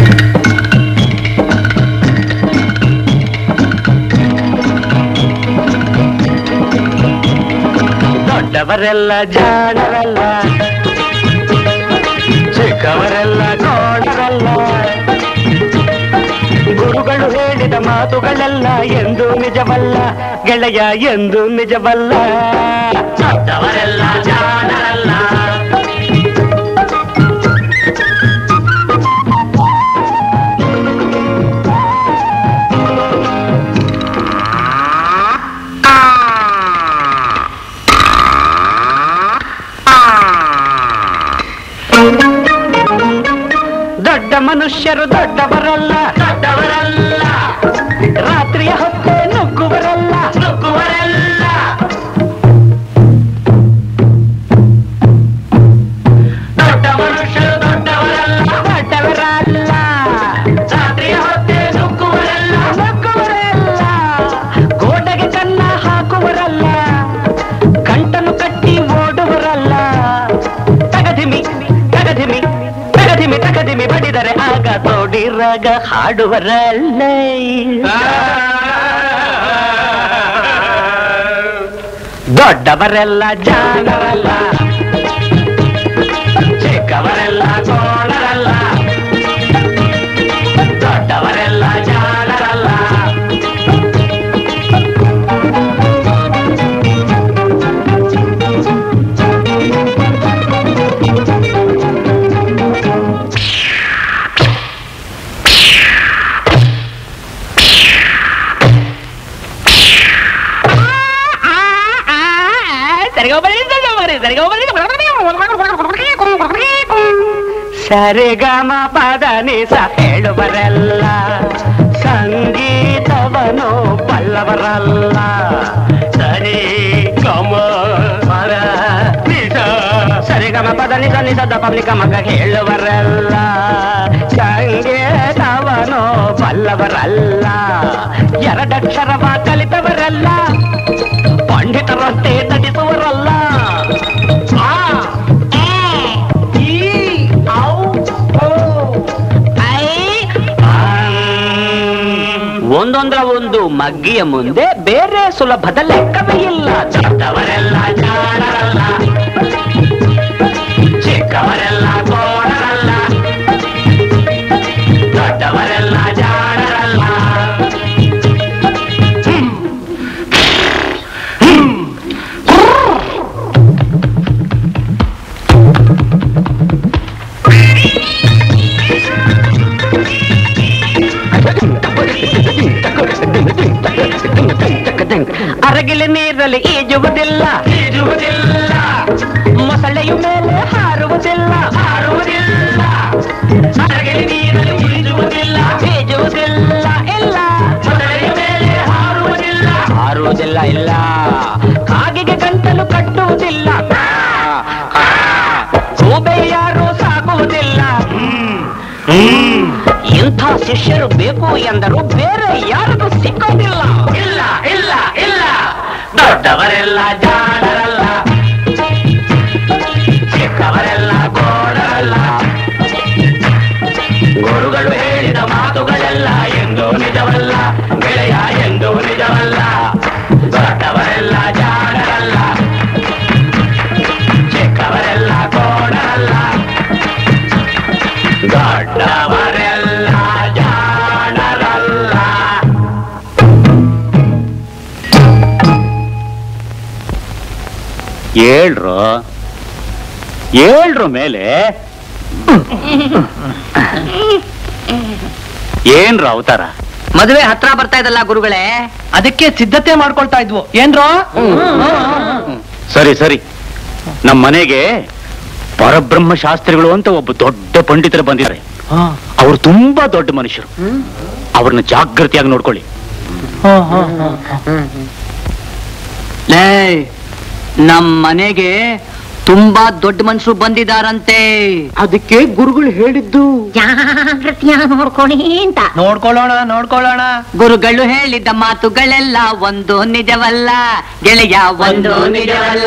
ದೊಡ್ಡವರೆಲ್ಲ ಜಾಣರಲ್ಲ ಚಿಕ್ಕವರೆಲ್ಲ ಕೋಣರಲ್ಲ ಗುರುಗಳು ಹೇಳಿದ ಮಾತುಗಳೆಲ್ಲ ಎಂದು ನಿಜವಲ್ಲ ಗೆಳೆಯ ಎಂದು ನಿಜವಲ್ಲ ದೊಡ್ಡವರೆಲ್ಲ ಜಾಣರಲ್ಲ ದೊಡ್ಡ ಮನುಷ್ಯರು ದೊಡ್ಡವರಲ್ಲ ದೊಡ್ಡವರಲ್ಲ ರಾತ್ರಿಯ ಹೊತ್ತೆ ನುಗ್ಗುವರಲ್ಲ ನುಗ್ಗುವರಲ್ಲ ದೊಡ್ಡ ಮನುಷ್ಯರು ದೊಡ್ಡವರಲ್ಲ ದೊಡ್ಡವರಲ್ಲ ರಾತ್ರಿಯ ಹೊತ್ತೆ ನುಗ್ಗುವರಲ್ಲ ನುಗ್ಗುವರಲ್ಲ ಗೋಡೆಗೆ ಕನ್ನ ಹಾಕುವರಲ್ಲ ಕಂಟನು ಕಟ್ಟಿ ಓಡುವರಲ್ಲ ತಗದಿಮಿ ತಗದಿಮಿ ತಗದಿಮಿ ತಗದಿಮಿ ಬಡಿದರೆ ಆಗ ತೋಡಿರಾಗ ಹಾಡುವರಲ್ಲ ದೊಡ್ಡವರೆಲ್ಲ ಜಾಣರಲ್ಲ ಚಿಕ್ಕವರೆಲ್ಲ ಕೋಣರಲ್ಲ ದೊಡ್ಡವರೆಲ್ಲ ಜಾಣರಲ್ಲ ಸರಿಗಮ ಪದ ನಿಸ ಹೇಳುವರೆಲ್ಲ ಸಂಗೀತವನು ಬಲ್ಲವರಲ್ಲ ಸರಿ ಗಮ ಪದ ನಿಸ ಸರಿಗಮ ಪದ ನಿಸ ನಿಸದ ಪಬ್ಲಿಕ ಮಗ ಹೇಳುವರಲ್ಲ ಸಂಗೀತವನು ಬಲ್ಲವರಲ್ಲ ಎರಡಕ್ಷರವ ಕಲಿತವರಲ್ಲ ಪಂಡಿತರಂತೆ ನಟಿಸುವರಲ್ಲ ಆ, ಎ, ಈ, ಔ, ಓ, ಐ, ಒಂದೊಂದರ ಒಂದು ಮಗ್ಗಿಯ ಮುಂದೆ ಬೇರೆ ಸುಲಭದ ಲೆಕ್ಕವೇ ಇಲ್ಲ ದೊಡ್ಡವರೆಲ್ಲ ಜಾಣರಲ್ಲ ಚಿಕ್ಕವರೆಲ್ಲ ಕೋಣರಲ್ಲ ದೊಡ್ಡವರೆಲ್ಲ ಜಾಣರಲ್ಲ ಅರಗಿಲೆ ನೀರಲ್ಲಿ ಈಜುವುದಿಲ್ಲ ಈಜುವುದಿಲ್ಲ ಮೊಸಳೆಯು ಮೇಲೆ ಹಾರುವುದಿಲ್ಲ ಹಾರುವುದಿಲ್ಲ ಅರಗಿಲೆ ನೀರಲ್ಲಿ ಈಜುವುದಿಲ್ಲ ಈಜುವುದಿಲ್ಲ ಇಲ್ಲ ಮೊಸಳೆಯ ಮೇಲೆ ಹಾರುವುದಿಲ್ಲ ಹಾರುವುದಿಲ್ಲ ಇಲ್ಲ ಕಾಗಿಗೆ ಗಂಟಲು ಕಟ್ಟುವುದಿಲ್ಲ ಗೂಬೆ ಯಾರು ಸಾಕುವುದಿಲ್ಲ ಇಂಥ ಶಿಷ್ಯರು ಬೇಕು ಎಂದರು ಬೇರೆ ಯಾರಿಗೂ ಸಿಕ್ಕೋದಿಲ್ಲ ಇಲ್ಲ ಇಲ್ಲ ಇಲ್ಲ ದೊಡ್ಡವರೆಲ್ಲ ಜಾಣರಲ್ಲ ಚಿಕ್ಕವರೆಲ್ಲ ಗೋಡರಲ್ಲ ಗುರುಗಳು ಹೇಳಿದ ಮಾತುಗಳೆಲ್ಲ ಎಂದು ನಿಜವಲ್ಲ ಗೆಳೆಯ ಎಂದು ನಿಜವಲ್ಲ ದೊಡ್ಡವರೆಲ್ಲ ಜಾಣರಲ್ಲ ಚಿಕ್ಕವರೆಲ್ಲ ಕೋಣರಲ್ಲ ದೊಡ್ಡವರೆಲ್ಲ ಜಾಣರಲ್ಲ ಏಳ್ರು ಏಳ್ರು ಮೇಲೆ ಏನ್ರು ಅವತಾರ ಮದುವೆ ಹತ್ರ ಬರ್ತಾ ಇದಲ್ಲ ಗುರುಗಳೇ ಅದಕ್ಕೆ ಸಿದ್ಧತೆ ಮಾಡ್ಕೊಳ್ತಾ ಇದ್ವು ಏನ್ರೋ ಸರಿ ಸರಿ ನಮ್ಮ ಮನೆಗೆ ಪರಬ್ರಹ್ಮ ಶಾಸ್ತ್ರಿಗಳು ಅಂತ ಒಬ್ಬ ದೊಡ್ಡ ಪಂಡಿತರು ಬಂದಿದ್ದಾರೆ ಅವ್ರು ತುಂಬಾ ದೊಡ್ಡ ಮನುಷ್ಯರು ಅವ್ರನ್ನ ಜಾಗೃತಿಯಾಗಿ ನೋಡ್ಕೊಳ್ಳಿ ಲೇ ನಮ್ ಮನೆಗೆ ತುಂಬಾ ದೊಡ್ಡ ಮನುಷ್ಯರು ಬಂದಿದಾರಂತೆ ಅದಕ್ಕೆ ಗುರುಗಳು ಹೇಳಿದ್ದು ಜಾಗೃತಿಯಾಗಿ ನೋಡ್ಕೊಳ್ಳಿ ಅಂತ ನೋಡ್ಕೊಳ್ಳೋಣ ನೋಡ್ಕೊಳ್ಳೋಣ ಗುರುಗಳು ಹೇಳಿದ ಮಾತುಗಳೆಲ್ಲ ಒಂದು ನಿಜವಲ್ಲ ಗೆಳೆಯ ಒಂದು ನಿಜವಲ್ಲ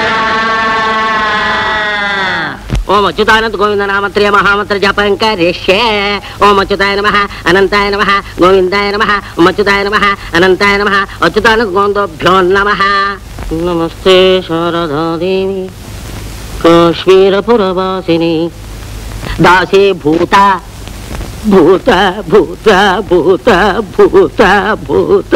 ಓಂ ಅಚ್ಯುತಾನಂದ ಗೋವಿಂದ ನಾಮತ್ರಯ ಮಹಾಮಂತ್ರ ಜಪಂಕರಿಷ್ಯೆ ಓಂ ಅಚ್ಯುತಾಯ ನಮಃ ಅನಂತಾಯ ನಮಃ ಗೋವಿಂದಾಯ ನಮಃ ಓಂ ಅಚ್ಯುತಾಯ ನಮಃ ಅನಂತಾಯ ನಮಃ ಅಚ್ಯುತಾನಂದ ಗೋವಿಂದೋಭ್ಯೋ ನಮಃ ನಮಸ್ತೆ ಶಾರದಾ ದೇವಿ ಕಾಶ್ಮೀರಪುರವಾಸಿನಿ ದಾಸೇ ಭೂತ ಭೂತ ಭೂತ ಭೂತ ಭೂತ ಭೂತ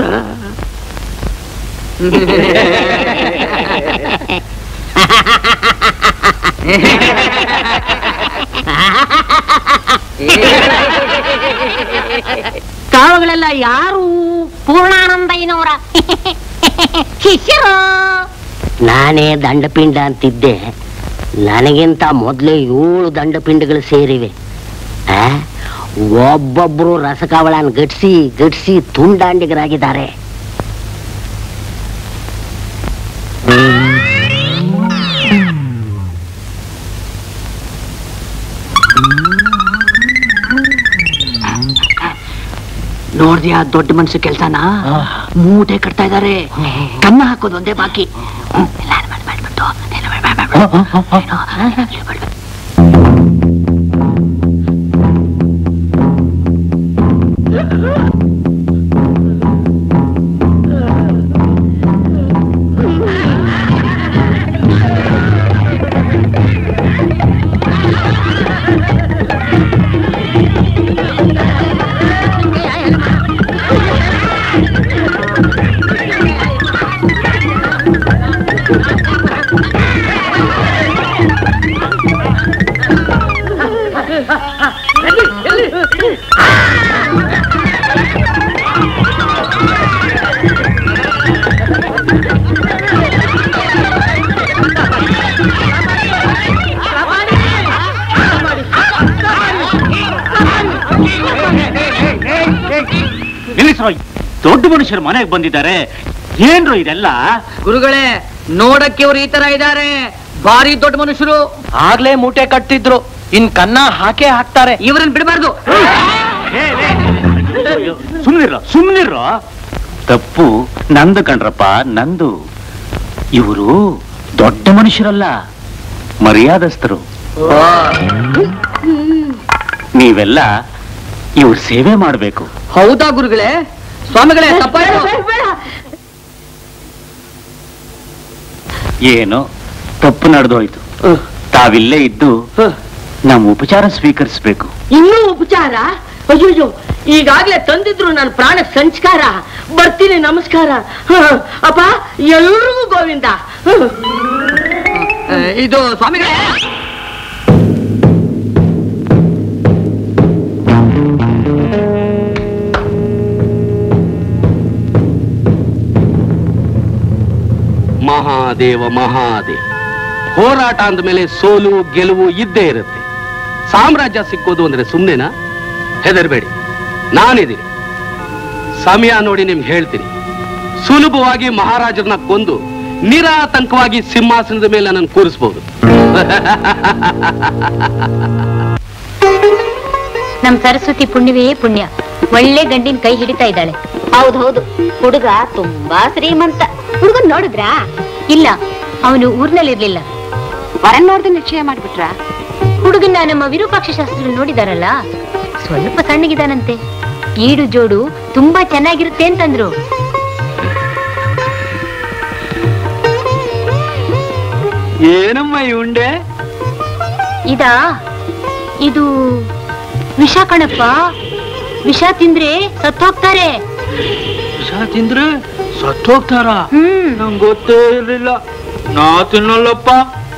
ತಾವುಗಳೆಲ್ಲ ಯಾರು ಪೂರ್ಣಾನಂದಯ್ಯನವರ ಶಿಷ್ಯರು ನಾನೇ ದಂಡಪಿಂಡ ಅಂತಿದ್ದೆ ನನಗಿಂತ ಮೊದಲೇ ಏಳು ದಂಡಪಿಂಡಗಳು ಸೇರಿವೆ ಆ? ಒಬ್ಬೊಬ್ರು ರಸಕವಳನ್ ಗಟ್ಸಿ ಗಟ್ಸಿ ತುಂಡಾಂಡಿಗರಾಗಿದ್ದಾರೆ ನೋಡ್ದ್ಯಾ ದೊಡ್ಡ ಮನುಷ್ಯ ಕೆಲ್ಸನ ಮೂಟೆ ಕಟ್ತಾ ಇದಾರೆ ಕನ್ನ ಹಾಕೋದು ಒಂದೇ ಬಾಕಿ ಹ್ಮ್, ಎಲ್ಲ ಮಾಡ್- ಮಾಡ್ಬಿಟ್ಟು, ಎಲ್ಲ ಮಾಡ್- ಮಾಡ್- ಮಾಡ್ಬಿಟ್ಟು, ಏನು, ಅಲ್ಲಿ ಮಾಡ್ಬಿಟ್ಟು. ನಿಲ್ಲಿಸ್ರೋ ದೊಡ್ಡ ಮನುಷ್ಯರು ಮನೆಗೆ ಬಂದಿದ್ದಾರೆ ಏನ್ರು ಇದೆಲ್ಲ ಗುರುಗಳೇ ನೋಡಕ್ಕೆ ಇವ್ರು ಈ ತರ ಇದಾರೆ ಭಾರಿ ದೊಡ್ಡ ಮನುಷ್ಯರು ಆಗ್ಲೇ ಮೂಟೆ ಕಟ್ತಿದ್ರು ಇನ್ ಕನ್ನ ಹಾಕೇ ಹಾಕ್ತಾರೆ ಇವ್ರನ್ನ ಬಿಡಬಾರ್ದು ಸುಮ್ನಿರೋ ಸುಮ್ನಿರೋ ತಪ್ಪು ನಂದು ಕಣ್ರಪ್ಪ ನಂದು ಇವರು ದೊಡ್ಡ ಮನುಷ್ಯರಲ್ಲ ಮರ್ಯಾದಸ್ಥರು ನೀವೆಲ್ಲ ಇವ್ರ ಸೇವೆ ಮಾಡ್ಬೇಕು ಹೌದಾ ಗುರುಗಳೇ ಸ್ವಾಮಿಗಳೇ ತಪ್ಪಾಯ್ತು ಏನೋ ತಪ್ಪು ನಡೆದೋಯ್ತು ತಾವಿಲ್ಲೇ ಇದ್ದು ನಮ್ಮ ಉಪಚಾರ ಸ್ವೀಕರಿಸ್ಬೇಕು ಇನ್ನೂ ಉಪಚಾರ ಅಯ್ಯೋ ಈಗಾಗ್ಲೇ ತಂದಿದ್ರು ನನ್ನ ಪ್ರಾಣ ಸಂಸ್ಕಾರ ಬರ್ತೀನಿ ನಮಸ್ಕಾರ ಹ, ಅಪ್ಪ ಎಲ್ರಿಗೂ ಗೋವಿಂದ ಹ. ಇದು ಸ್ವಾಮಿಗಳೇ ಮಹಾದೇವ ಮಹಾದೇವ ಹೋರಾಟ ಅಂದಮೇಲೆ ಸೋಲು ಗೆಲುವು ಇದ್ದೇ ಇರುತ್ತೆ ಸಾಮ್ರಾಜ್ಯ ಸಿಕ್ಕೋದು ಅಂದ್ರೆ ಸುಮ್ಮನೆನಾ ಹೆದರ್ಬೇಡಿ ನಾನಿದ್ದೀನಿ ಸಮಯ ನೋಡಿ ನಿಮ್ಗೆ ಹೇಳ್ತೀನಿ ಸುಲಭವಾಗಿ ಮಹಾರಾಜರನ್ನ ಕೊಂದು ನಿರಾತಂಕವಾಗಿ ಸಿಂಹಾಸನದ ಮೇಲೆ ನನ್ನ ಕೂರಿಸ್ಬೋದು ನಮ್ ಸರಸ್ವತಿ ಪುಣ್ಯವೇ ಪುಣ್ಯ ಒಳ್ಳೆ ಗಂಡಿನ ಕೈ ಹಿಡಿತಾ ಇದ್ದಾಳೆ ಹೌದೌದು ಹುಡುಗ ತುಂಬಾ ಶ್ರೀಮಂತ ಹುಡುಗನ್ ನೋಡಿದ್ರಾ ಇಲ್ಲ ಅವನು ಊರ್ನಲ್ಲಿರ್ಲಿಲ್ಲ ವರನ್ ನೋಡ್ದೆ ನಿಶ್ಚಯ ಮಾಡ್ಬಿಟ್ರ ಹುಡುಗನ್ನ ನಮ್ಮ ವಿರೂಪಾಕ್ಷ ಶಾಸ್ತ್ರಿಗಳು ನೋಡಿದಾರಲ್ಲ ಸ್ವಲ್ಪ ಸಣ್ಣಗಿದಾನಂತೆ ಈಡು ಜೋಡು ತುಂಬಾ ಚೆನ್ನಾಗಿರುತ್ತೆ ಅಂತಂದ್ರು ಏನಮ್ಮ ಈ ಉಂಡೆ ಇದಾ ಇದು ವಿಷ ಕಣಪ್ಪ ವಿಷ ತಿಂದ್ರೆ ಸತ್ತೋಗ್ತಾರೆ ವಿಷ ತಿಂದ್ರೆ ಸತ್ತೋಗ್ತಾರ ಹ್ಮ್ ನಂಗೆ ಗೊತ್ತೇ ಇರ್ಲಿಲ್ಲ ನಾ ತಿನ್ನಲ್ಲಪ್ಪ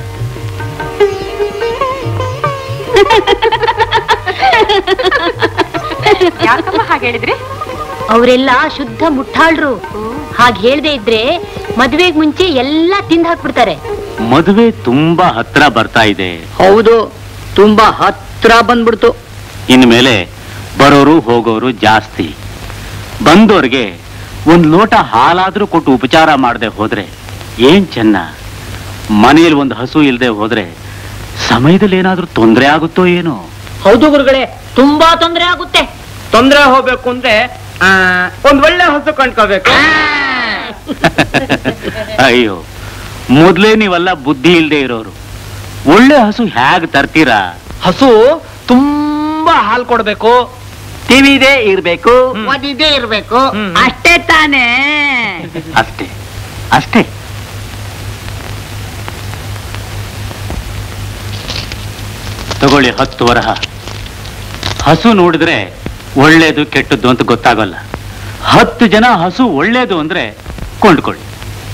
ಯಾಕಮ್ಮ ಹಾಗೆ ಹೇಳಿದ್ರಿ ಅವರೆಲ್ಲ ಶುದ್ಧ ಮುಟ್ಟಾಳ್ರು ಹಾಗೆ ಹೇಳ್ದೆ ಇದ್ರೆ ಮದ್ವೆಗ್ ಮುಂಚೆ ಎಲ್ಲಾ ತಿಂದ್ ಹಾಕ್ಬಿಡ್ತಾರೆ ಮದುವೆ ತುಂಬಾ ಹತ್ರ ಬರ್ತಾ ಇದೆ ಹೌದು ತುಂಬಾ ಹತ್ರ ಬಂದ್ಬಿಡ್ತು ಇನ್ಮೇಲೆ ಬರೋರು ಹೋಗೋರು ಜಾಸ್ತಿ ಬಂದೋರ್ಗೆ ಒಂದ್ ಲೋಟ ಹಾಲಾದ್ರೂ ಕೊಟ್ಟು ಉಪಚಾರ ಮಾಡದೆ ಹೋದ್ರೆ ಏನ್ ಚೆನ್ನ ಮನೆಯಲ್ಲಿ ಒಂದು ಹಸು ಇಲ್ಲದೆ ಹೋದ್ರೆ ಸಮಯದಲ್ಲಿ ಏನಾದ್ರೂ ತೊಂದರೆ ಆಗುತ್ತೋ ಏನೋ ಹೌದು ಗುರುಗಳೇ ತುಂಬಾ ತೊಂದರೆ ಆಗುತ್ತೆ ತೊಂದರೆ ಹೋಗ್ಬೇಕು ಅಂದ್ರೆ ಆ, ಒಂದ್ ಒಳ್ಳೆ ಹಸು ಕಂಡ್ಕೋಬೇಕು ಅಯ್ಯೋ ಮೊದ್ಲೇ ನೀವೆಲ್ಲ ಬುದ್ಧಿ ಇಲ್ಲದೆ ಇರೋರು ಒಳ್ಳೆ ಹಸು ಹೇಗ್ ತರ್ತೀರಾ ಹಸು ತುಂಬಾ ಹಾಲು ಕೊಡ್ಬೇಕು ಟಿವಿದೇ ಇರ್ಬೇಕು ಓದಿದ್ದೇ ಇರ್ಬೇಕು ಅಷ್ಟೇ ತಾನೇ ಅಷ್ಟೇ ಅಷ್ಟೇ ತಗೊಳ್ಳಿ ಹತ್ತು ವರಹ ಹಸು ನೋಡಿದ್ರೆ ಒಳ್ಳೇದು ಕೆಟ್ಟದ್ದು ಅಂತ ಗೊತ್ತಾಗಲ್ಲ ಹತ್ತು ಜನ ಹಸು ಒಳ್ಳೇದು ಅಂದ್ರೆ ಕೊಂಡ್ಕೊಳ್ಳಿ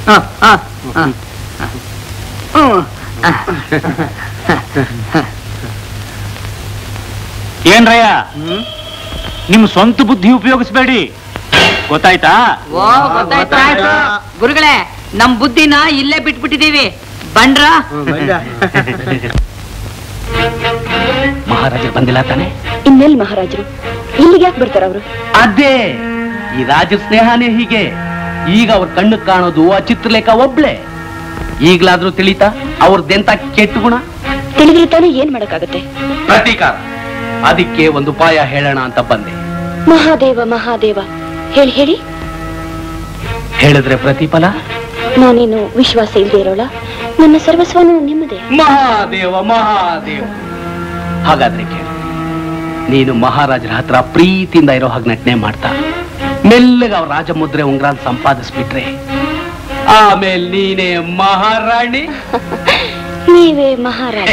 ಏನ್ರಯ್ಯ ನಿಮ್ ಸ್ವಂತ ಬುದ್ಧಿ ಉಪಯೋಗಿಸ್ಬೇಡಿ ಗೊತ್ತಾಯ್ತಾ ಓ ಗೊತ್ತಾಯ್ತು ಗುರುಗಳೇ ನಮ್ ಬುದ್ಧಿನ ಇಲ್ಲೇ ಬಿಟ್ಬಿಟ್ಟಿದೀವಿ ಬಂಡ್ರ ಮಹಾರಾಜರು ಬಂದಿಲ್ಲ ತಾನೆ ಇನ್ನೆಲ್ಲಿ ಮಹಾರಾಜರು ಇಲ್ಲಿಗೆ ಯಾಕೆ ಬರ್ತಾರ ಅವರು ಅದೇ ಈ ರಾಜ ಸ್ನೇಹನೇ ಹೀಗೆ ಈಗ ಅವ್ರ ಕಣ್ಣು ಕಾಣೋದು ಆ ಚಿತ್ರಲೇಖ ಒಬ್ಳೆ ಈಗ್ಲಾದ್ರೂ ತಿಳಿತಾ ಅವ್ರದ್ದೆಂತ ಕೆಟ್ಟ ಗುಣ ತಿಳಿದ್ರೆ ತಾನೇ ಏನ್ ಮಾಡಕ್ಕಾಗತ್ತೆ ಪ್ರತೀಕಾರ ಅದಕ್ಕೆ ಒಂದು ಉಪಾಯ ಹೇಳೋಣ ಅಂತ ಬಂದೆ ಮಹಾದೇವ ಮಹಾದೇವ ಹೇಳಿ ಹೇಳಿ ಹೇಳಿದ್ರೆ ಪ್ರತಿಫಲ ನಾನೇನು ವಿಶ್ವಾಸ ಇಲ್ಲದೆ ಇರೋಳ ನನ್ನ ಸರ್ವಸ್ವನು ನಿಮ್ಮದೇ ಮಹಾದೇವ ಮಹಾದೇವ ಹಾಗಾದ್ರೆ ಕೇಳಿ ನೀನು ಮಹಾರಾಜರ ಹತ್ರ ಪ್ರೀತಿಯಿಂದ ಇರೋ ಹಾಗೆ ನಟನೆ ಮಾಡ್ತಾ ಮೆಲ್ಲಗ ಅವ್ರ ರಾಜಮುದ್ರೆ ಉಂಗ್ರಾನ್ ಸಂಪಾದಿಸ್ಬಿಟ್ರೆ ಆಮೇಲೆ ನೀನೇ ಮಹಾರಾಣಿ ನೀವೇ ಮಹಾರಾಜ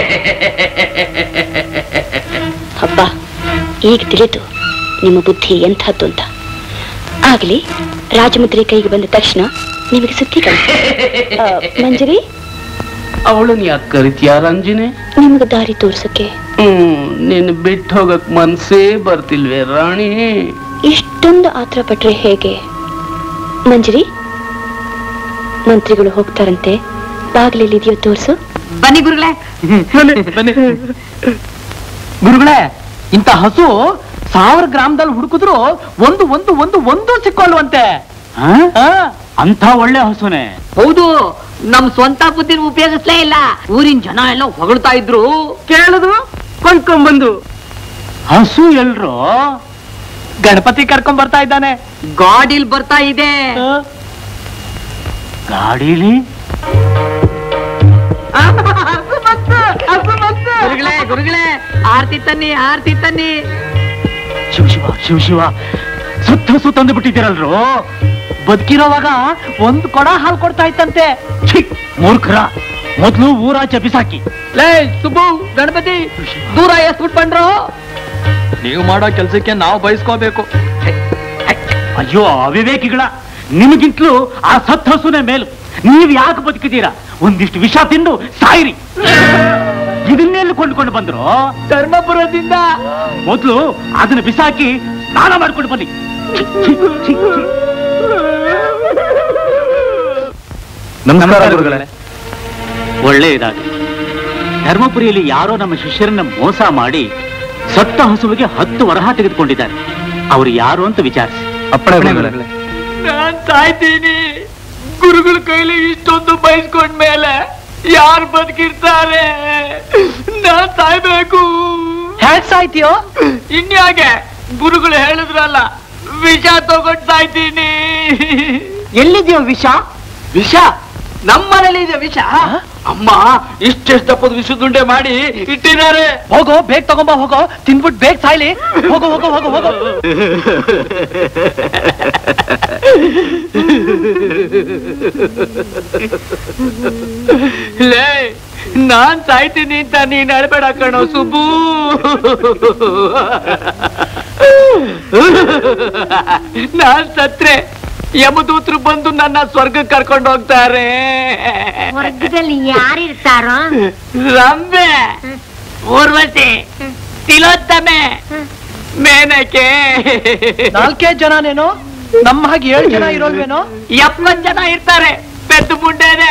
ಹಬ್ಬ ಈಗ ತಿಳಿತು ನಿಮ್ಮ ಬುದ್ಧಿ ಎಂಥದ್ದು ಅಂತ ಆಗ್ಲಿ ರಾಜಮುದ್ರೆ ಕೈಗೆ ಬಂದ ತಕ್ಷಣ ನಿಮಗೆ ಸುದ್ದಿ ಕಳಿಸಿ ಆ, ಮಂಜರಿ ಅವಳು ನೀ ಕರಿತೀಯ ರಂಜಿನಿ ನಿಮಗೆ ದಾರಿ ತೋರ್ಸಕ್ಕೆ ಹ್ಮ್ ನಿನ್ ಬಿಟ್ಟು ಹೋಗಕ್ ಮನ್ಸೇ ಬರ್ತಿಲ್ವೇ ರಾಣಿ ಇಷ್ಟೊಂದು ಆತರ ಪಟ್ರೆ ಹೇಗೆ ಮಂಜರಿ ಮಂತ್ರಿಗಳು ಹೋಗ್ತಾರಂತೆ ಬಾಗಿಲಲ್ಲಿ ಇದೆಯೋ ತೋರ್ಸು ಬನ್ನಿ ಗುರುಗಳೇ ಬನ್ನಿ ಗುರುಗಳೇ ಇಂತ ಹಸು ಸಾವಿರ ಗ್ರಾಮದಲ್ಲಿ ಹುಡುಕಿದ್ರು ಒಂದು ಒಂದು ಒಂದು ಒಂದು ಸಿಕ್ಕೊಳ್ಳುವಂತೆ ಅಂತ ಒಳ್ಳೆ ಹಸುನೆ ಹೌದು ನಮ್ ಸ್ವಂತ ಬುದ್ಧಿನ ಉಪಯೋಗಿಸ್ಲೇ ಇಲ್ಲ ಊರಿನ ಜನ ಎಲ್ಲ ಹೊಗಳ್ತಾ ಇದ್ರು ಕೇಳಿದ್ರು ಕೊಂಡ್ಕೊಂಡ್ಬಂದು ಹಸು ಎಲ್ರು ಗಣಪತಿ ಕರ್ಕೊಂಡ್ ಬರ್ತಾ ಇದ್ದಾನೆ ಗಾಡಿಲ್ ಬರ್ತಾ ಇದೆ ಗಾಡೀಲಿ ಗುರುಗಳೇ ಗುರುಗಳೇ ಆರ್ತಿ ತನ್ನಿ ಆರ್ತಿ ತನ್ನಿ ಶಿವ ಶಿವ ಶಿವ ಶಿವ ಸುತ್ತ ಹಸು ತಂದು ಬಿಟ್ಟಿದ್ದೀರಲ್ರು ಬದುಕಿರೋವಾಗ ಒಂದ್ ಕೊಡ ಹಾಲು ಕೊಡ್ತಾ ಇತ್ತಂತೆ ಛೀ, ಮೂರ್ಖರ ಮೊದ್ಲು ಊರಾಚೆ ಬಿಸಾಕಿ ಲೇ ಸುಬ್ಬು ಗಣಪತಿ ದೂರ ಎಸ್ಬಿಟ್ ಬಂಡ್ರು ನೀವು ಮಾಡೋ ಕೆಲ್ಸಕ್ಕೆ ನಾವು ಬಯಸ್ಕೋಬೇಕು ಅಯ್ಯೋ ಅವಿವೇಕಿಗಳ ನಿಮಗಿಂತಲೂ ಆ ಸತ್ ಹಸುನೆ ಮೇಲು ನೀವ್ ಯಾಕೆ ಬದುಕಿದ್ದೀರಾ ಒಂದಿಷ್ಟು ವಿಷ ತಿಂದು ಸಾಯಿರಿ ಇದನ್ನೆಲ್ಲಿ ಕೊಂಡ್ಕೊಂಡು ಬಂದ್ರು ಧರ್ಮಪುರದಿಂದ ಮೊದ್ಲು ಅದನ್ನ ಬಿಸಾಕಿ ಸ್ನಾನ ಮಾಡ್ಕೊಂಡು ಬನ್ನಿ ಛೀ, ಛೀ, ಛೀ, ಛೀ. ನಮಸ್ಕಾರ ಗುರುಗಳೇ ಒಳ್ಳೆಯದಾಗಲಿ ಧರ್ಮಪುರಿಯಲ್ಲಿ ಯಾರೋ ನಮ್ಮ ಶಿಷ್ಯರನ್ನ ಮೋಸ ಮಾಡಿ ಸತ್ತ ಹಸುವಿಗೆ ಹತ್ತು ವರಹ ತೆಗೆದುಕೊಂಡಿದ್ದಾರೆ ಅವರು ಯಾರು ಅಂತ ವಿಚಾರಿಸಿ ಅಪ್ಪಣೆ ಗುರುಗಳೇ ನಾನ್ ಸಾಯ್ತೀನಿ ಗುರುಗಳ ಕೈಲಿ ಇಷ್ಟೊಂದು ಬಯಸ್ಕೊಂಡ್ಮೇಲೆ ಯಾರು ಬದುಕಿರ್ತಾರೆ ನಾನ್ ಸಾಯ್ಬೇಕು ಹೇಗ್ ಸಾಯ್ತೀಯೋ ಇನ್ಯಾಗೆ ಗುರುಗಳು ಹೇಳಿದ್ರಲ್ಲ ವಿಷ ತಗೊಂಡ್ ಸಾಯ್ತೀನಿ ಎಲ್ಲಿದ್ಯೋ ವಿಷ ವಿಷ ನಮ್ಮನೇಲಿ ಇದೆ ವಿಷ ಅಮ್ಮ ಇಷ್ಟೆಷ್ಟು ದಪ್ಪದ ವಿಷದುಂಡೆ ಮಾಡಿ ಇಟ್ಟಿದ್ದಾರೆ ಹೋಗೋ ಬೇಗ ತಗೊಂಬ ಹೋಗೋ ತಿನ್ಬಿಟ್ಟು ಬೇಗ ಸಾಯ್ಲಿ ಹೋಗೋ ಹೋಗೋ ಹೋಗೋ ಹೋಗೋ ಲೇ ನಾನ್ ಸಾಯ್ತೀನಿ ಅಂತ ನೀನ್ ಅಳ್ಬೇಡ ಕಣೋ ಸುಬ್ಬು ನಾನ್ ಸತ್ರೆ ಯಮದೂತರು ಬಂದು ನನ್ನ ಸ್ವರ್ಗಕ್ಕೆ ಕರ್ಕೊಂಡು ಹೋಗ್ತಾರೆ ಸ್ವರ್ಗದಲ್ಲಿ ಯಾರಿರ್ತಾರೋ ರಂಬೆ ಊರ್ವಶಿ ತಿಲೋತ್ತಮೆ ಮೇನಕೆ ನಾಲ್ಕೇ ಜನನೇನೋ ನಮ್ಮ ಹಾಗೆ ಏಳು ಜನ ಇರೋಲ್ವೇನೋ ಎಪ್ಪತ್ ಜನ ಇರ್ತಾರೆ ಪೆದ್ದ ಮುಂಡೆನೆ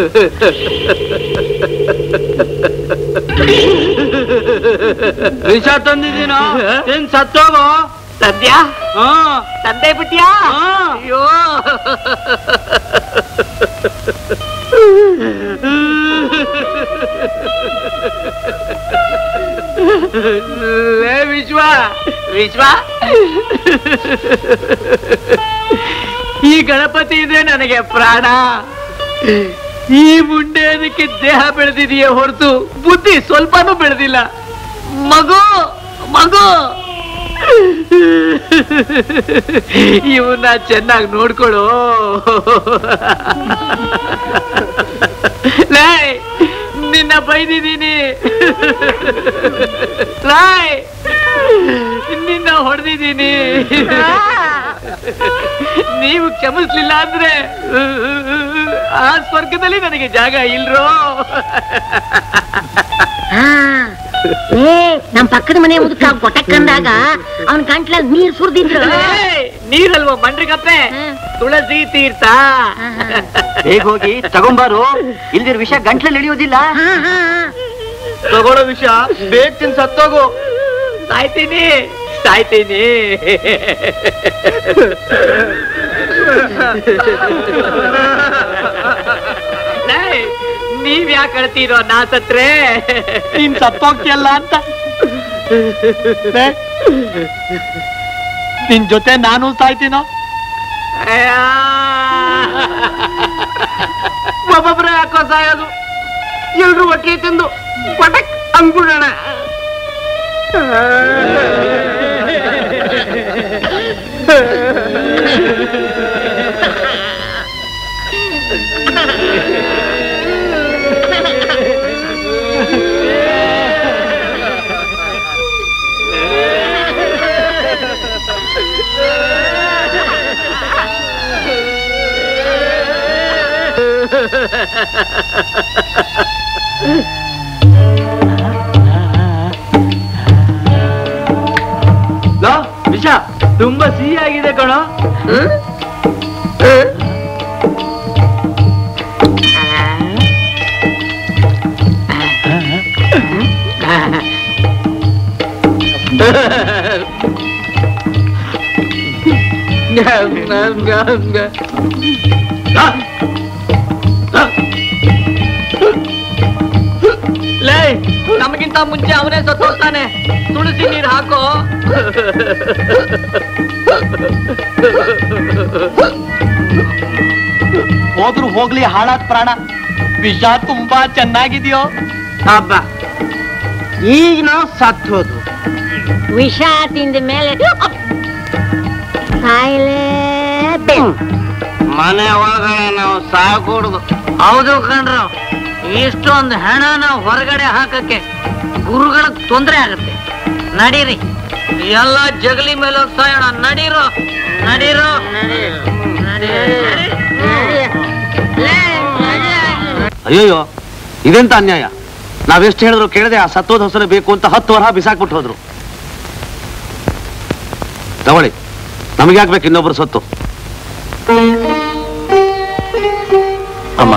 ವಿಷ ತಂದಿದ್ದೀನೋ ತಿನ್ ಸತ್ತೋಗೋ ಸದ್ಯ ತಂದೆ ಬಿಟ್ಯಾ ಅಯ್ಯೋ ಲೇ ವಿಶ್ವ ವಿಶ್ವ ಈ ಗಣಪತಿ ಇದೆ ನನಗೆ ಪ್ರಾಣ ಈ ಮುಂಡೆ ಅದಕ್ಕೆ ದೇಹ ಬೆಳೆದಿದೆಯೇ ಹೊರತು ಬುದ್ಧಿ ಸ್ವಲ್ಪನೂ ಬೆಳೆದಿಲ್ಲ ಮಗು ಮಗು ಇವನ್ನ ಚೆನ್ನಾಗಿ ನೋಡ್ಕೊಳ್ಳು ಲೇ ನಿನ್ನ ಬೈದಿದ್ದೀನಿ ಲಾಯ್ ನಿನ್ನ ಹೊಡೆದಿದ್ದೀನಿ ನೀವು ಕ್ಷಮಿಸ್ಲಿಲ್ಲ ಅಂದ್ರೆ ಆ ಸ್ವರ್ಗದಲ್ಲಿ ನನಗೆ ಜಾಗ ಇಲ್ರೋ ಏ ನಮ್ ಪಕ್ಕದ ಮನೆ ಮುದುಕ ಗೊಟಕ್ಕಂದಾಗ ಅವನ್ ಗಂಟ್ಲಲ್ಲಿ ನೀರ್ ಸುರಿದಿದ್ರು ಏಯ್, ನೀರಲ್ವ ಮಂಡ್ರಿಗಪ್ಪೆ ತುಳಸಿ ತೀರ್ಥ ಬೇಗ ಹೋಗಿ ತಗೊಂಬಾರು ಇಲ್ದಿರ ವಿಷಯ ಗಂಟ್ಲಲ್ಲಿ ಹಿಡಿಯೋದಿಲ್ಲ ತಗೊಳ್ಳೋ ವಿಷಯ ಬೇಗ ತಿನ್ ಸತ್ತೋಗು ಸಾಯ್ತೀನಿ ಸಾಯ್ತೀನಿ ಏಯ್, ನೀವ್ ಯಾಕೆ ಅಳ್ತೀರೋ ನಾ ಸತ್ರೆ ನೀನ್ ಸತ್ತೋಗ್ತಿಯಲ್ಲ ಅಂತ ಲೇ, ನಿನ್ ಜೊತೆ ನಾನು ಸಾಯ್ತೀನೋ ಒಬ್ಬೊಬ್ರೆ ಯಾಕೋ ಸಾಯೋದು ಎಲ್ರು ಒಟ್ಟಿಗೆ ತಿಂದು ಪಟಕ್ ಅಂದ್ಬಿಡೋಣ ಲೋ ವಿಷ ತುಂಬಾ ಸಿಹಿ ಆಗಿದೆ ಕಣೋ ಲೇ ನಮಗಿಂತ ಮುಂಚೆ ಅವನೇ ಸತ್ತೋಗ್ತಾನೆ ತುಳಸಿ ನೀರು ಹಾಕೋ ಹೋದ್ರು ಹೋಗ್ಲಿ ಹಾಳಾದ್ ಪ್ರಾಣ ವಿಷ ತುಂಬಾ ಚೆನ್ನಾಗಿದೆಯೋ ಹಬ್ಬ ಈಗ ನಾವು ಸತ್ತು ಹೋದ್ವು ವಿಷ ತಿಂದ ಮೇಲೆ ಸಾಯಲೇಬೇಕು ಮನೆ ಒಳಗಡೆ ನಾವು ಸಾಕೂಡ್ದು ಹೌದು ಕಣ್ರು ಇಷ್ಟೊಂದು ಹೆಣನ ಹೊರಗಡೆ ಹಾಕಕ್ಕೆ ಗುರುಗಳಿಗೆ ತೊಂದರೆ ಆಗುತ್ತೆ ನಡೀರಿ ಎಲ್ಲ ಜಗಲಿ ಮೇಲೆ ಹೋಗಿ ಸಾಯೋಣ ನಡೀರೋ ನಡೀರೋ ಅಯ್ಯಯ್ಯೋ ಇದೆಂತ ಅನ್ಯಾಯ ನಾವೆಷ್ಟು ಹೇಳಿದ್ರು ಕೇಳದೆ ಆ ಸತ್ತೋದ ಹೊಸನೆ ಬೇಕು ಅಂತ ಹತ್ತು ವರಹ ಬಿಸಾಕ್ಬಿಟ್ಟು ಹೋದ್ರು ತಗೊಳ್ಳಿ ನಮಗೆ ಯಾಕೆ ಇನ್ನೊಬ್ರು ಸತ್ತು ಅಮ್ಮ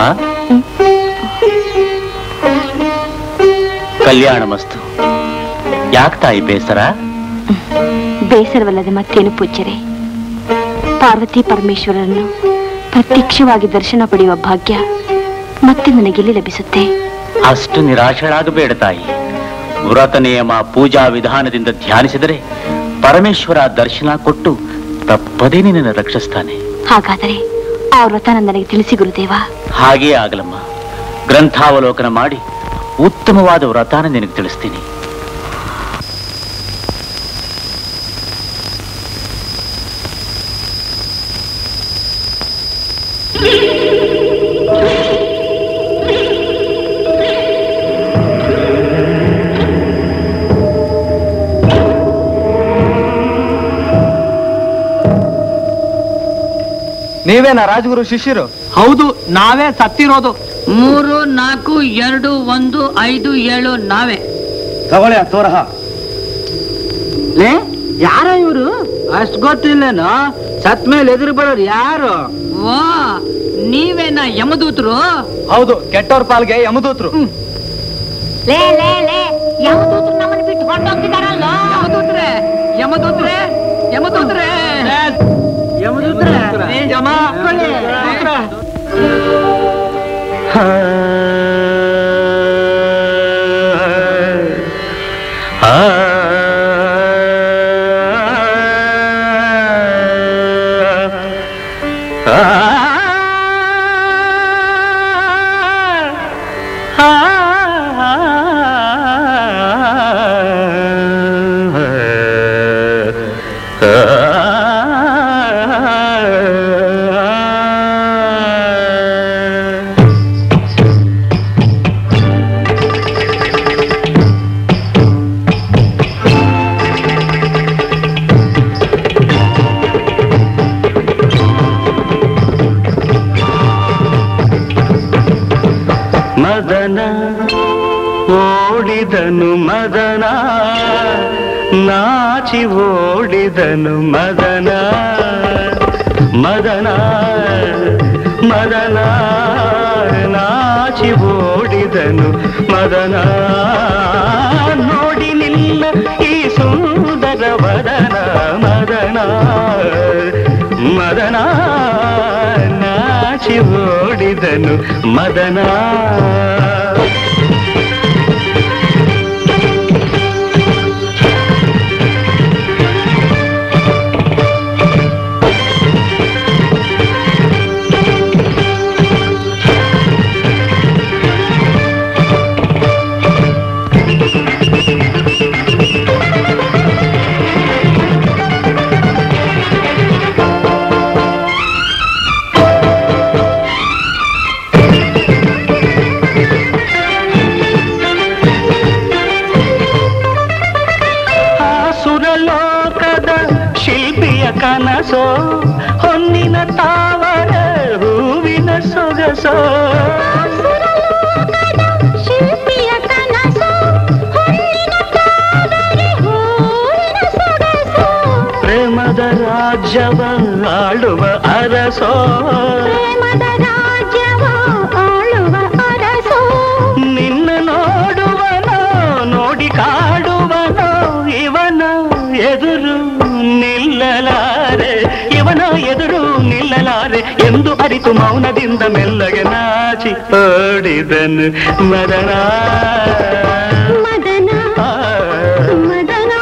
ಕಲ್ಯಾಣ ಮಸ್ತು ಯಾಕೆ ತಾಯಿ ಬೇಸರ ಬೇಸರವಲ್ಲದೆ ಮತ್ತೇನು ಪೂಜ್ಯರೇ ಪಾರ್ವತಿ ಪರಮೇಶ್ವರರನ್ನು ಪ್ರತ್ಯಕ್ಷವಾಗಿ ದರ್ಶನ ಪಡೆಯುವ ಭಾಗ್ಯ ಮತ್ತೆ ನನಗೆಲ್ಲಿ ಲಭಿಸುತ್ತೆ ಅಷ್ಟು ನಿರಾಶಳಾಗಬೇಡ ತಾಯಿ ವ್ರತ ನಿಯಮ ಪೂಜಾ ವಿಧಾನದಿಂದ ಧ್ಯಾನಿಸಿದರೆ ಪರಮೇಶ್ವರ ದರ್ಶನ ಕೊಟ್ಟು ತಪ್ಪದೇ ನಿನ್ನನ್ನು ರಕ್ಷಿಸ್ತಾನೆ ಹಾಗಾದರೆ ಆ ವ್ರತ ನನಗೆ ತಿಳಿಸಿ ಗುರುದೇವ ಹಾಗೇ ಆಗಲಮ್ಮ ಗ್ರಂಥಾವಲೋಕನ ಮಾಡಿ ಉತ್ತಮವಾದ ವ್ರತಾನ ನಿನಗೆ ತಿಳಿಸ್ತೀನಿ ನೀವೇನಾ ರಾಜಗುರು ಶಿಷ್ಯರು ಹೌದು ನಾವೇ ಸತ್ತಿರೋದು ಮೂರು ನಾಲ್ಕು ಎರಡು ಒಂದು ಐದು ಏಳು ನಾವೇ ತಗೊಳ್ಳಿ ಆ ತೋರಹ ಲೇ ಯಾರ ಇವರು ಅಷ್ಟ್ ಗೊತ್ತಿಲ್ಲೇನೋ ಸತ್ ಮೇಲೆ ಎದುರು ಬರೋರು ಯಾರು ವಾ ನೀವೇನ ಯಮದೂತರು ಹೌದು ಕೆಟ್ಟವ್ರ ಪಾಲ್ಗೆ ಯಮದೂತ್ರು ಲೇ ಲೇ ಲೇ ಯಾವ್ದೂದ್ರು ನಮ್ಮನ್ನ ಬಿಟ್ಟು ಹೊರಟೋಗ್ತಿದಾರಲ್ಲ ಯಮದೂತ್ರೆ ಯಮದೂತ್ರೆ ಯಮದೂತ್ರೆ ಯಮದೂತ್ರೆ ಯಮ ಆ ಮದನ ಓಡಿದನು ಮದನ ನಾಚಿ ಓಡಿದನು ಮದನ ಮದನ ಮದನ ನಾಚಿ ಓಡಿದನು ಮದನ ನೋಡಿ ನಿನ್ನ ಈ ಸುಂದರ ವದನ ಮದನ ಮದನ ನಾಚಿ ಓಡಿದನು ಮದನ ಆ ಸುರಲೋಕದ ಶಿಲ್ಪಿಯ ಕನಸೋ ಹೊನ್ನಿನ ತಾವರ ಹೂವಿನ ಸೊಗಸೋ ಶಿಲ್ಪಿಯ ಕನಸು ಹೊನ್ನಿನ ತಾವರೆ ಹೂವಿನ ಸೊಗಸು ಪ್ರೇಮದ ರಾಜ್ಯವ ಆಳುವ ಅರಸೋ ಪ್ರೇಮದ ರಾಜ್ಯವ ಆಳುವ ಅರಸು ನಿನ್ನ ನೋಡುವನೋ ನೋಡಿ ಕಾಡುವನೋ ಇವನ ಎದುರು ನಿಲ್ಲಲಾರೆ ಇವನ ಎದುರು ನಿಲ್ಲಲಾರೆ ಎಂದು ಅರಿತು ಮೌನದಿಂದ ಮೆಲ್ಲಗೆ ನಾಚಿ ಓಡಿದನು ಮದನ ಮದನ ಮದನ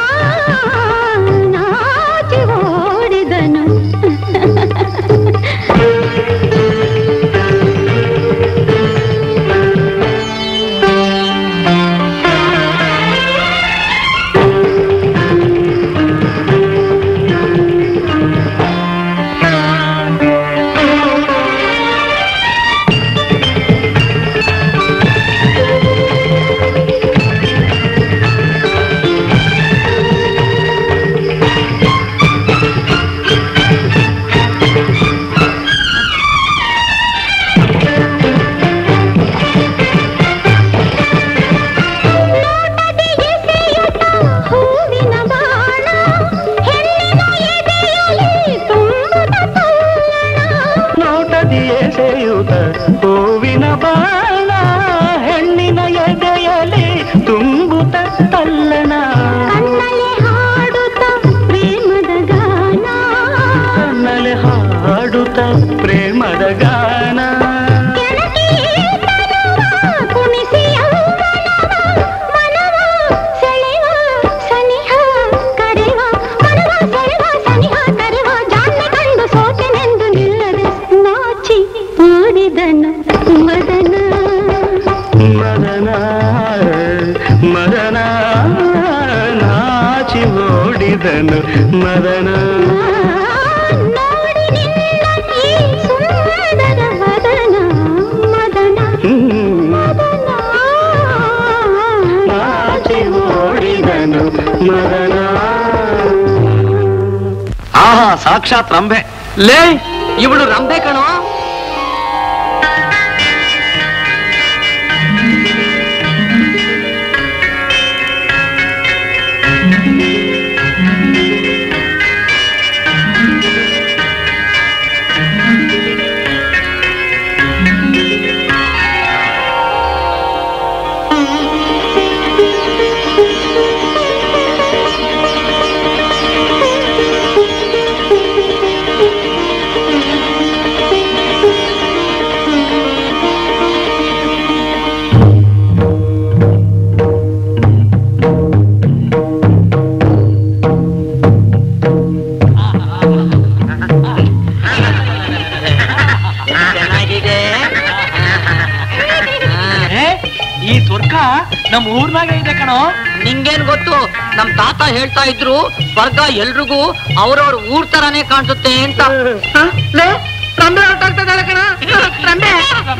ನಾಚಿ ಓಡಿದನು ಹೂವಿನ ಬಾಣ ಹೆಣ್ಣಿನ ಎದೆಯಲ್ಲಿ ತುಂಬುತ್ತ ತಲ್ಲಣ ನೋಟದಿ ಎಸೆಯುತ್ತ ಹೂವಿನ ಬಾಣ ಹೆಣ್ಣಿನ ಎದೆಯಲ್ಲಿ ತುಂಬುತ್ತ ತಲ್ಲಣ ಕಣ್ಣಲ್ಲಿ ಹಾಡುತ್ತ ಪ್ರೇಮದ ಗಾನ ಕಣ್ಣಲ್ಲಿ ಹಾಡುತ್ತ ಪ್ರೇಮದ ಗಾನ ಕುಣಿಸಿ ಮನವ ಸೆಳೆವ ಸನಿಹ ಕರೆವ ಮನವ ಸೆಳೆವ ಸನಿಹ ಕರೆವ ಜಾಣ್ಮೆ ಕಂಡು ಸೋತೆನೆಂದು ನಿಲ್ಲದೆ ನಾಚಿ ಓಡಿದನು ಮದನ ಮದನ ಮದನ ನಾಚಿ ಓಡಿದನು ಮದನ ನೋಡಿ ನಿನ್ನ ಈ ಸುಂದರ ವದನ ಮದನ ನಾಚಿ ಓಡಿದನು ಮದನ ಆಹಾ ಸಾಕ್ಷಾತ್ ರಂಭೆ ಲೇ ಇವಳು ರಂಬೆ ಕಣೋ Thank you. ಈ ಸ್ವರ್ಗ ನಮ್ ಊರ್ನಾಗ ಇದೆ ಕಣೋ ನಿಂಗೇನ್ ಗೊತ್ತು ನಮ್ ತಾತ ಹೇಳ್ತಾ ಇದ್ರು ಸ್ವರ್ಗ ಎಲ್ರಿಗೂ ಅವ್ರವ್ರ ಊರ್ ತರಾನೇ ಕಾಣಿಸುತ್ತೆ ಅಂತ ರಂಬೆ ಹೊರಟಾಗ್ತಾ ಇದ್ದಾಳೆ ಕಣ ರಂಬೆ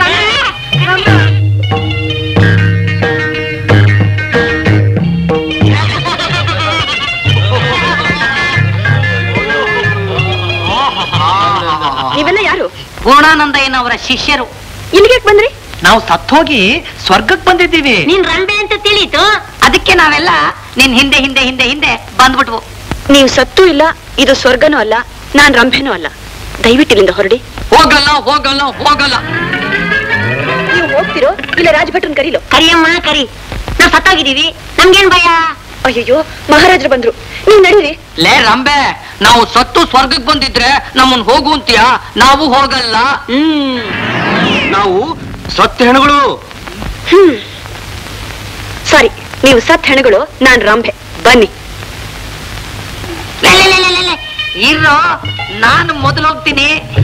ನೀವೆಲ್ಲ ಯಾರು ಪೂರ್ಣಾನಂದಯ್ಯನವರ ಶಿಷ್ಯರು ಇಲ್ಲಿಗೆ ಬಂದ್ರಿ ನಾವು ಸತ್ತೋಗಿ ಸ್ವರ್ಗಕ್ ಬಂದಿದ್ದೀವಿ ನೀನ್ ರಂಬೆ ಅಂತ ತಿಳಿತು ಅದಕ್ಕೆ ನಾವೆಲ್ಲ ನಿನ್ ಹಿಂದೆ ಹಿಂದೆ ಹಿಂದೆ ಹಿಂದೆ ಬಂದ್ಬಿಟ್ವು ನೀವು ಸತ್ತೂ ಇಲ್ಲ ಇದು ಸ್ವರ್ಗನೂ ಅಲ್ಲ ನಾನ್ ರಂಭೆನೂ ಅಲ್ಲ ದಯವಿಟ್ಟು ಇಲ್ಲಿಂದ ಹೊರಡಿ ಹೋಗಲ್ಲ ಹೋಗಲ್ಲ ಹೋಗಲ್ಲ ನೀವು ಹೋಗ್ತಿರೋ ಇಲ್ಲ ರಾಜಭಟ್ರನ್ ಕರೀಲೋ ಕರಿಯಮ್ಮ ಕರಿ ನಾವ್ ಸತ್ತೋಗಿದೀವಿ ನಮ್ಗೇನ್ ಭಯ ಅಯ್ಯಯ್ಯೋ ಮಹಾರಾಜರು ಬಂದ್ರು ನೀವ್ ನಡೀರಿ ಲೇ ರಂಬೆ ನಾವು ಸತ್ತು ಸ್ವರ್ಗಕ್ ಬಂದಿದ್ರೆ ನಮ್ಮನ್ ಹೋಗು ಅಂತೀಯ ನಾವು ಹೋಗಲ್ಲ ಹ್ಮ್ ನಾವು ಸತ್ಯ ಹೆಣಗಳು ಹ್ಮ್ ಸರಿ ನೀವು ಸತ್ ಹೆಣಗಳು ನಾನ್ ರಂಭೆ ಬನ್ನಿ ಲೇ, ಲೇ, ಲೇ, ಲೇ, ಲೇ, ಲೇ. ಇರೋ ನಾನು ಮೊದಲು ಹೋಗ್ತೀನಿ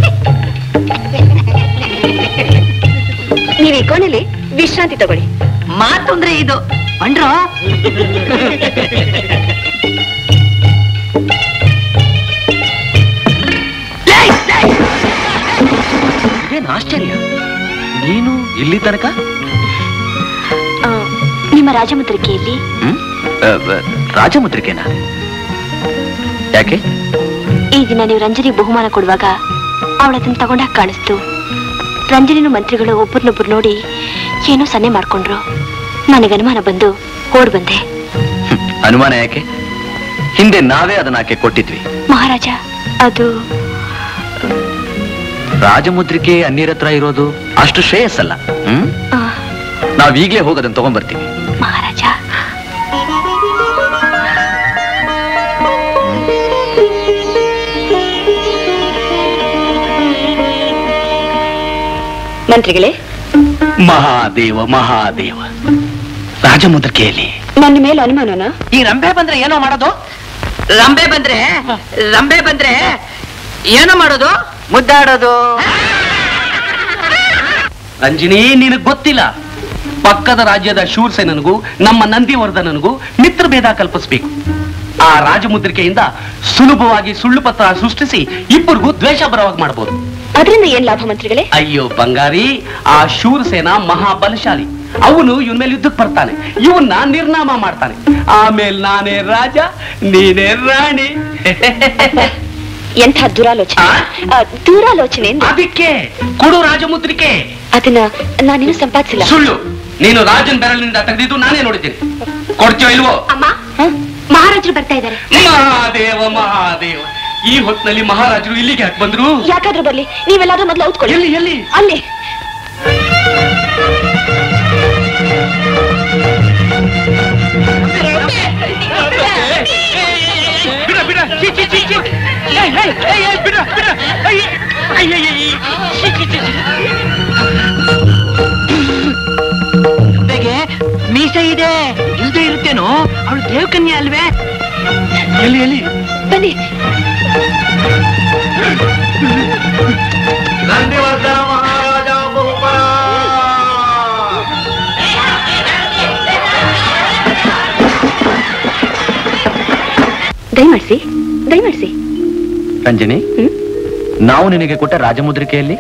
ನೀವು ಈ ಕೋಣೆಲಿ ವಿಶ್ರಾಂತಿ ತಗೊಳ್ಳಿ ಮಾತು ಅಂದ್ರೆ ಇದು ಬಂಡ್ರೋ ಇದೇನ್ ಆಶ್ಚರ್ಯ ನೀನು ಇಲ್ಲಿ ತನಕ ಆ, ನಿಮ್ಮ ರಾಜಮುದ್ರಿಕೆಯಲ್ಲಿ ಹ್ಮ್ ಅ, ಅ, ರಾಜಮುದ್ರಿಕೆನಾ ಯಾಕೆ ಈ ದಿನ ನೀವು ರಂಜನಿಗೆ ಬಹುಮಾನ ಕೊಡುವಾಗ ಅವಳ ಅದನ್ನ ತಗೊಂಡಾಗ ಕಾಣಿಸ್ತು ರಂಜನಿನ ಮಂತ್ರಿಗಳು ಒಬ್ಬರನ್ನೊಬ್ರು ನೋಡಿ ಏನೋ ಸನ್ನೆ ಮಾಡ್ಕೊಂಡ್ರು ನನಗೆ ಅನುಮಾನ ಬಂದು ಓಡ್ ಬಂದೆ ಹ್ಮ್, ಅನುಮಾನ ಯಾಕೆ ಹಿಂದೆ ನಾವೇ ಅದನ್ನ ಆಕೆ ಕೊಟ್ಟಿದ್ವಿ ಮಹಾರಾಜ ಅದು ರಾಜಮುದ್ರಿಕೆ ಅನ್ಯರ ಹತ್ರ ಇರೋದು ಅಷ್ಟು ಶ್ರೇಯಸ್ಸಲ್ಲ ಹ್ಮ್ ಆ, ನಾವ್ ಈಗ್ಲೇ ಹೋಗಿ ಅದನ್ನ ತಗೊಂಡ್ಬರ್ತೀವಿ ಮಹಾರಾಜ ಮಂತ್ರಿಗಳೇ ಮಹಾದೇವ ಮಹಾದೇವ ರಾಜಮುದ್ರಿಕೆಯಲ್ಲಿ ನನ್ನ ಮೇಲೆ ಅನುಮಾನನ ಈ ರಂಬೆ ಬಂದ್ರೆ ಏನೋ ಮಾಡೋದು ರಂಬೆ ಬಂದ್ರೆ ರಂಬೆ ಬಂದ್ರೆ ಏನು ಮಾಡೋದು ಮುದ್ದಾಡೋದು ರಂಜಿನಿ ನಿನಗ್ ಗೊತ್ತಿಲ್ಲ ಪಕ್ಕದ ರಾಜ್ಯದ ಶೂರ್ಸೇನನಿಗೂ ನಮ್ಮ ನಂದಿವರ್ಧನನಿಗೂ ಮಿತ್ರ ಭೇದ ಕಲ್ಪಿಸ್ಬೇಕು ಆ ರಾಜಮುದ್ರಿಕೆಯಿಂದ ಸುಲಭವಾಗಿ ಸುಳ್ಳು ಪತ್ರ ಸೃಷ್ಟಿಸಿ ಇಬ್ಬರಿಗೂ ದ್ವೇಷ ಬರವಾಗಿ ಮಾಡಬಹುದು ಅದರಿಂದ ಏನ್ ಲಾಭ ಮಂತ್ರಿಗಳೇ ಅಯ್ಯೋ ಬಂಗಾರಿ ಆ ಶೂರಸೇನ ಮಹಾಬಲಶಾಲಿ ಅವನು ಇವನ್ ಮೇಲೆ ಯುದ್ಧಕ್ಕೆ ಬರ್ತಾನೆ ಇವನ್ನ ನಿರ್ನಾಮ ಮಾಡ್ತಾನೆ ಆಮೇಲೆ ನಾನೇ ರಾಜ ನೀನೇ ರಾಣಿ ಎಂಥ ದುರಾಲೋಚನೆ ಆ, ದುರಾಲೋಚನೆ ಅಂದ್ರೆ ಅದಕ್ಕೆ ಕೊಡು ರಾಜಮುದ್ರಿಕೆ ಅದನ್ನ ನಾನಿನ್ನೂ ಸಂಪಾದಿಸಿಲ್ಲ ಸುಳ್ಳು ನೀನು ರಾಜನ್ ಬೆರಳಿನಿಂದ ತೆಗೆದಿದ್ದು ನಾನೇ ನೋಡಿದ್ದೀನಿ ಕೊಡ್ತೀಯೋ ಇಲ್ವೋ ಅಮ್ಮ ಮಹಾರಾಜರು ಬರ್ತಾ ಇದ್ದಾರೆ ಮಹಾದೇವ ಮಹಾದೇವ ಈ ಹೊತ್ತಿನಲ್ಲಿ ಮಹಾರಾಜರು ಇಲ್ಲಿಗೆ ಯಾಕೆ ಬಂದ್ರು ಯಾಕಾದ್ರೂ ಬರ್ಲಿ ನೀವೆಲ್ಲಾದ್ರೂ ಮೊದ್ಲು ಔತ್ಕೊಳ್ಳಿ ಎಲ್ಲಿ ಎಲ್ಲಿ ಅಲ್ಲಿ ಬಿಡ ಬಿಡ ಚಿ ಚಿ ಚಿ ಚಿ ಏಯ್, ಏಯ್, ಏಯ್, ಏಯ್, ಬಿಡ ಬಿಡ ಅಯ್ಯ, ಅಯ್ಯ, ಅಯ್ಯ, ಅಯ್ಯ. ಚಿ, ಚಿ, ಚಿ, ಚಿ. ರಂಬೆಗೆ ಮೀಸೆ ಇದೆ ಇಲ್ದೇ ಇರುತ್ತೇನೋ ಅವಳು ದೇವಕನ್ಯೆ ಅಲ್ವೇ ಎಲ್ಲಿ ಎಲ್ಲಿ ಬನ್ನಿ ನಂದಿವರ್ಧನ ಮಹಾರಾಜ ಬಹುಪರ ದಯಮಾಡಿಸಿ ದಯಮಾಡಿಸಿ ರಂಜನಿ ನಾವು ನಿನಗೆ ಕೊಟ್ಟ ರಾಜಮುದ್ರಿಕೆಯಲ್ಲಿ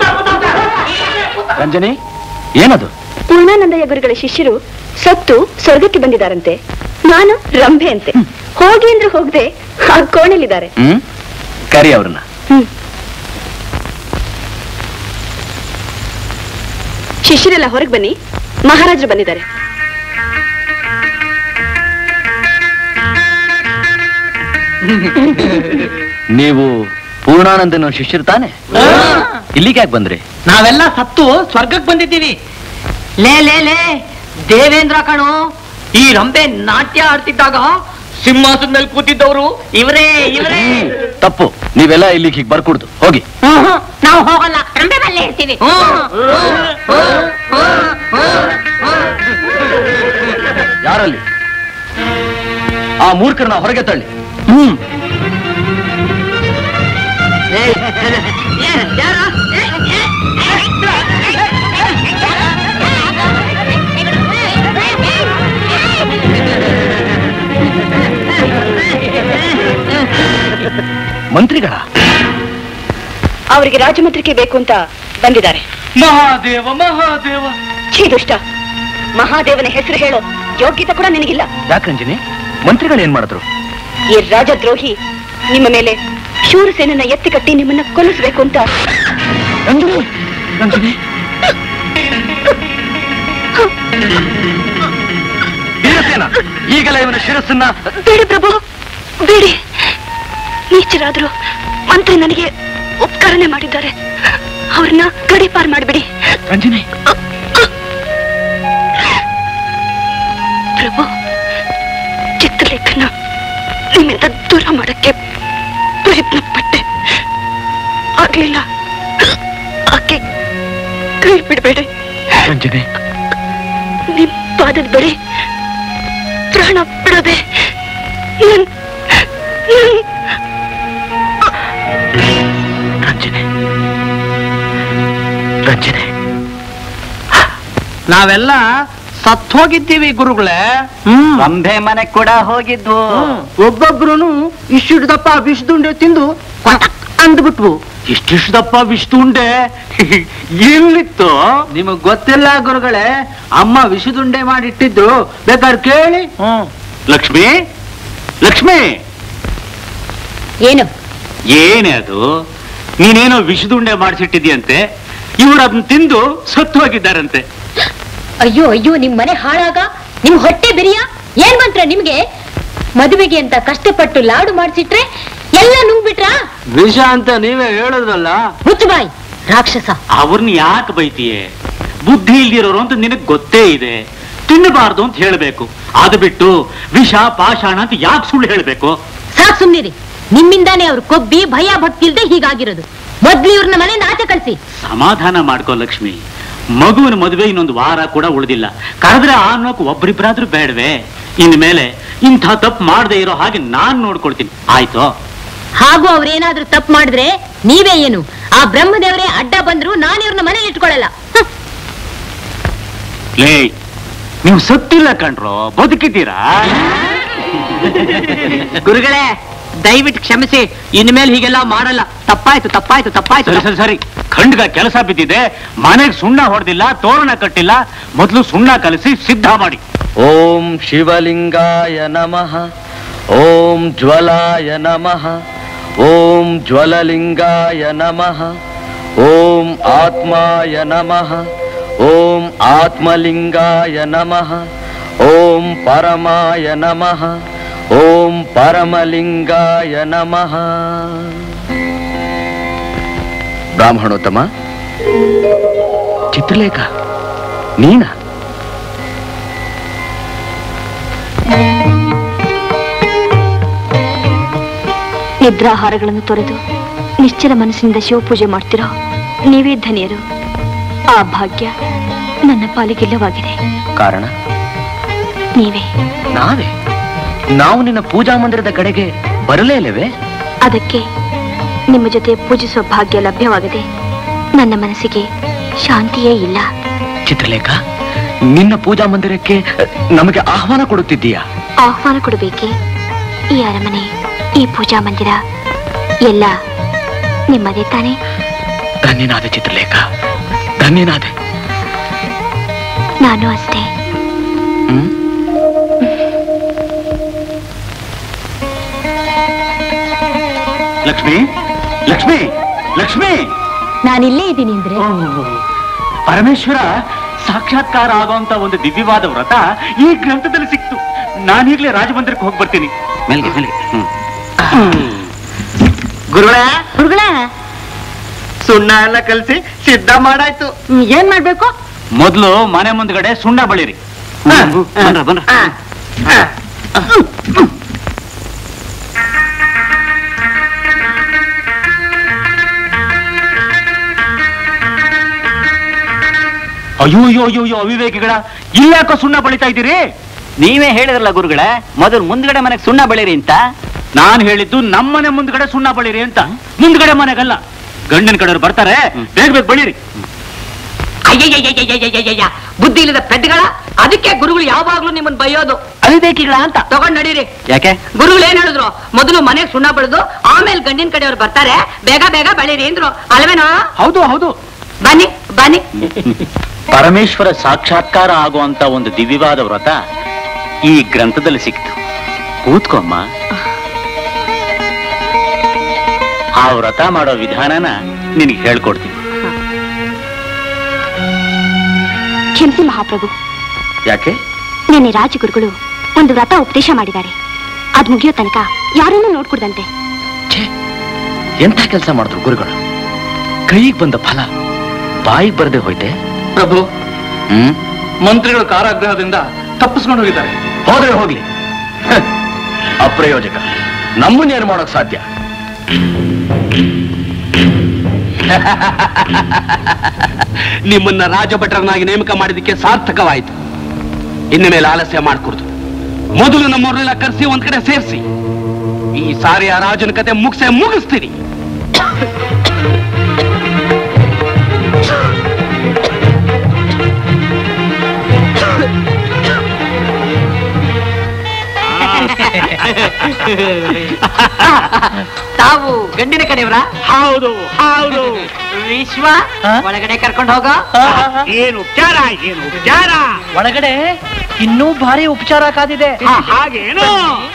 ರಂಜನಿ ಏನದು ಪೂರ್ಣಾನಂದಯ್ಯ ಗುರುಗಳ ಶಿಷ್ಯರು ಸತ್ತು ಸ್ವರ್ಗಕ್ಕೆ ಬಂದಿದ್ದಾರಂತೆ ನಾನು ರಂಭೆ ಅಂತೆ ಹೋಗಿ ಅಂದ್ರೆ ಹೋಗದೆ ಆ ಕೋಣೆಲಿದ್ದಾರೆ ಹ್ಮ್ ಕರಿ ಅವ್ರನ್ನ ಶಿಷ್ಯರೆಲ್ಲ ಹೊರಗೆ ಬನ್ನಿ ಮಹಾರಾಜರು ಬಂದಿದ್ದಾರೆ ನೀವು ಪೂರ್ಣಾನಂದನ ಶಿಷ್ಯರು ತಾನೆ ಇಲ್ಲಿಗೆ ಯಾಕೆ ಬಂದ್ರಿ ನಾವೆಲ್ಲ ಸತ್ತು ಸ್ವರ್ಗಕ್ ಬಂದಿದ್ದೀವಿ ಲೇ ಲೇ ಲೇ ದೇವೇಂದ್ರ ಕಣು ಈ ರಂಬೆ ನಾಟ್ಯ ಆಡ್ತಿದ್ದಾಗ ಸಿಂಹಾಸದ ಮೇಲೆ ಕೂತಿದ್ದವರು ಇವರೇ ಇವರೇ ತಪ್ಪು ನೀವೆಲ್ಲ ಇಲ್ಲಿಗೆ ಹೀಗೆ ಬರ್ಕೂಡ್ದು ಹೋಗಿ ನಾವು ಹೋಗಲ್ಲ ರಂಬೆ ಬಲ್ಲೇ ಇರ್ತೀವಿ ಯಾರಲ್ಲಿ ಆ ಮೂರ್ಖರನ್ನ ಹೊರಗೆ ತಳ್ಳಿ ಹ್ಮ್ ಮಂತ್ರಿಗಳ ಅವರಿಗೆ ರಾಜಮಂತ್ರಿಕೆ ಬೇಕು ಅಂತ ಬಂದಿದ್ದಾರೆ ಮಹಾದೇವ ಮಹಾದೇವ ಛೀ ದುಷ್ಟ ಮಹಾದೇವನ ಹೆಸರು ಹೇಳೋ ಯೋಗ್ಯತೆ ಕೂಡ ನಿನಗಿಲ್ಲ ಯಾಕಂಜಿನಿ ಮಂತ್ರಿಗಳು ಏನ್ ಮಾಡಿದ್ರು ಈ ರಾಜದ್ರೋಹಿ ನಿಮ್ಮ ಮೇಲೆ ಶೂರಸೇನನ್ನ ಎತ್ತಿ ಕಟ್ಟಿ ನಿಮ್ಮನ್ನ ಕೊಲ್ಲಿಸಬೇಕು ಅಂತ ವೀರಸೇನ ಈಗಲೇ ಇವನ ಶಿರಸ್ಸನ್ನ ಬೇಡಿ ಪ್ರಭು ಬೇಡಿ ನೀಚರಾದ್ರು ಮಂತ್ರಿ ನನಗೆ ಉಪಕಾರನೆ ಮಾಡಿದ್ದಾರೆ ಅವ್ರನ್ನ ಗಡಿಪಾರ್ ಮಾಡಿಬಿಡಿ ರಂಜಿನಿ ಪ್ರಭು ಚಿತ್ರಲೇಖನ ನಿಮ್ಮಿಂದ ದೂರ ಮಾಡಕ್ಕೆ ಪ್ರಯತ್ನ ಪಟ್ಟೆ ಆಗ್ಲಿಲ್ಲ ಆಕೆ ಕೈ ಬಿಡಬೇಡಿ ರಂಜಿನಿ ನಿಮ್ ಪಾದದ ಬಳಿ ಪ್ರಾಣ ಬಿಡದೆ ನನ್ ನನ್ ರಂಜಿನಿ ರಂಜಿನಿ ನಾವೆಲ್ಲ ಸತ್ ಹೋಗಿದ್ದೀವಿ ಗುರುಗಳೇ ರಂಭೆ ಮನೆ ಕೂಡ ಹೋಗಿದ್ವು ಒಬ್ಬೊಬ್ರು ಇಷ್ಟಿಡ್ದಪ್ಪ ವಿಷದುಂಡೆ ತಿಂದು ಕೊಟಕ್ ಅಂದ್ಬಿಟ್ವು ಇಷ್ಟಿಷ್ಟಪ್ಪ ವಿಷ್ಣುಂಡೆ ಎಲ್ಲಿತ್ತು ನಿಮಗ್ ಗೊತ್ತಿಲ್ಲ ಗುರುಗಳೇ ಅಮ್ಮ ವಿಷದುಂಡೆ ಮಾಡಿಟ್ಟಿದ್ರು ಬೇಕಾದ್ರೆ ಕೇಳಿ ಲಕ್ಷ್ಮಿ ಲಕ್ಷ್ಮಿ ಏನು ಏನೇ ಅದು ನೀನೇನೋ ವಿಷದುಂಡೆ ಮಾಡಿಸಿಟ್ಟಿದ್ಯಂತೆ ಇವರು ಅದನ್ನ ತಿಂದು ಸತ್ತು ಹೋಗಿದ್ದಾರಂತೆ ಅಯ್ಯೋ ಅಯ್ಯೋ ನಿಮ್ ಮನೆ ಹಾಳಾಗ ನಿಮ್ ಹೊಟ್ಟೆ ಬಿರಿಯ ಏನ್ ಮಂತ್ರ ನಿಮ್ಗೆ ಮದುವೆಗೆ ಅಂತ ಕಷ್ಟಪಟ್ಟು ಲಾಡು ಮಾಡ್ಸಿಟ್ರೆ ಎಲ್ಲ ನುಂಗ್ಬಿಟ್ರಾ ವಿಷ ಅಂತ ನೀವೇ ಹೇಳಿದ್ರಲ್ಲ ಮುಚ್ಚುಬಾಯ್ ರಾಕ್ಷಸ ಅವ್ರನ್ನ ಯಾಕೆ ಬೈತೀಯೇ ಬುದ್ಧಿ ಇಲ್ದಿರೋರು ಅಂತ ನಿನಗ್ ಗೊತ್ತೇ ಇದೆ ತಿನ್ನಬಾರ್ದು ಅಂತ ಹೇಳ್ಬೇಕು ಅದು ಬಿಟ್ಟು ವಿಷ ಪಾಷಾಣ ಅಂತ ಯಾಕೆ ಸುಳ್ಳು ಹೇಳ್ಬೇಕು ಸಾಕ್ ಸುಮ್ನಿರಿ ನಿಮ್ಮಿಂದಾನೇ ಅವ್ರು ಕೊಬ್ಬಿ ಭಯ ಭಕ್ತಿ ಇಲ್ದೆ ಹೀಗಾಗಿರೋದು ಮೊದ್ಲು ಇವ್ರನ್ನ ಮನೆಯಿಂದ ಆಚೆ ಕಳ್ಸಿ ಸಮಾಧಾನ ಮಾಡ್ಕೋ ಲಕ್ಷ್ಮಿ ಮಗುವಿನ ಮದುವೆ ಇನ್ನೊಂದು ವಾರ ಕೂಡ ಉಳಿದಿಲ್ಲ ಕರೆದ್ರೆ ಆ ಅನ್ನೋಕ್ ಒಬ್ರಿಬ್ರಾದ್ರೂ ಬೇಡವೆ ಇನ್ಮೇಲೆ ಇಂಥ ತಪ್ಪು ಮಾಡದೆ ಇರೋ ಹಾಗೆ ನಾನ್ ನೋಡ್ಕೊಳ್ತೀನಿ ಆಯ್ತೋ ಹಾಗೂ ಅವ್ರೇನಾದ್ರೂ ತಪ್ಪು ಮಾಡಿದ್ರೆ ನೀವೇ ಏನು ಆ ಬ್ರಹ್ಮದೇವರೇ ಅಡ್ಡ ಬಂದ್ರು ನಾನು ಇವ್ರನ್ನ ಮನೇಲಿ ಇಟ್ಕೊಳ್ಳಲ್ಲ ಹ್ಮ್. ಲೇ ನೀವು ಸತ್ತಿಲ್ಲ ಕಣ್ರೋ ಬದುಕಿದ್ದೀರಾ ಗುರುಗಳೇ ದಯವಿಟ್ಟು ಕ್ಷಮಿಸಿ ಇನ್ಮೇಲೆ ಹೀಗೆಲ್ಲ ಮಾಡಲ್ಲ ತಪ್ಪಾಯ್ತು ತಪ್ಪಾಯ್ತು ತಪ್ಪಾಯ್ತು ಸರಿ ಸರಿ ಸರಿ ಖಂಡ್ಗ ಕೆಲಸ ಬಿದ್ದಿದೆ ಮನೆಗೆ ಸುಣ್ಣ ಹೊಡೆದಿಲ್ಲ ತೋರಣ ಕಟ್ಟಿಲ್ಲ ಮೊದಲು ಸುಣ್ಣ ಕಲಸಿ ಸಿದ್ಧ ಮಾಡಿ ಓಂ ಶಿವಲಿಂಗಾಯ ನಮಃ ಓಂ ಜ್ವಲಾಯ ನಮಃ ಓಂ ಜ್ವಲಲಿಂಗಾಯ ನಮಃ ಓಂ ಆತ್ಮಾಯ ನಮಃ ಓಂ ಆತ್ಮಲಿಂಗಾಯ ನಮಃ ಓಂ ಪರಮಾಯ ನಮಃ ಓಂ ಪರಮಲಿಂಗಾಯ ನಮಃ ಬ್ರಾಹ್ಮಣೋತ್ತಮ ಚಿತ್ರಲೇಖ ನೀನಾ ನಿದ್ರಾಹಾರಗಳನ್ನು ತೊರೆದು ನಿಶ್ಚಲ ಮನಸ್ಸಿನಿಂದ ಶಿವಪೂಜೆ ಮಾಡ್ತಿರೋ ನೀವೇ ಧನ್ಯರು ಆ ಭಾಗ್ಯ ನನ್ನ ಪಾಲಿಗಿಲ್ಲವಾಗಿದೆ ಕಾರಣ ನೀವೇ ನಾವೇ ನಾವು ನಿನ್ನ ಪೂಜಾ ಮಂದಿರದ ಕಡೆಗೆ ಬರಲೇ ಇಲ್ಲವೇ ಅದಕ್ಕೆ ನಿಮ್ಮ ಜೊತೆ ಪೂಜಿಸುವ ಭಾಗ್ಯ ಲಭ್ಯವಾಗದೆ ನನ್ನ ಮನಸ್ಸಿಗೆ ಶಾಂತಿಯೇ ಇಲ್ಲ ಚಿತ್ರಲೇಖ ನಿನ್ನ ಪೂಜಾ ಮಂದಿರಕ್ಕೆ ನಮಗೆ ಆಹ್ವಾನ ಕೊಡುತ್ತಿದ್ದೀಯಾ ಆಹ್ವಾನ ಕೊಡಬೇಕೆ ಈ ಅರಮನೆ ಈ ಪೂಜಾ ಮಂದಿರ ಎಲ್ಲ ನಿಮ್ಮದೇ ತಾನೇ ಧನ್ಯನಾದೆ ಚಿತ್ರಲೇಖ ಧನ್ಯನಾದೆ ನಾನು ಅಷ್ಟೇ ಲಕ್ಷ್ಮಿ ಲಕ್ಷ್ಮಿ ಲಕ್ಷ್ಮಿ ನಾನಿಲ್ಲೇ ಇದ್ದೀನಿ ಅಂದ್ರೆ ಪರಮೇಶ್ವರ ಸಾಕ್ಷಾತ್ಕಾರ ಆಗುವಂತ ಒಂದು ದಿವ್ಯವಾದ ವ್ರತ ಈ ಗ್ರಂಥದಲ್ಲಿ ಸಿಕ್ತು ನಾನೀಗ್ಲೇ ರಾಜಮಂದಿರಕ್ಕೆ ಹೋಗಿ ಬರ್ತೀನಿ ಮೇಲ್ಗೆ ಮೇಲ್ಗೆ ಗುರುಗಳೇ ಗುರುಗಳ ಸುಣ್ಣ ಎಲ್ಲ ಕಲ್ಸಿ ಸಿದ್ಧ ಮಾಡಾಯ್ತು ಏನ್ ಮಾಡ್ಬೇಕು ಮೊದಲು ಮನೆ ಮುಂದ್ಗಡೆ ಸುಣ್ಣ ಬಳಿರಿ ಬನ್ರ ಬನ್ರ ಅಯ್ಯೋ ಅಯ್ಯೋ ಅಯ್ಯೋ ಅಯ್ಯೋ ಅವಿವೇಕಿಗಳ ಇಲ್ಲಾಕೋ ಸುಣ್ಣ ಬಳಿತಾ ಇದ್ದೀರಿ ನೀವೇ ಹೇಳಿದ್ರಲ್ಲ ಗುರುಗಳೇ ಮೊದಲು ಮುಂದ್ಗಡೆ ಮನೆಗೆ ಸುಣ್ಣ ಬೆಳೀರಿ ಅಂತ ನಾನ್ ಹೇಳಿದ್ದು ನಮ್ಮನೆ ಮುಂದ್ಗಡೆ ಸುಣ್ಣ ಬಳಿರಿ ಅಂತ ಮುಂದ್ಗಡೆ ಮನೆಗಲ್ಲ ಗಂಡನ ಕಡೆಯವ್ರು ಬರ್ತಾರೆ ಬೇಗ ಬೇಗ ಬಳಿರಿ ಅಯ್ಯಯ್ಯಯ್ಯಯ್ಯಯ್ಯಯ್ಯಯ್ಯ ಬುದ್ಧಿ ಇಲ್ಲದ ಪೆಡ್ಗಳ ಅದಕ್ಕೆ ಗುರುಗಳು ಯಾವಾಗ್ಲೂ ಯಾವಾಗ್ಲೂ ನಿಮ್ಮನ್ ಬೈಯೋದು ಅವಿವೇಕಿಗಳ ಅಂತ ತಗೊಂಡ್ ನಡೀರಿ ಯಾಕೆ ಗುರುಗಳು ಏನ್ ಹೇಳಿದ್ರು ಮೊದಲು ಮನೆಗ್ ಸುಣ್ಣ ಬಳಿದು ಆಮೇಲೆ ಗಂಡಿನ ಕಡೆಯವ್ರು ಬರ್ತಾರೆ ಬೇಗ ಬೇಗ ಬೆಳೀರಿ ಅಂದ್ರು ಅಲ್ವೇನೋ ಹೌದು ಹೌದು ಬನ್ನಿ ಬನ್ನಿ ಪರಮೇಶ್ವರ ಸಾಕ್ಷಾತ್ಕಾರ ಆಗುವಂತ ಒಂದು ದಿವ್ಯವಾದ ವ್ರತ ಈ ಗ್ರಂಥದಲ್ಲಿ ಸಿಕ್ತು ಕೂತ್ಕೊಮ್ಮ ಆ ವ್ರತ ಮಾಡೋ ವಿಧಾನನ ನಿನಗೆ ಹೇಳ್ಕೊಡ್ತೀನಿ ಕ್ಷಮಿಸಿ ಮಹಾಪ್ರಭು ಯಾಕೆ ನಿನ್ನೆ ರಾಜಗುರುಗಳು ಒಂದು ವ್ರತ ಉಪದೇಶ ಮಾಡಿದ್ದಾರೆ ಅದ್ ಮುಗಿಯೋ ತನಕ ಯಾರನ್ನೂ ನೋಡ್ಕೊಡ್ದಂತೆ ಎಂಥ ಕೆಲಸ ಮಾಡಿದ್ರು ಗುರುಗಳು ಕೈಗೆ ಬಂದ ಫಲ ಬಾಯಿಗೆ ಬರದೆ ಹೋಯ್ತೆ ಪ್ರಭು ಹ್ಮ್ ಮಂತ್ರಿಗಳು ಕಾರಾಗೃಹದಿಂದ ತಪ್ಪಿಸ್ಕೊಂಡು ಹೋಗಿದ್ದಾರೆ ಹೋದ್ರೆ ಹೋಗ್ಲಿ ಹ, ಅಪ್ರಯೋಜಕ ನಮ್ಮನ್ನೇನು ಮಾಡೋಕ್ ಸಾಧ್ಯ ನಿಮ್ಮನ್ನ ರಾಜಭಟರನ್ನಾಗಿ ನೇಮಕ ಮಾಡಿದಕ್ಕೆ ಸಾರ್ಥಕವಾಯಿತು ಇನ್ನು ಮೇಲೆ ಆಲಸ್ಯ ಮಾಡ್ಕೊಡ್ದು ಮೊದಲು ನಮ್ಮವ್ರನ್ನೆಲ್ಲ ಕರೆಸಿ ಒಂದ್ ಕಡೆ ಸೇರಿಸಿ ಈ ಸಾರಿ ಆ ರಾಜನ ಕತೆ ಮುಗಿಸೆ ಮುಗಿಸ್ತೀನಿ ತಾವು ಗಂಡಿನ ಕಡೆಯವರ ಹೌದು ಹೌದು ವಿಶ್ವ ಒಳಗಡೆ ಕರ್ಕೊಂಡು ಹೋಗೋ ಏನು ಉಪಚಾರ ಏನು ಉಪಚಾರ ಒಳಗಡೆ ಇನ್ನೂ ಭಾರಿ ಉಪಚಾರ ಕಾದಿದೆ ಹಾಗೇನು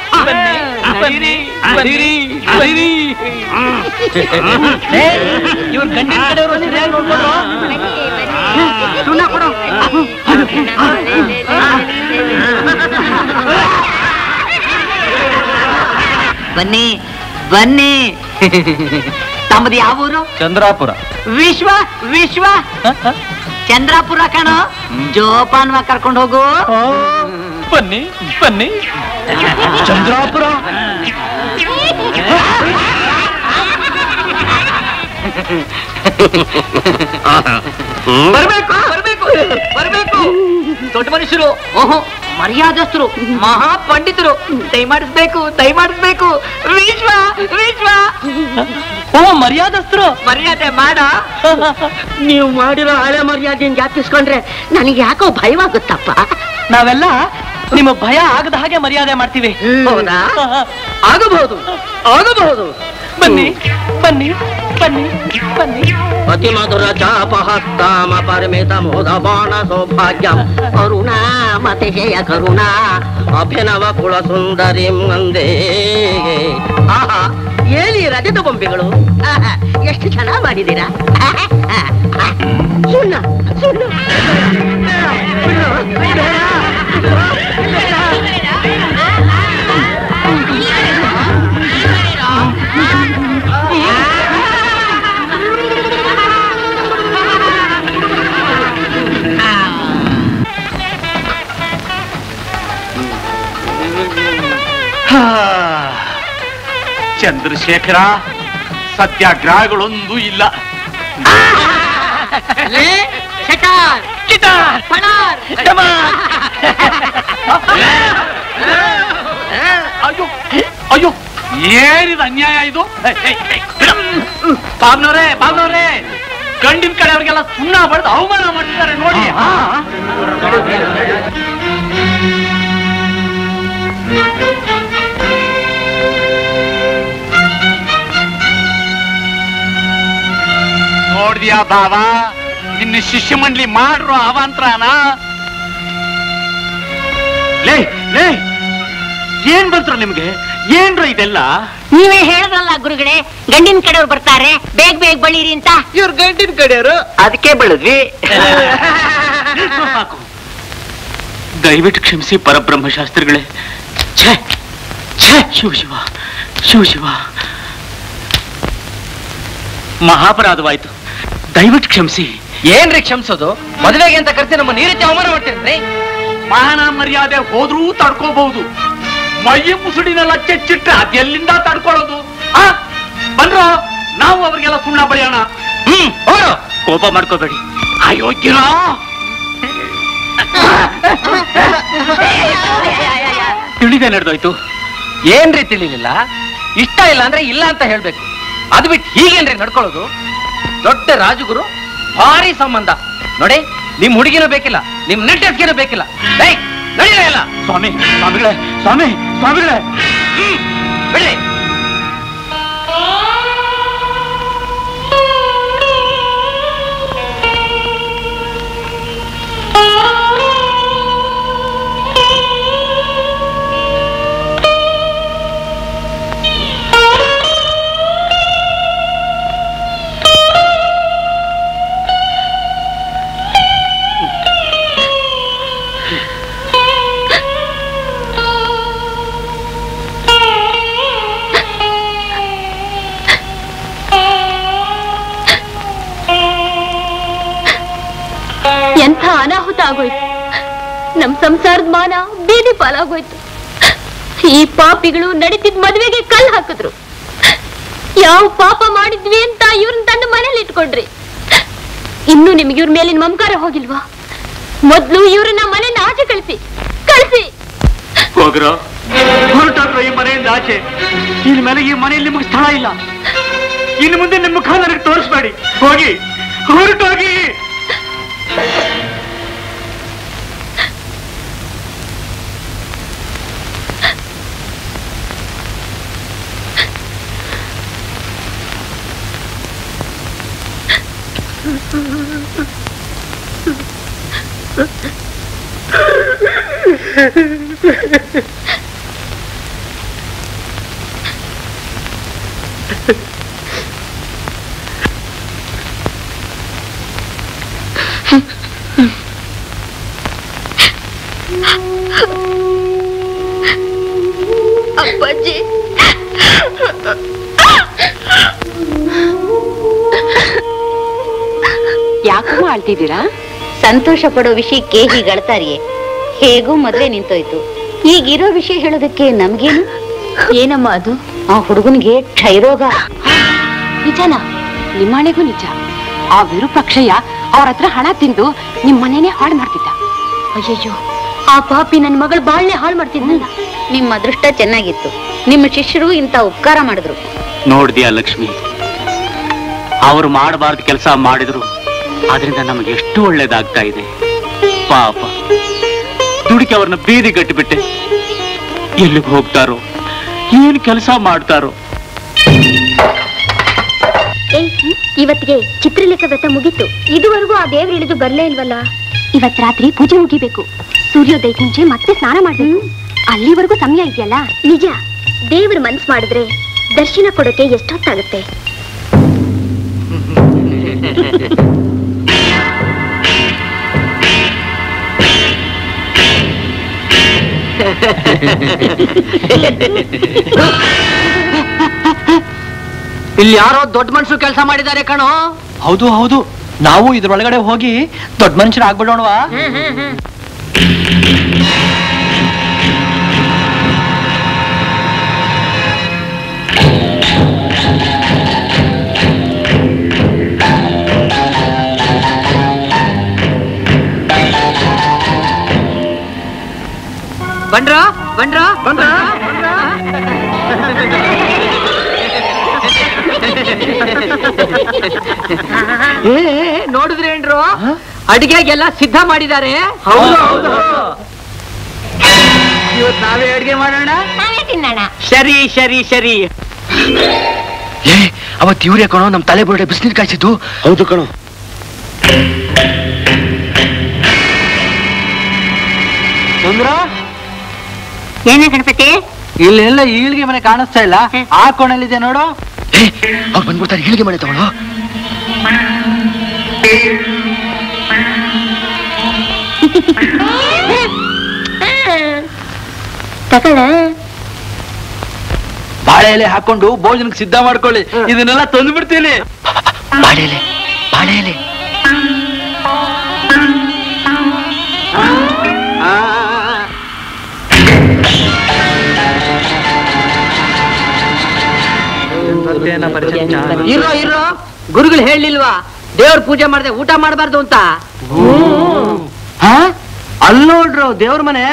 ಇವ್ರ ಗಂಡಿನ ಕಡೆಯವರು ಸರಿಯಾಗಿ ನೋಡ್ಕೊಂಡು ಸುಣ್ಣ ಕೊಡು ಬನ್ನಿ ಬನ್ನಿ ತಮ್ಮದು ಯಾವ ಊರು ಚಂದ್ರಾಪುರ ವಿಶ್ವ ವಿಶ್ವ ಚಂದ್ರಾಪುರ ಕಣೋ ಜೋಪಾನ್ವ ಕರ್ಕೊಂಡು ಹೋಗು ಬನ್ನಿ ಬನ್ನಿ ಚಂದ್ರಾಪುರ ಬರ್ಬೇಕು ಬರ್ಬೇಕು ಬರ್ಬೇಕು ದೊಡ್ಡ ಮನುಷ್ಯರು ಓಹೋ ಮರ್ಯಾದಸ್ಥರು ಮಹಾ ಪಂಡಿತರು ದಯಮಾಡಿಸ್ಬೇಕು ದಯಮಾಡಿಸ್ಬೇಕು ವಿಶ್ವ ವಿಶ್ವ ಓ ಮರ್ಯಾದಸ್ಥರು ಮರ್ಯಾದೆ ಮಾಡ ನೀವು ಮಾಡಿರೋ ಹಳೆ ಮರ್ಯಾದೆಯನ್ನು ಜ್ಞಾಪಿಸ್ಕೊಂಡ್ರೆ ನನಗೆ ಯಾಕೋ ಭಯವಾಗುತ್ತಪ್ಪ ನಾವೆಲ್ಲ ನಿಮ್ಮ ಭಯ ಆಗದ ಹಾಗೆ ಮರ್ಯಾದೆ ಮಾಡ್ತೀವಿ ಹೌದಾ ಆಗಬಹುದು ಆಗಬಹುದು ಬನ್ನಿ ಬನ್ನಿ ಬನ್ನಿ ಬನ್ನಿ ಅತಿ ಮಧುರ ಚಾಪಹಸ್ತಾಮ ಪರಿಮಿತ ಮೋದ ಬಾಣ ಸೌಭಾಗ್ಯಂ ಕರುಣಾ ಮತಿಶಯ ಕರುಣಾ ಅಭಿನವ ಕುಳ ಸುಂದರಿ ಮಂದೇ ಆಹಾ ಏಳಿ ರಜದ ಬೊಂಬೆಗಳು ಆಹಾ, ಎಷ್ಟು ಚೆನ್ನಾಗಿ ಮಾಡಿದ್ದೀರಾ ಆಹಾ, ಆಹಾ. ಸುಣ್ಣ ಸುಣ್ಣ ಚಂದ್ರಶೇಖರ ಸತ್ಯಾಗ್ರಹಗಳೊಂದು ಇಲ್ಲ ಲೇ, ಶಟಾರ್, ಪಣಾರ್. ಅಯ್ಯೋ ಅಯ್ಯೋ ಏನಿದು ಅನ್ಯಾಯ ಇದು ಬಾಬ್ನವ್ರೆ ಬಾಬ್ನವ್ರೆ ಗಂಡಿನ ಕಡೆಯವ್ರಿಗೆಲ್ಲ ಸುಣ್ಣ ಬಡ್ದು ಅವಮಾನ ಮಾಡ್ತಿದ್ದಾರೆ ನೋಡಿ ನೋಡ್ದ್ಯಾ ಬಾವ ನಿನ್ನ ಶಿಷ್ಯ ಮಂಡಳಿ ಮಾಡ್ರು ಅವಾಂತರನ ಲೇ ಲೇ ಏನ್ ಬಂತ್ರ ನಿಮ್ಗೆ ಏನ್ರ ಇದೆಲ್ಲ ನೀವೇ ಹೇಳದಲ್ಲ ಗುರುಗಳೇ ಗಂಡಿನ ಕಡೆಯವ್ರು ಬರ್ತಾರೆ ಬೇಗ ಬೇಗ ಬಳಿರಿ ಅಂತ ಇವ್ರ ಗಂಡಿನ ಕಡೆಯವರು ಅದಕ್ಕೆ ಬೆಳೆದ್ವಿ ಸಾಕು ದಯವಿಟ್ಟು ಕ್ಷಮಿಸಿ ಪರಬ್ರಹ್ಮಶಾಸ್ತ್ರಿಗಳೇ ಛೇ ಛೇ ಶಿವ ಶಿವ ಶಿವ ಶಿವ ಮಹಾಪರಾಧವಾಯ್ತು ದಯವಿಟ್ಟು ಕ್ಷಮಿಸಿ ಏನ್ರಿ ಕ್ಷಮಿಸೋದು ಮದುವೆಗೆ ಅಂತ ಕರ್ಸಿ ನಮ್ಮ ಈ ರೀತಿ ಅವಮಾನ ಮಾಡ್ತೀರಿ ಮಾನ ಮರ್ಯಾದೆ ಹೋದ್ರೂ ತಡ್ಕೋಬಹುದು ಮೈ ಮುಸುಡಿನೆಲ್ಲ ಚೆಚ್ಚಿಟ್ರೆ ಅದೆಲ್ಲಿಂದ ತಡ್ಕೊಳ್ಳೋದು ಆ ಬನ್ರೋ ನಾವು ಅವರಿಗೆಲ್ಲ ಸುಣ್ಣ ಬಳಿಯೋಣ ಹ್ಮ್ ಹೋಡು. ಕೋಪ ಮಾಡ್ಕೋಬೇಡಿ ಅಯೋಗ್ಯರ ತಿಳಿದೆ ನಡೆದೋಯ್ತು ಏನ್ರಿ ತಿಳಿಲಿಲ್ಲ ಇಷ್ಟ ಇಲ್ಲ ಅಂದ್ರೆ ಇಲ್ಲ ಅಂತ ಹೇಳ್ಬೇಕು ಅದು ಬಿಟ್ಟು ಹೀಗೇನ್ರಿ ನಡ್ಕೊಳ್ಳೋದು ದೊಡ್ಡ ರಾಜಗುರು ಭಾರಿ ಸಂಬಂಧ ನೋಡಿ ನಿಮ್ ಹುಡುಗಿನೂ ಬೇಕಿಲ್ಲ ನಿಮ್ ನೆಟ್ಟಸ್ಗೆನೂ ಬೇಕಿಲ್ಲ ಏಯ್ ನಡೀರೇ ಇಲ್ಲ ಸ್ವಾಮಿ ಸ್ವಾಮಿಗಳೇ ಸ್ವಾಮಿ ಸ್ವಾಮಿಗಳೇ ಬಿಡಿ ಎಂಥ ಅನಾಹುತ ಆಗೋಯ್ತು ನಮ್ ಸಂಸಾರದ ಮಾನ ಬೀದಿ ಪಾಲಾಗೋಯ್ತು ಈ ಪಾಪಿಗಳು ನಡೀತಿದ್ ಮದ್ವೆಗೆ ಕಲ್ ಹಾಕಿದ್ರು ಯಾವ ಪಾಪ ಮಾಡಿದ್ವಿ ಅಂತ ಇವ್ರನ್ನ ತಂದು ಮನೇಲಿ ಇಟ್ಕೊಂಡ್ರಿ ಇನ್ನು ನಿಮ್ಗೆ ಇವ್ರ ಮೇಲಿನ ಮಮಕಾರ ಹೋಗಿಲ್ವಾ ಮೊದ್ಲು ಇವ್ರನ್ನ ಮನೆಯಿಂದ ಆಚೆ ಕಳಿಸಿ ಕಳಿಸಿ ಹೋಗ್ರ ಹೊರಟಾಗ್ರ ಈ ಮನೆಯಿಂದ ಆಚೆ ಇನ್ ಮೇಲೆ ಈ ಮನೆಯಲ್ಲಿ ನಿಮಗೆ ಸ್ಥಳ ಇಲ್ಲ ಇನ್ನು ಮುಂದೆ ನಿಮ್ಮ ಮುಖ ನನಗೆ ತೋರಿಸ್ಬೇಡಿ ಹೋಗಿ ಹೊರಟೋಗಿ ಅಪ್ಪಾಜಿ ಯಾಕಮ್ಮ ಆಳ್ತಿದ್ದೀರಾ ಸಂತೋಷ ಪಡೋ ವಿಷಯಕ್ಕೆ ಹೀಗಳ್ತಾರಿಯೇ ಹೇಗೂ ಮದ್ವೆ ನಿಂತೋಯ್ತು ಈಗಿರೋ ವಿಷಯ ಹೇಳೋದಕ್ಕೆ ನಮ್ಗೇನು ಏನಮ್ಮ ಅದು ಆ ಹುಡುಗನಿಗೆ ಕ್ಷಯರೋಗ ನಿಜನಾ ನಿಮ್ಮನೆಗೂ ನಿಜ ಆ ವಿರೂಪಾಕ್ಷಯ್ಯ ಅವ್ರ ಹತ್ರ ಹಣ ತಿಂದು ನಿಮ್ ಮನೇನೆ ಹಾಳು ಮಾಡ್ತಿದ್ದ ಅಯ್ಯಯ್ಯೋ ಆ ಪಾಪಿ ನನ್ ಮಗಳ ಬಾಳ್ನೆ ಹಾಳು ಮಾಡ್ತಿದ್ನಲ್ಲ ನಿಮ್ಮ ಅದೃಷ್ಟ ಚೆನ್ನಾಗಿತ್ತು ನಿಮ್ಮ ಶಿಷ್ಯರು ಇಂಥ ಉಪಕಾರ ಮಾಡಿದ್ರು ನೋಡ್ದ್ಯಾ ಲಕ್ಷ್ಮಿ ಅವರು ಮಾಡಬಾರ್ದು ಕೆಲಸ ಮಾಡಿದ್ರು ಅದರಿಂದ ನಮಗೆ ಎಷ್ಟು ಒಳ್ಳೇದಾಗ್ತಾ ಇದೆ ಪಾಪ ದುಡುಕಿ ಅವ್ರನ್ನ ಬೀದಿ ಗಟ್ಟಿಬಿಟ್ಟೆ ಎಲ್ಲಿಗೆ ಹೋಗ್ತಾರೋ ಏನ್ ಕೆಲಸ ಮಾಡ್ತಾರೋ ಏಯ್ ಇವತ್ತಿಗೆ ಚಿತ್ರಲೇಖ ವ್ರತ ಮುಗೀತು ಇದುವರೆಗೂ ಆ ದೇವ್ರು ಇಳಿದು ಬರ್ಲೇ ಇಲ್ವಲ್ಲ ಇವತ್ ರಾತ್ರಿ ಪೂಜೆ ಮುಗಿಬೇಕು ಸೂರ್ಯೋದಯಕ್ಕೆ ಮುಂಚೆ ಮತ್ತೆ ಸ್ನಾನ ಮಾಡ್ಬೇಕು ಅಲ್ಲಿವರೆಗೂ ಸಮಯ ಇದೆಯಲ್ಲ ನಿಜ ದೇವ್ರ ಮನ್ಸ್ ಮಾಡಿದ್ರೆ ದರ್ಶನ ಕೊಡೋಕೆ ಎಷ್ಟೊತ್ತಾಗುತ್ತೆ ಇಲ್ಲಿ ಯಾರೋ ದೊಡ್ಡ ಮನುಷ್ಯರು ಕೆಲಸ ಮಾಡಿದ್ದಾರೆ ಕಣೋ ಹೌದು ಹೌದು ನಾವು ಇದ್ರೊಳಗಡೆ ಹೋಗಿ ದೊಡ್ಡ ಮನುಷ್ಯರು ಆಗ್ಬಿಡೋಣವಾ ಬಂಡ್ರ ಬಂಡ್ರ ಬಂಡ್ರ ಏ ನೋಡಿದ್ರೇನ್ರು ಅಡಿಗೆಗೆಲ್ಲ ಸಿದ್ಧ ಮಾಡಿದ್ದಾರೆ ಇವತ್ ನಾವೇ ಅಡಿಗೆ ಮಾಡೋಣ ನಾವೇ ತಿನ್ನೋಣ ಸರಿ ಸರಿ ಸರಿ ಏ ಅವತ್ ಇವ್ರೇ ಕಣೋ ನಮ್ ತಲೆ ಬುರುಡೆ ಬಿಸಿನೀರು ಕಾಯಿಸಿದ್ದು ಹೌದು ಕಣೋ ಚಂದ್ರ ಏನ ಗಣಪತಿ ಇಲ್ಲೆಲ್ಲ ಈಳ್ಗೆ ಮನೆ ಕಾಣಿಸ್ತಾ ಇಲ್ಲ ಆ ಕೋಣಲ್ಲಿದೆ ನೋಡು ಏ ಅವ್ರು ಬಂದ್ಬಿಡ್ತಾರೆ ಇಳಿಗೆ ಮನೆ ತಗೊಳ್ಳೋ ತಗೊಳ್ಳ ಬಾಳೆ ಎಲೆ ಹಾಕೊಂಡು ಭೋಜನಕ್ಕೆ ಸಿದ್ಧ ಮಾಡ್ಕೊಳ್ಳಿ ಇದನ್ನೆಲ್ಲ ತಂದು ಬಿಡ್ತೀನಿ ಬಾಳೆ ಎಲೆ ಬಾಳೆ ಎಲೆ ಇರೋ ಇರೋ ಗುರುಗಳು ಹೇಳಿಲ್ವಾ ದೇವ್ರ ಪೂಜೆ ಮಾಡದೆ ಊಟ ಮಾಡಬಾರ್ದು ಅಂತ ಅಲ್ಲಿ ನೋಡ್ರು ದೇವ್ರ ಮನೆ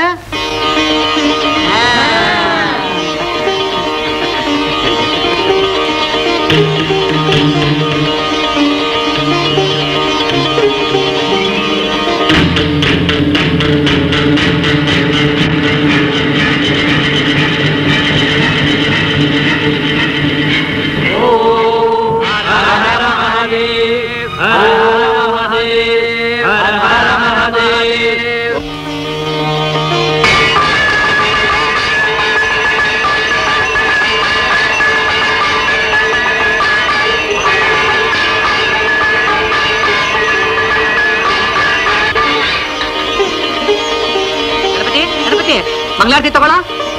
ಮಂಗಳಾರತಿ ತಗೊಳ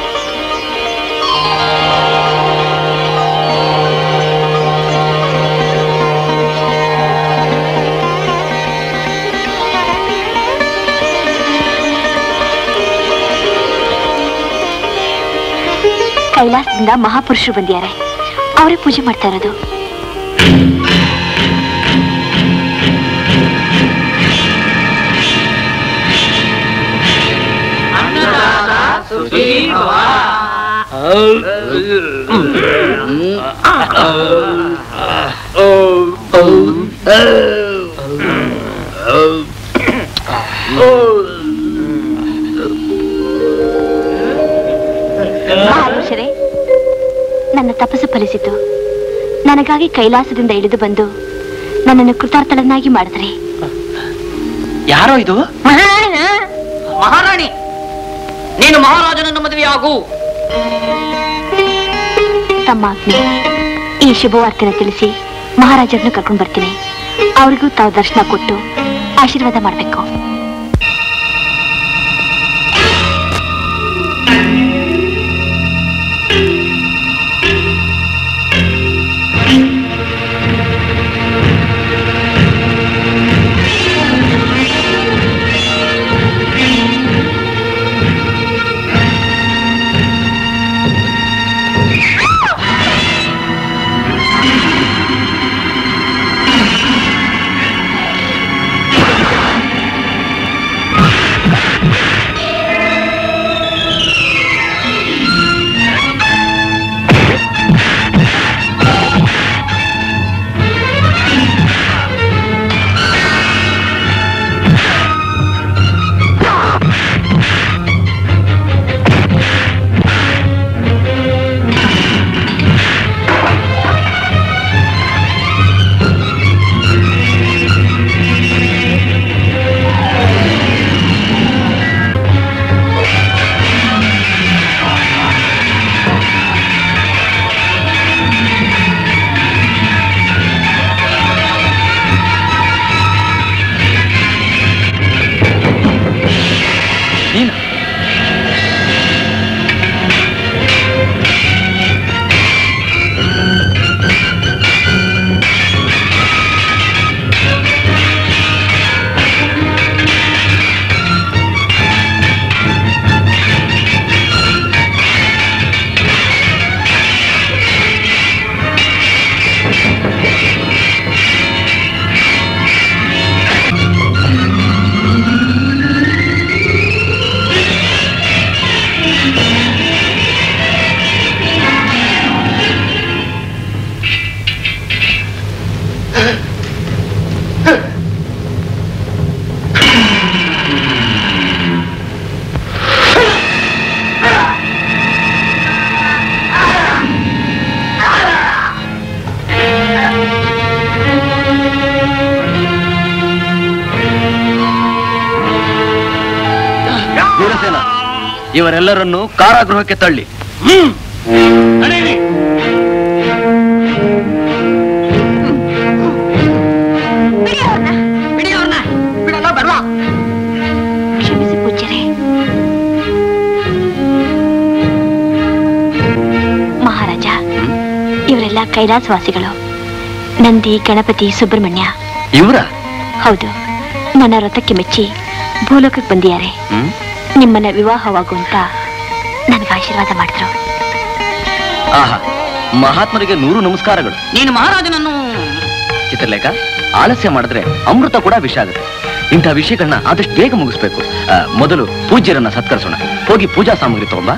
ಕೈಲಾಸದಿಂದ ಮಹಾಪುರುಷರು ಬಂದಿದ್ದಾರೆ ಅವರೇ ಪೂಜೆ ಮಾಡ್ತಾ ಇರೋದು ಮಹಾಪುರುಷರೇ ನನ್ನ ತಪಸ್ಸು ಫಲಿಸಿತು ನನಗಾಗಿ ಕೈಲಾಸದಿಂದ ಇಳಿದು ಬಂದು ನನ್ನನ್ನು ಕೃತಾರ್ಥಳನ್ನಾಗಿ ಮಾಡಿದ್ರಿ ಯಾರೋ ಇದು ಮಹಾರಾಣಿ ನೀನು ಮಹಾರಾಜನನ್ನು ಮದುವೆಯಾಗು ತಮ್ಮ ಆಜ್ಞೆ ಈ ಶುಭವಾರ್ತೆನ ತಿಳಿಸಿ ಮಹಾರಾಜರನ್ನು ಕರ್ಕೊಂಡು ಬರ್ತೀನಿ ಅವ್ರಿಗೂ ತಾವು ದರ್ಶನ ಕೊಟ್ಟು ಆಶೀರ್ವಾದ ಮಾಡಬೇಕು ವೀರಸೇನ ಇವರೆಲ್ಲರನ್ನು ಕಾರಾಗೃಹಕ್ಕೆ ತಳ್ಳಿ ಬಿಡಲ್ಲ ಬೇಡವಾ ಕ್ಷಮಿಸಿ ಪೂಜ್ಯರೇ ಮಹಾರಾಜ ಇವರೆಲ್ಲ ಕೈಲಾಸವಾಸಿಗಳು ನಂದಿ ಗಣಪತಿ ಸುಬ್ರಹ್ಮಣ್ಯ ಇವರ ಹೌದು ನನ್ನ ವ್ರತಕ್ಕೆ ಮೆಚ್ಚಿ ಭೂಲೋಕಕ್ಕೆ ಬಂದಿದ್ದಾರೆ ನಿಮ್ಮನ್ನ ವಿವಾಹವಾಗು ಅಂತ ನನಗೆ ಆಶೀರ್ವಾದ ಮಾಡಿದ್ರು ಆಹಾ ಮಹಾತ್ಮರಿಗೆ ನೂರು ನಮಸ್ಕಾರಗಳು ನೀನು ಮಹಾರಾಜನನ್ನು ಚಿತ್ರಲೇಖ ಆಲಸ್ಯ ಮಾಡಿದ್ರೆ ಅಮೃತ ಕೂಡ ವಿಷ ಆಗುತ್ತೆ ಇಂಥ ವಿಷಯಗಳನ್ನ ಆದಷ್ಟು ಬೇಗ ಮುಗಿಸ್ಬೇಕು ಆ, ಮೊದಲು ಪೂಜ್ಯರನ್ನ ಸತ್ಕರಿಸೋಣ ಹೋಗಿ ಪೂಜಾ ಸಾಮಗ್ರಿ ತಗೊಂಬಾ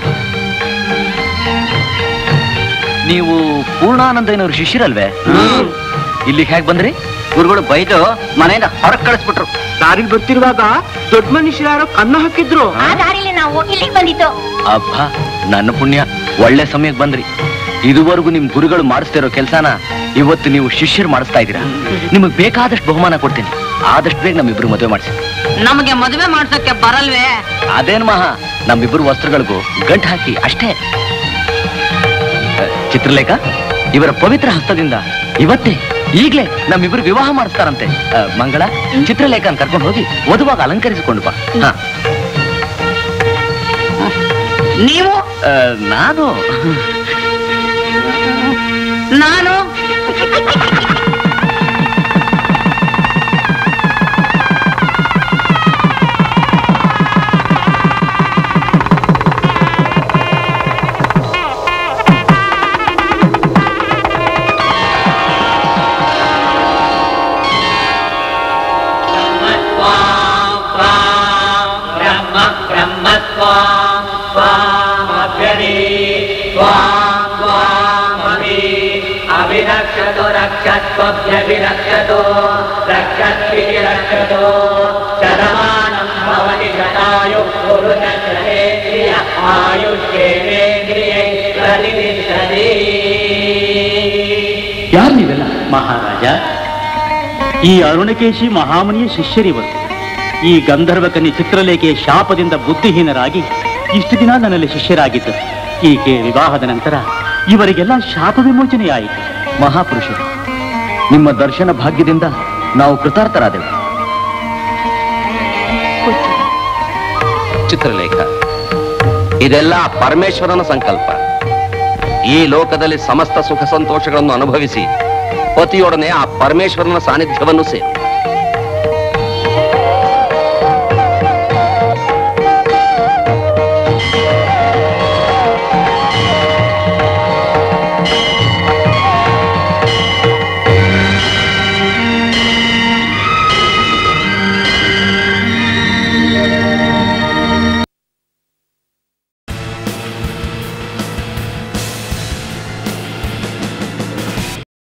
ನೀವು ಪೂರ್ಣಾನಂದಯ್ಯನವ್ರ ಶಿಷ್ಯರಲ್ವೇ ಇಲ್ಲಿಗೆ ಹೇಗೆ ಬಂದ್ರಿ ಗುರುಗಳು ಬೈದು ಮನೆಯಿಂದ ಹೊರಗೆ ಕಳಿಸ್ಬಿಟ್ರು ದಾರಿಗೆ ಬರ್ತಿರುವಾಗ ದೊಡ್ಡ ಮನುಷ್ಯರು ಯಾರೋ ಕನ್ನ ಹಾಕಿದ್ರು ಆ ದಾರಿಲಿ ನಾವು ಇಲ್ಲಿಗೆ ಬಂದಿತ್ತು ಅಬ್ಬ ನನ್ನ ಪುಣ್ಯ ಒಳ್ಳೆ ಸಮಯಕ್ಕೆ ಬಂದ್ರಿ ಇದುವರೆಗೂ ನಿಮ್ ಗುರುಗಳು ಮಾಡಿಸ್ತಾ ಇರೋ ಕೆಲಸನ ಇವತ್ತು ನೀವು ಶಿಷ್ಯರು ಮಾಡಿಸ್ತಾ ಇದ್ದೀರಾ ನಿಮಗೆ ಬೇಕಾದಷ್ಟು ಬಹುಮಾನ ಕೊಡ್ತೀನಿ ಆದಷ್ಟು ಬೇಗ ನಮ್ಮಿಬ್ರು ಮದುವೆ ಮಾಡಿಸಿ ನಮಗೆ ಮದುವೆ ಮಾಡ್ಸಕ್ಕೆ ಬರಲ್ವೇ ಅದೇನ್ ಮಹಾ ನಮ್ಮಿಬ್ರು ವಸ್ತ್ರಗಳಿಗೂ ಗಂಟು ಹಾಕಿ ಅಷ್ಟೇ ಅ, ಚಿತ್ರಲೇಖ ಇವರ ಪವಿತ್ರ ಹಸ್ತದಿಂದ ಇವತ್ತೇ ಈಗ್ಲೇ ನಮ್ಮಿಬ್ರು ವಿವಾಹ ಮಾಡಿಸ್ತಾರಂತೆ ಅ, ಮಂಗಳ ಚಿತ್ರಲೇಖನ್ ಕರ್ಕೊಂಡು ಹೋಗಿ ವಧುವಾಗ ಅಲಂಕರಿಸಿಕೊಂಡು ಬಾ ಹಾ ನೀವು ನಾನು ನಾನು ಬ್ರಹ್ಮ ಬ್ರಹ್ಮ ಸ್ವಾಂ ಸ್ವಾಮಭ್ಯದಿ ಸ್ವಾಂ ಸ್ವಾಮಭಿ ಅಭಿರಕ್ಷತು ರಕ್ಷತ್ವಭ್ಯಭಿರಕ್ಷತು ರಕ್ಷತ್ವಿತಿ ರಕ್ಷತು ಶತಮಾನಂ ಭವತಿ ಶತಾಯು ಪುರುಷೇಂದ್ರಿಯ ಆಯುಷ್ಯೇಂದ್ರಿಯ ಪ್ರತಿನಿಧಿಸತಿ ಯಾರು ನೀವೆಲ್ಲ ಮಹಾರಾಜ ಈ ಅರುಣಕೇಶಿ ಮಹಾಮನಿಯ ಶಿಷ್ಯರಿವರು ಈ ಗಂಧರ್ವ ಕನ್ಯೆ ಚಿತ್ರಲೇಖೆಯ ಶಾಪದಿಂದ ಬುದ್ಧಿಹೀನರಾಗಿ ಇಷ್ಟು ದಿನ ನನ್ನಲ್ಲಿ ಶಿಷ್ಯರಾಗಿದ್ದರು ಈಕೆ ವಿವಾಹದ ನಂತರ ಇವರಿಗೆಲ್ಲ ಶಾಪ ವಿಮೋಚನೆಯಾಯಿತು ಮಹಾಪುರುಷರು ನಿಮ್ಮ ದರ್ಶನ ಭಾಗ್ಯದಿಂದ ನಾವು ಕೃತಾರ್ಥರಾದೆವು ಚಿತ್ರಲೇಖ ಇದೆಲ್ಲ ಪರಮೇಶ್ವರನ ಸಂಕಲ್ಪ ಈ ಲೋಕದಲ್ಲಿ ಸಮಸ್ತ ಸುಖ ಸಂತೋಷಗಳನ್ನು ಅನುಭವಿಸಿ ಪತಿಯೊಡನೆ ಆ ಪರಮೇಶ್ವರನ ಸಾನ್ನಿಧ್ಯವನ್ನು ಸೇರು